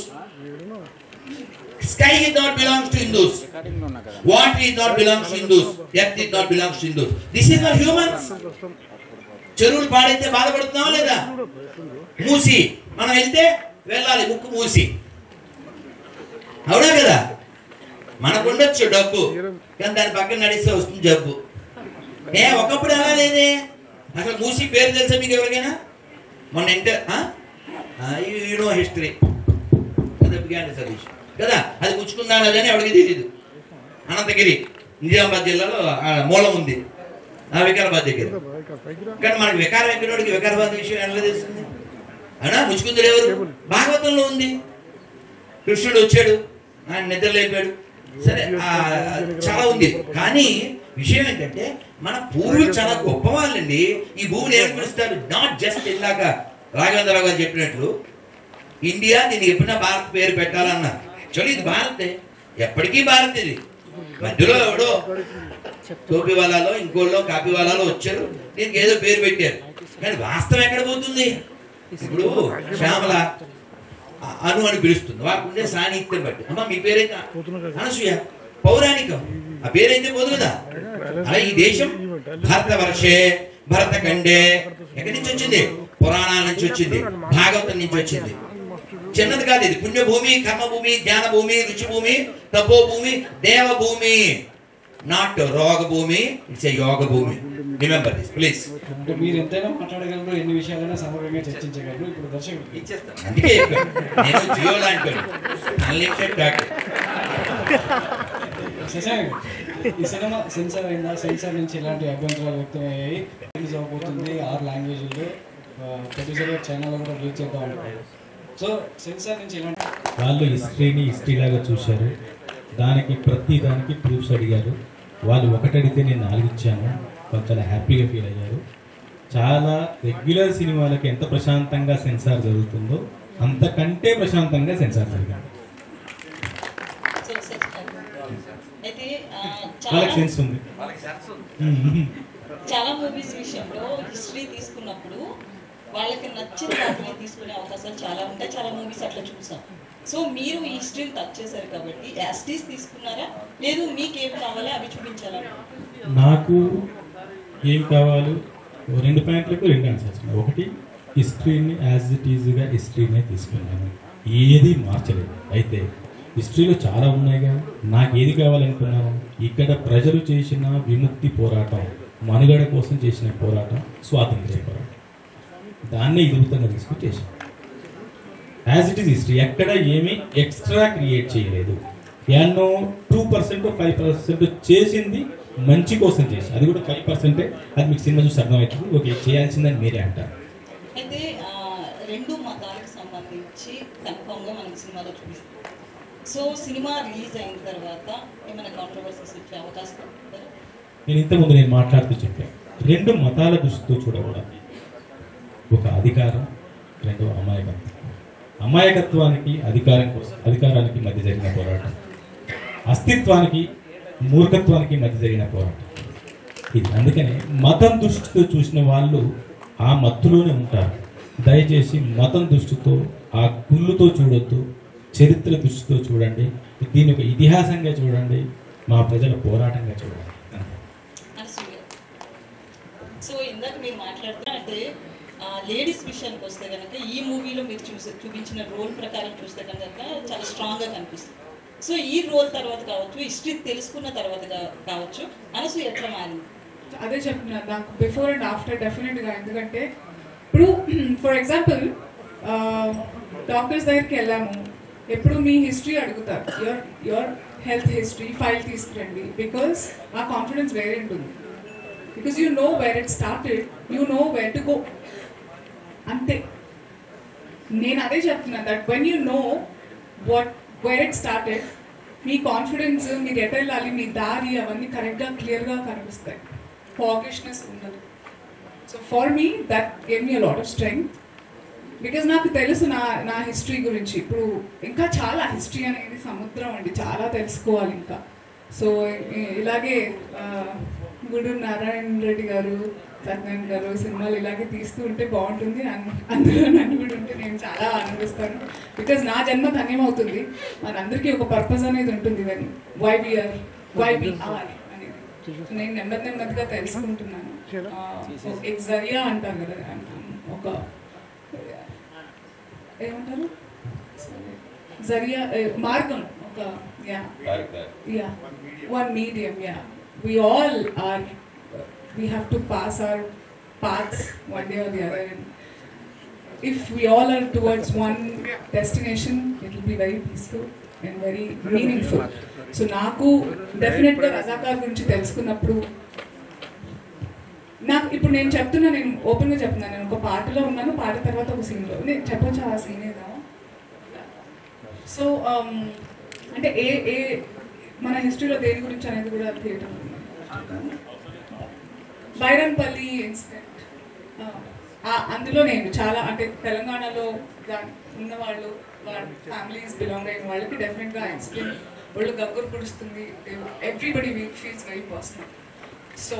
Q: sky is not belongs to Hindus what is not belongs to Hindus earth is not belongs to Hindus this is for humans చెరువులు పాడైతే బాధపడుతున్నావా లేదా మూసి మనం వెళ్తే వెళ్ళాలి ముక్కు మూసి అవునా కదా మనకు ఉండొచ్చు డబ్బు కానీ దాని పక్కన నడిస్తే వస్తుంది జబ్బు ఏ ఒకప్పుడు ఎలా లేదే అసలు మూసి పేరు తెలుసా మీకు ఎవరికైనా మొన్న ఇంటర్ యూనో హిస్టరీ సతీష్ కదా అది పుచ్చుకుందా అని ఎవరికి తెలియదు అనంతగిరి నిజామాబాద్ జిల్లాలో ఆ మూలం ఉంది ఆ వికారాబాద్ దగ్గర కానీ మనకి వికారం ఎక్కడికి వికారాబాద్ విషయం ఎలా తెలుస్తుంది అవునా ముచ్చుకుందులు ఎవరు భాగవతంలో ఉంది కృష్ణుడు వచ్చాడు ఆయన నిద్ర లేపాడు సరే ఆ, చాలా ఉంది కానీ విషయం ఏంటంటే మన పూర్వీకులు చాలా గొప్ప వాళ్ళండి ఈ భూమిని ఏం పిలుస్తారు నాట్ జస్ట్ ఇందాక రాఘవేంద్రరావు గారు చెప్పినట్లు ఇండియా దీనికి ఎప్పుడైనా భారత్ పేరు పెట్టాలన్నారు యాక్చువల్లీ ఇది భారతే ఎప్పటికీ భారత్ ఇది మధ్యలో ఎవడో టోపీ వాళ్ళలో ఇంకోళ్ళో కాపీ వాళ్ళలో వచ్చారు దీనికి ఏదో పేరు పెట్టారు కానీ వాస్తవం ఎక్కడ పోతుంది ఇప్పుడు శ్యామల అ- అను అని పిలుస్తుంది వారికి ఉండే సాన్నిహిత్యం బట్టి అమ్మ మీ పేరైతే అనసూయ పౌరాణికం ఆ పేరైతే పోదు కదా అలా ఈ దేశం భారతవర్షే భరతఖండే ఎక్కడి నుంచి వచ్చింది పురాణాల నుంచి వచ్చింది భాగవతం నుంచి వచ్చింది చిన్నది కాదు ఇది పుణ్యభూమి కర్మభూమి జ్ఞానభూమి రుచిభూమి తపోభూమి దేవభూమి నాట్ రోగభూమి ఇట్స్ ఏ యోగ భూమి రిమెంబర్ దిస్ ప్లీజ్
R: అంటే మీరు ఎంతైనా మాట్లాడగలరు ఎన్ని విషయాలైనా సమగ్రంగా చర్చించగలరు ఇప్పుడు దర్శకులు
Q: అందుకే చెప్పాను. నేను జియో లాంటి అన్లిమిటెడ్ డాటా
R: శశాంక్, ఈ సినిమా సెన్సార్ అయిందా సెన్సార్ నుంచి ఎలాంటి అభ్యంతరాలు వ్యక్తమయ్యాయి రిలీజ్ అవబోతుంది ఆరు లాంగ్వేజ్లో ప్రొడ్యూసర్ గారు చైనాలో కూడా రిలీజ్ చేద్దాం అనుకున్నారు సో సెన్సార్ నుంచి ఇలాంటి
O: వాళ్ళు హిస్టరీని హిస్టరీలాగా చూశారు దానికి ప్రతి దానికి ప్రూఫ్స్ అడిగారు వాళ్ళు ఒకటి అడిగితే నేను నాలుగు ఇచ్చాను వాళ్ళు చాలా హ్యాపీగా ఫీల్ అయ్యారు చాలా రెగ్యులర్ సినిమాలకి ఎంత ప్రశాంతంగా సెన్సార్ జరుగుతుందో అంతకంటే ప్రశాంతంగా సెన్సార్ జరిగింది
T: అయితే ఆ,
O: వాళ్ళకి
T: చాలా
O: సెన్స్ ఉంది
T: చాలా మూవీస్ విషయంలో హిస్టరీ తీసుకున్నప్పుడు వాళ్ళకి నచ్చిన వాటిని తీసుకునే అవకాశాలు చాలా ఉంటాయి చాలా మూవీస్ అట్లా చూసాం సో మీరు ఈ హిస్టరీని టచ్ చేశారు కాబట్టి యాస్టీస్ తీసుకున్నారా లేదు మీకు ఏం కావాలో అవి చూపించాలా
O: నాకు ఏం కావాలి ఓ రెండు పాయింట్లకు రెండు ఆన్సర్స్ ఉన్నాయి ఒకటి హిస్టరీని యాజ్ ఇట్ ఈజ్గా హిస్టరీనే తీసుకున్నాను ఏది మార్చలేదు అయితే హిస్టరీలో చాలా ఉన్నాయిగా నాకు ఏది కావాలనుకున్నాను ఇక్కడ ప్రజలు చేసిన విముక్తి పోరాటం మనుగడ కోసం చేసిన పోరాటం స్వాతంత్ర్య పోరాటం దాన్నే ఇదుగుతంగా తీసుకుని చేశాను యాజ్ ఇట్ ఈస్ హిస్టరీ ఎక్కడ ఏమీ ఎక్స్ట్రా క్రియేట్ చేయలేదు ఎన్నో టూ పర్సెంట్ ఫైవ్ పర్సెంట్ చేసింది మంచి కోసం చేసి అది కూడా ఫైవ్ పర్సెంటే అది మీకు సినిమా చూసి అర్థమవుతుంది ఓకే చేయాల్సిందని మీరే అంటారు
T: అయితే ఆ, రెండు మతాలకు సంబంధించి కన్ఫామ్గా మనకి సినిమాలో చూపిస్తాం సో సినిమా రిలీజ్ అయిన తర్వాత ఏమైనా కాంట్రవర్సీస్ వచ్చే అవకాశం ఉంటుందా
O: నేను ఇంతకుముందు నేను మాట్లాడుతూ చెప్పాను రెండు మతాల దృష్టితో చూడకూడదు ఒక అధికారం రెండు అమాయకత్వం అమాయకత్వానికి అధికారం కోసం అధికారానికి మధ్య జరిగిన పోరాటం అస్తిత్వానికి మూర్ఖత్వానికి మధ్య జరిగిన పోరాటం ఇది అందుకనే మతం దృష్టితో చూసిన వాళ్ళు ఆ మత్తులోనే ఉంటారు దయచేసి మతం దృష్టితో ఆ కుళ్ళుతో చూడొద్దు చరిత్ర దృష్టితో చూడండి దీన్ని ఒక ఇతిహాసంగా చూడండి మా ప్రజల పోరాటంగా చూడండి
T: అనసూయ సో ఇందాక మీరు మాట్లాడుతున్నా అంటే లేడీస్ విషయానికి వస్తే కనుక ఈ మూవీలో మీరు చూసే చూపించిన రోల్ ప్రకారం చూస్తే కనుక చాలా స్ట్రాంగ్గా కనిపిస్తుంది సో ఈ రోల్ తర్వాత కావచ్చు హిస్టరీ తెలుసుకున్న తర్వాత కా- కావచ్చు అనసూయ ఎట్లా మారింది
K: అదే చెప్తున్నా నాకు బిఫోర్ అండ్ ఆఫ్టర్ డెఫినెట్గా ఎందుకంటే ఇప్పుడు ఫర్ ఎగ్జాంపుల్ డాక్టర్స్ దగ్గరికి వెళ్ళాము ఎప్పుడు మీ హిస్టరీ అడుగుతారు your your health history file తీసుకురండి బికాస్ ఆ కాన్ఫిడెన్స్ వేరే ఉంటుంది because you know where it started you know where to go అంతే నేను అదే చెప్తున్నా that when you know what where it started మీ కాన్ఫిడెన్స్ మీరు ఎటు వెళ్ళాలి మీ దారి అవన్నీ కరెక్ట్గా క్లియర్గా కనిపిస్తాయి ఫాగిష్నెస్ ఉండదు so for me that game me lot of strength because నాకు తెలుసు నా నా హిస్టరీ గురించి ఇప్పుడు ఇంకా చాలా హిస్టరీ అనేది సముద్రం అండి చాలా తెలుసుకోవాలి ఇంకా సో ఇ- ఇలాగే ఆ, గూడూరు నారాయణ రెడ్డి గారు సత్యనారాయణ గారు సినిమాలు ఇలాగే తీస్తూ ఉంటే బాగుంటుంది అన్- అందులో నన్ను కూడా ఉంటే నేను చాలా ఆనందిస్తాను బికాజ్ నా జన్మ ధన్యమవుతుంది మనందరికీ ఒక పర్పస్ అనేది ఉంటుంది వెన్ వై బిఆర్ వై బిఆర్ అనేది So నేను నెమ్మది నెమ్మదిగా తెలుసుకుంటున్నాను ఎగ్జరియా అంటారు కదా ఒక ఏమంటారు జరియా మార్గం ఒక yeah yeah one medium yeah we all or we have to pass our paths one day or the other if we all are towards one destination, it will be very peaceful and very meaningful. So నాకు డెఫినెట్గా రజాకార్ గురించి తెలుసుకున్నప్పుడు నాకు ఇప్పుడు నేను చెప్తున్నా నేను ఓపెన్గా చెప్తున్నాను నేను ఒక పాటలో ఉన్నాను పాట తర్వాత ఒక సీన్లో నేను చెప్పొచ్చు ఆ సీన్ ఏదో సో అంటే ఏ ఏ మన హిస్టరీలో దేని గురించి అనేది కూడా థియేటర్ బైరన్పల్లి ఇన్సిడెంట్ అందులో నేను చాలా అంటే తెలంగాణలో దా- ఉన్న వాళ్ళు వాళ్ళ ఫ్యామిలీస్ బిలాంగ్ అయిన వాళ్ళకి డెఫినెట్గా ఎక్స్ప్లెయిన్ వాళ్ళు గగ్గురు పుడుస్తుంది everybody weak feels very personal so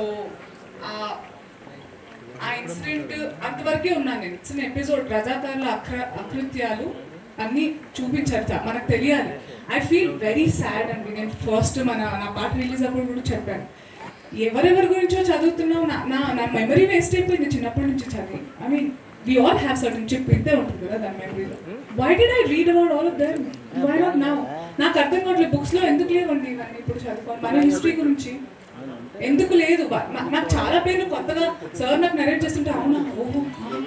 K: ఆ ఇన్సిడెంట్ అంతవరకే ఉన్నాను నేను ఇట్స్ ఎపిసోడ్ రజాకారుల అక్ర అకృత్యాలు అన్నీ చూపించారు చా- మనకు తెలియాలి ఐ ఫీల్ వెరీ సాడ్ అండి నేను ఫస్ట్ మన నా పాట రిలీజ్ అప్పుడు కూడా చెప్పాను ఎవరెవరి గురించో చదువుతున్నావు నా నా నా మెమరీ వేస్ట్ అయిపోయింది చిన్నప్పటి నుంచి చదివి I mean we all have certain chip ఇంతే ఉంటుంది కదా దాని మెమరీలో why did I read about all of them why not now నాకు అర్థం కావట్లేదు బుక్స్ లో ఎందుకు లేవండి ఇవన్నీ ఇప్పుడు చదువుకోవాలి మన హిస్టరీ గురించి ఎందుకు లేదు బ- నా- నాకు చాలా పేర్లు కొత్తగా సార్ నాకు నెరేట్ చేస్తుంటే అవునా ఓహో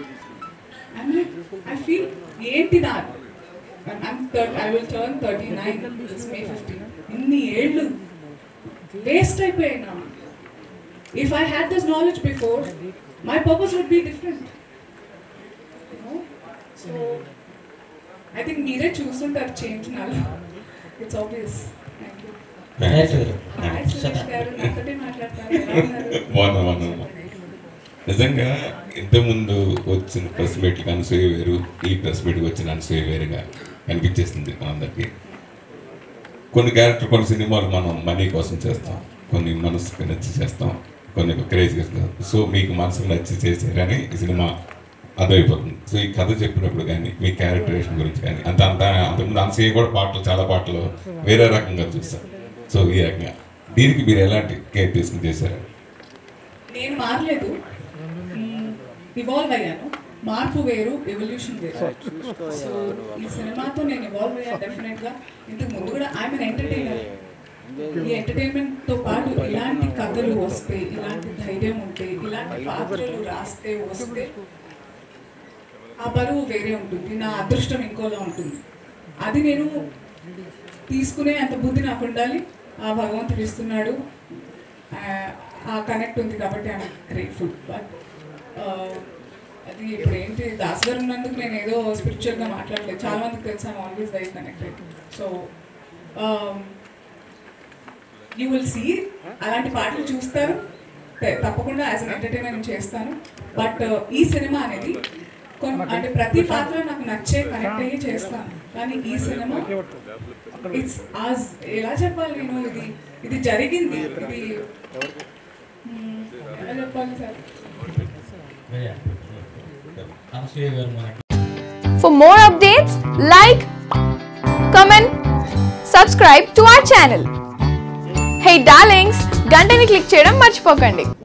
K: ఐ ఫీల్ ఏంటి నా I will turn thirty nine May fifteen ఇన్ని ఏళ్ళు వేస్ట్ అయిపోయినా if I had this knowledge before my purpose would be different so I think మీరే చూస్తుంటారు చేంజ్ నాలో it's obvious thank you hi Suresh గారు నాతోటే మాట్లాడతారు ఎలా ఉన్నారు
U: బాగున్నా బాగున్నా నిజంగా ఇంతకుముందు వచ్చిన ప్రెస్ మీట్కి అనసూయ వేరు ఈ ప్రెస్ మీట్కి వచ్చిన అనసూయ వేరుగా కనిపించేస్తుంది మనందరికీ కొన్ని క్యారెక్టర్ కొన్ని సినిమాలు మనం మనీ కోసం చేస్తాం కొన్ని మనసుకు నచ్చి చేస్తాం కొన్ని క్రేజ్ చేస్తాం సో మీకు మనసుకు నచ్చి చేశారని ఈ సినిమా అర్థమైపోతుంది సో ఈ కథ చెప్పినప్పుడు కానీ మీ క్యారెక్టరేషన్ గురించి కానీ అంత అంత అంతకుముందు అనసూయ కూడా పాటలు చాలా పాటలు వేరే రకంగా చూస్తాం సో ఈ రకంగా దీనికి మీరు ఎలాంటి కేర్ తీసుకుని చేశారు
K: నేను మారలేదు ఇవాల్వ్ అయ్యాను మార్పు వేరు ఎవల్యూషన్ వేరు సో ఈ సినిమాతో నేను ఇవాల్వ్ అయ్యాను డెఫినెట్ గా ఇంతకు ముందు కూడా ఐఎమ్ ఎంటర్టైనర్ ఈ ఎంటర్టైన్మెంట్ తో పాటు ఇలాంటి కథలు వస్తే ఇలాంటి ధైర్యం ఉంటే ఇలాంటి పాత్రలు రాస్తే వస్తే ఆ బరువు వేరే ఉంటుంది నా అదృష్టం ఇంకోలా ఉంటుంది అది నేను తీసుకునే అంత బుద్ధి నాకు ఉండాలి ఆ భగవంతుడు ఇస్తున్నాడు ఆ- ఆ కనెక్ట్ ఉంది కాబట్టి ఐఎమ్ గ్రేట్ఫుల్ బట్ అది ఇప్పుడు ఏంటి దాస్ గారు ఉన్నందుకు నేను ఏదో స్పిరిచువల్గా మాట్లాడలేదు చాలా మందికి తెలుసు I'm always very connected so you will see అలాంటి పాటలు చూస్తారు త- తప్పకుండా యాజ్ అన్ ఎంటర్టైనర్ నేను చేస్తాను బట్ ఈ సినిమా అనేది కొన్ని అంటే ప్రతి పాత్ర నాకు నచ్చే కనెక్ట్ అయ్యి చేస్తాను కానీ ఈ సినిమా ఇట్స్ ఆజ్ ఎలా చెప్పాలి నేను ఇది ఇది జరిగింది ఇది మ్మ్, ఎలా చెప్పాలి సార్
O: అనసూయ గారు మనకి
V: For more updates, like, comment, subscribe to our channel. Hey darlings, గంటని click చేయడం మర్చిపోకండి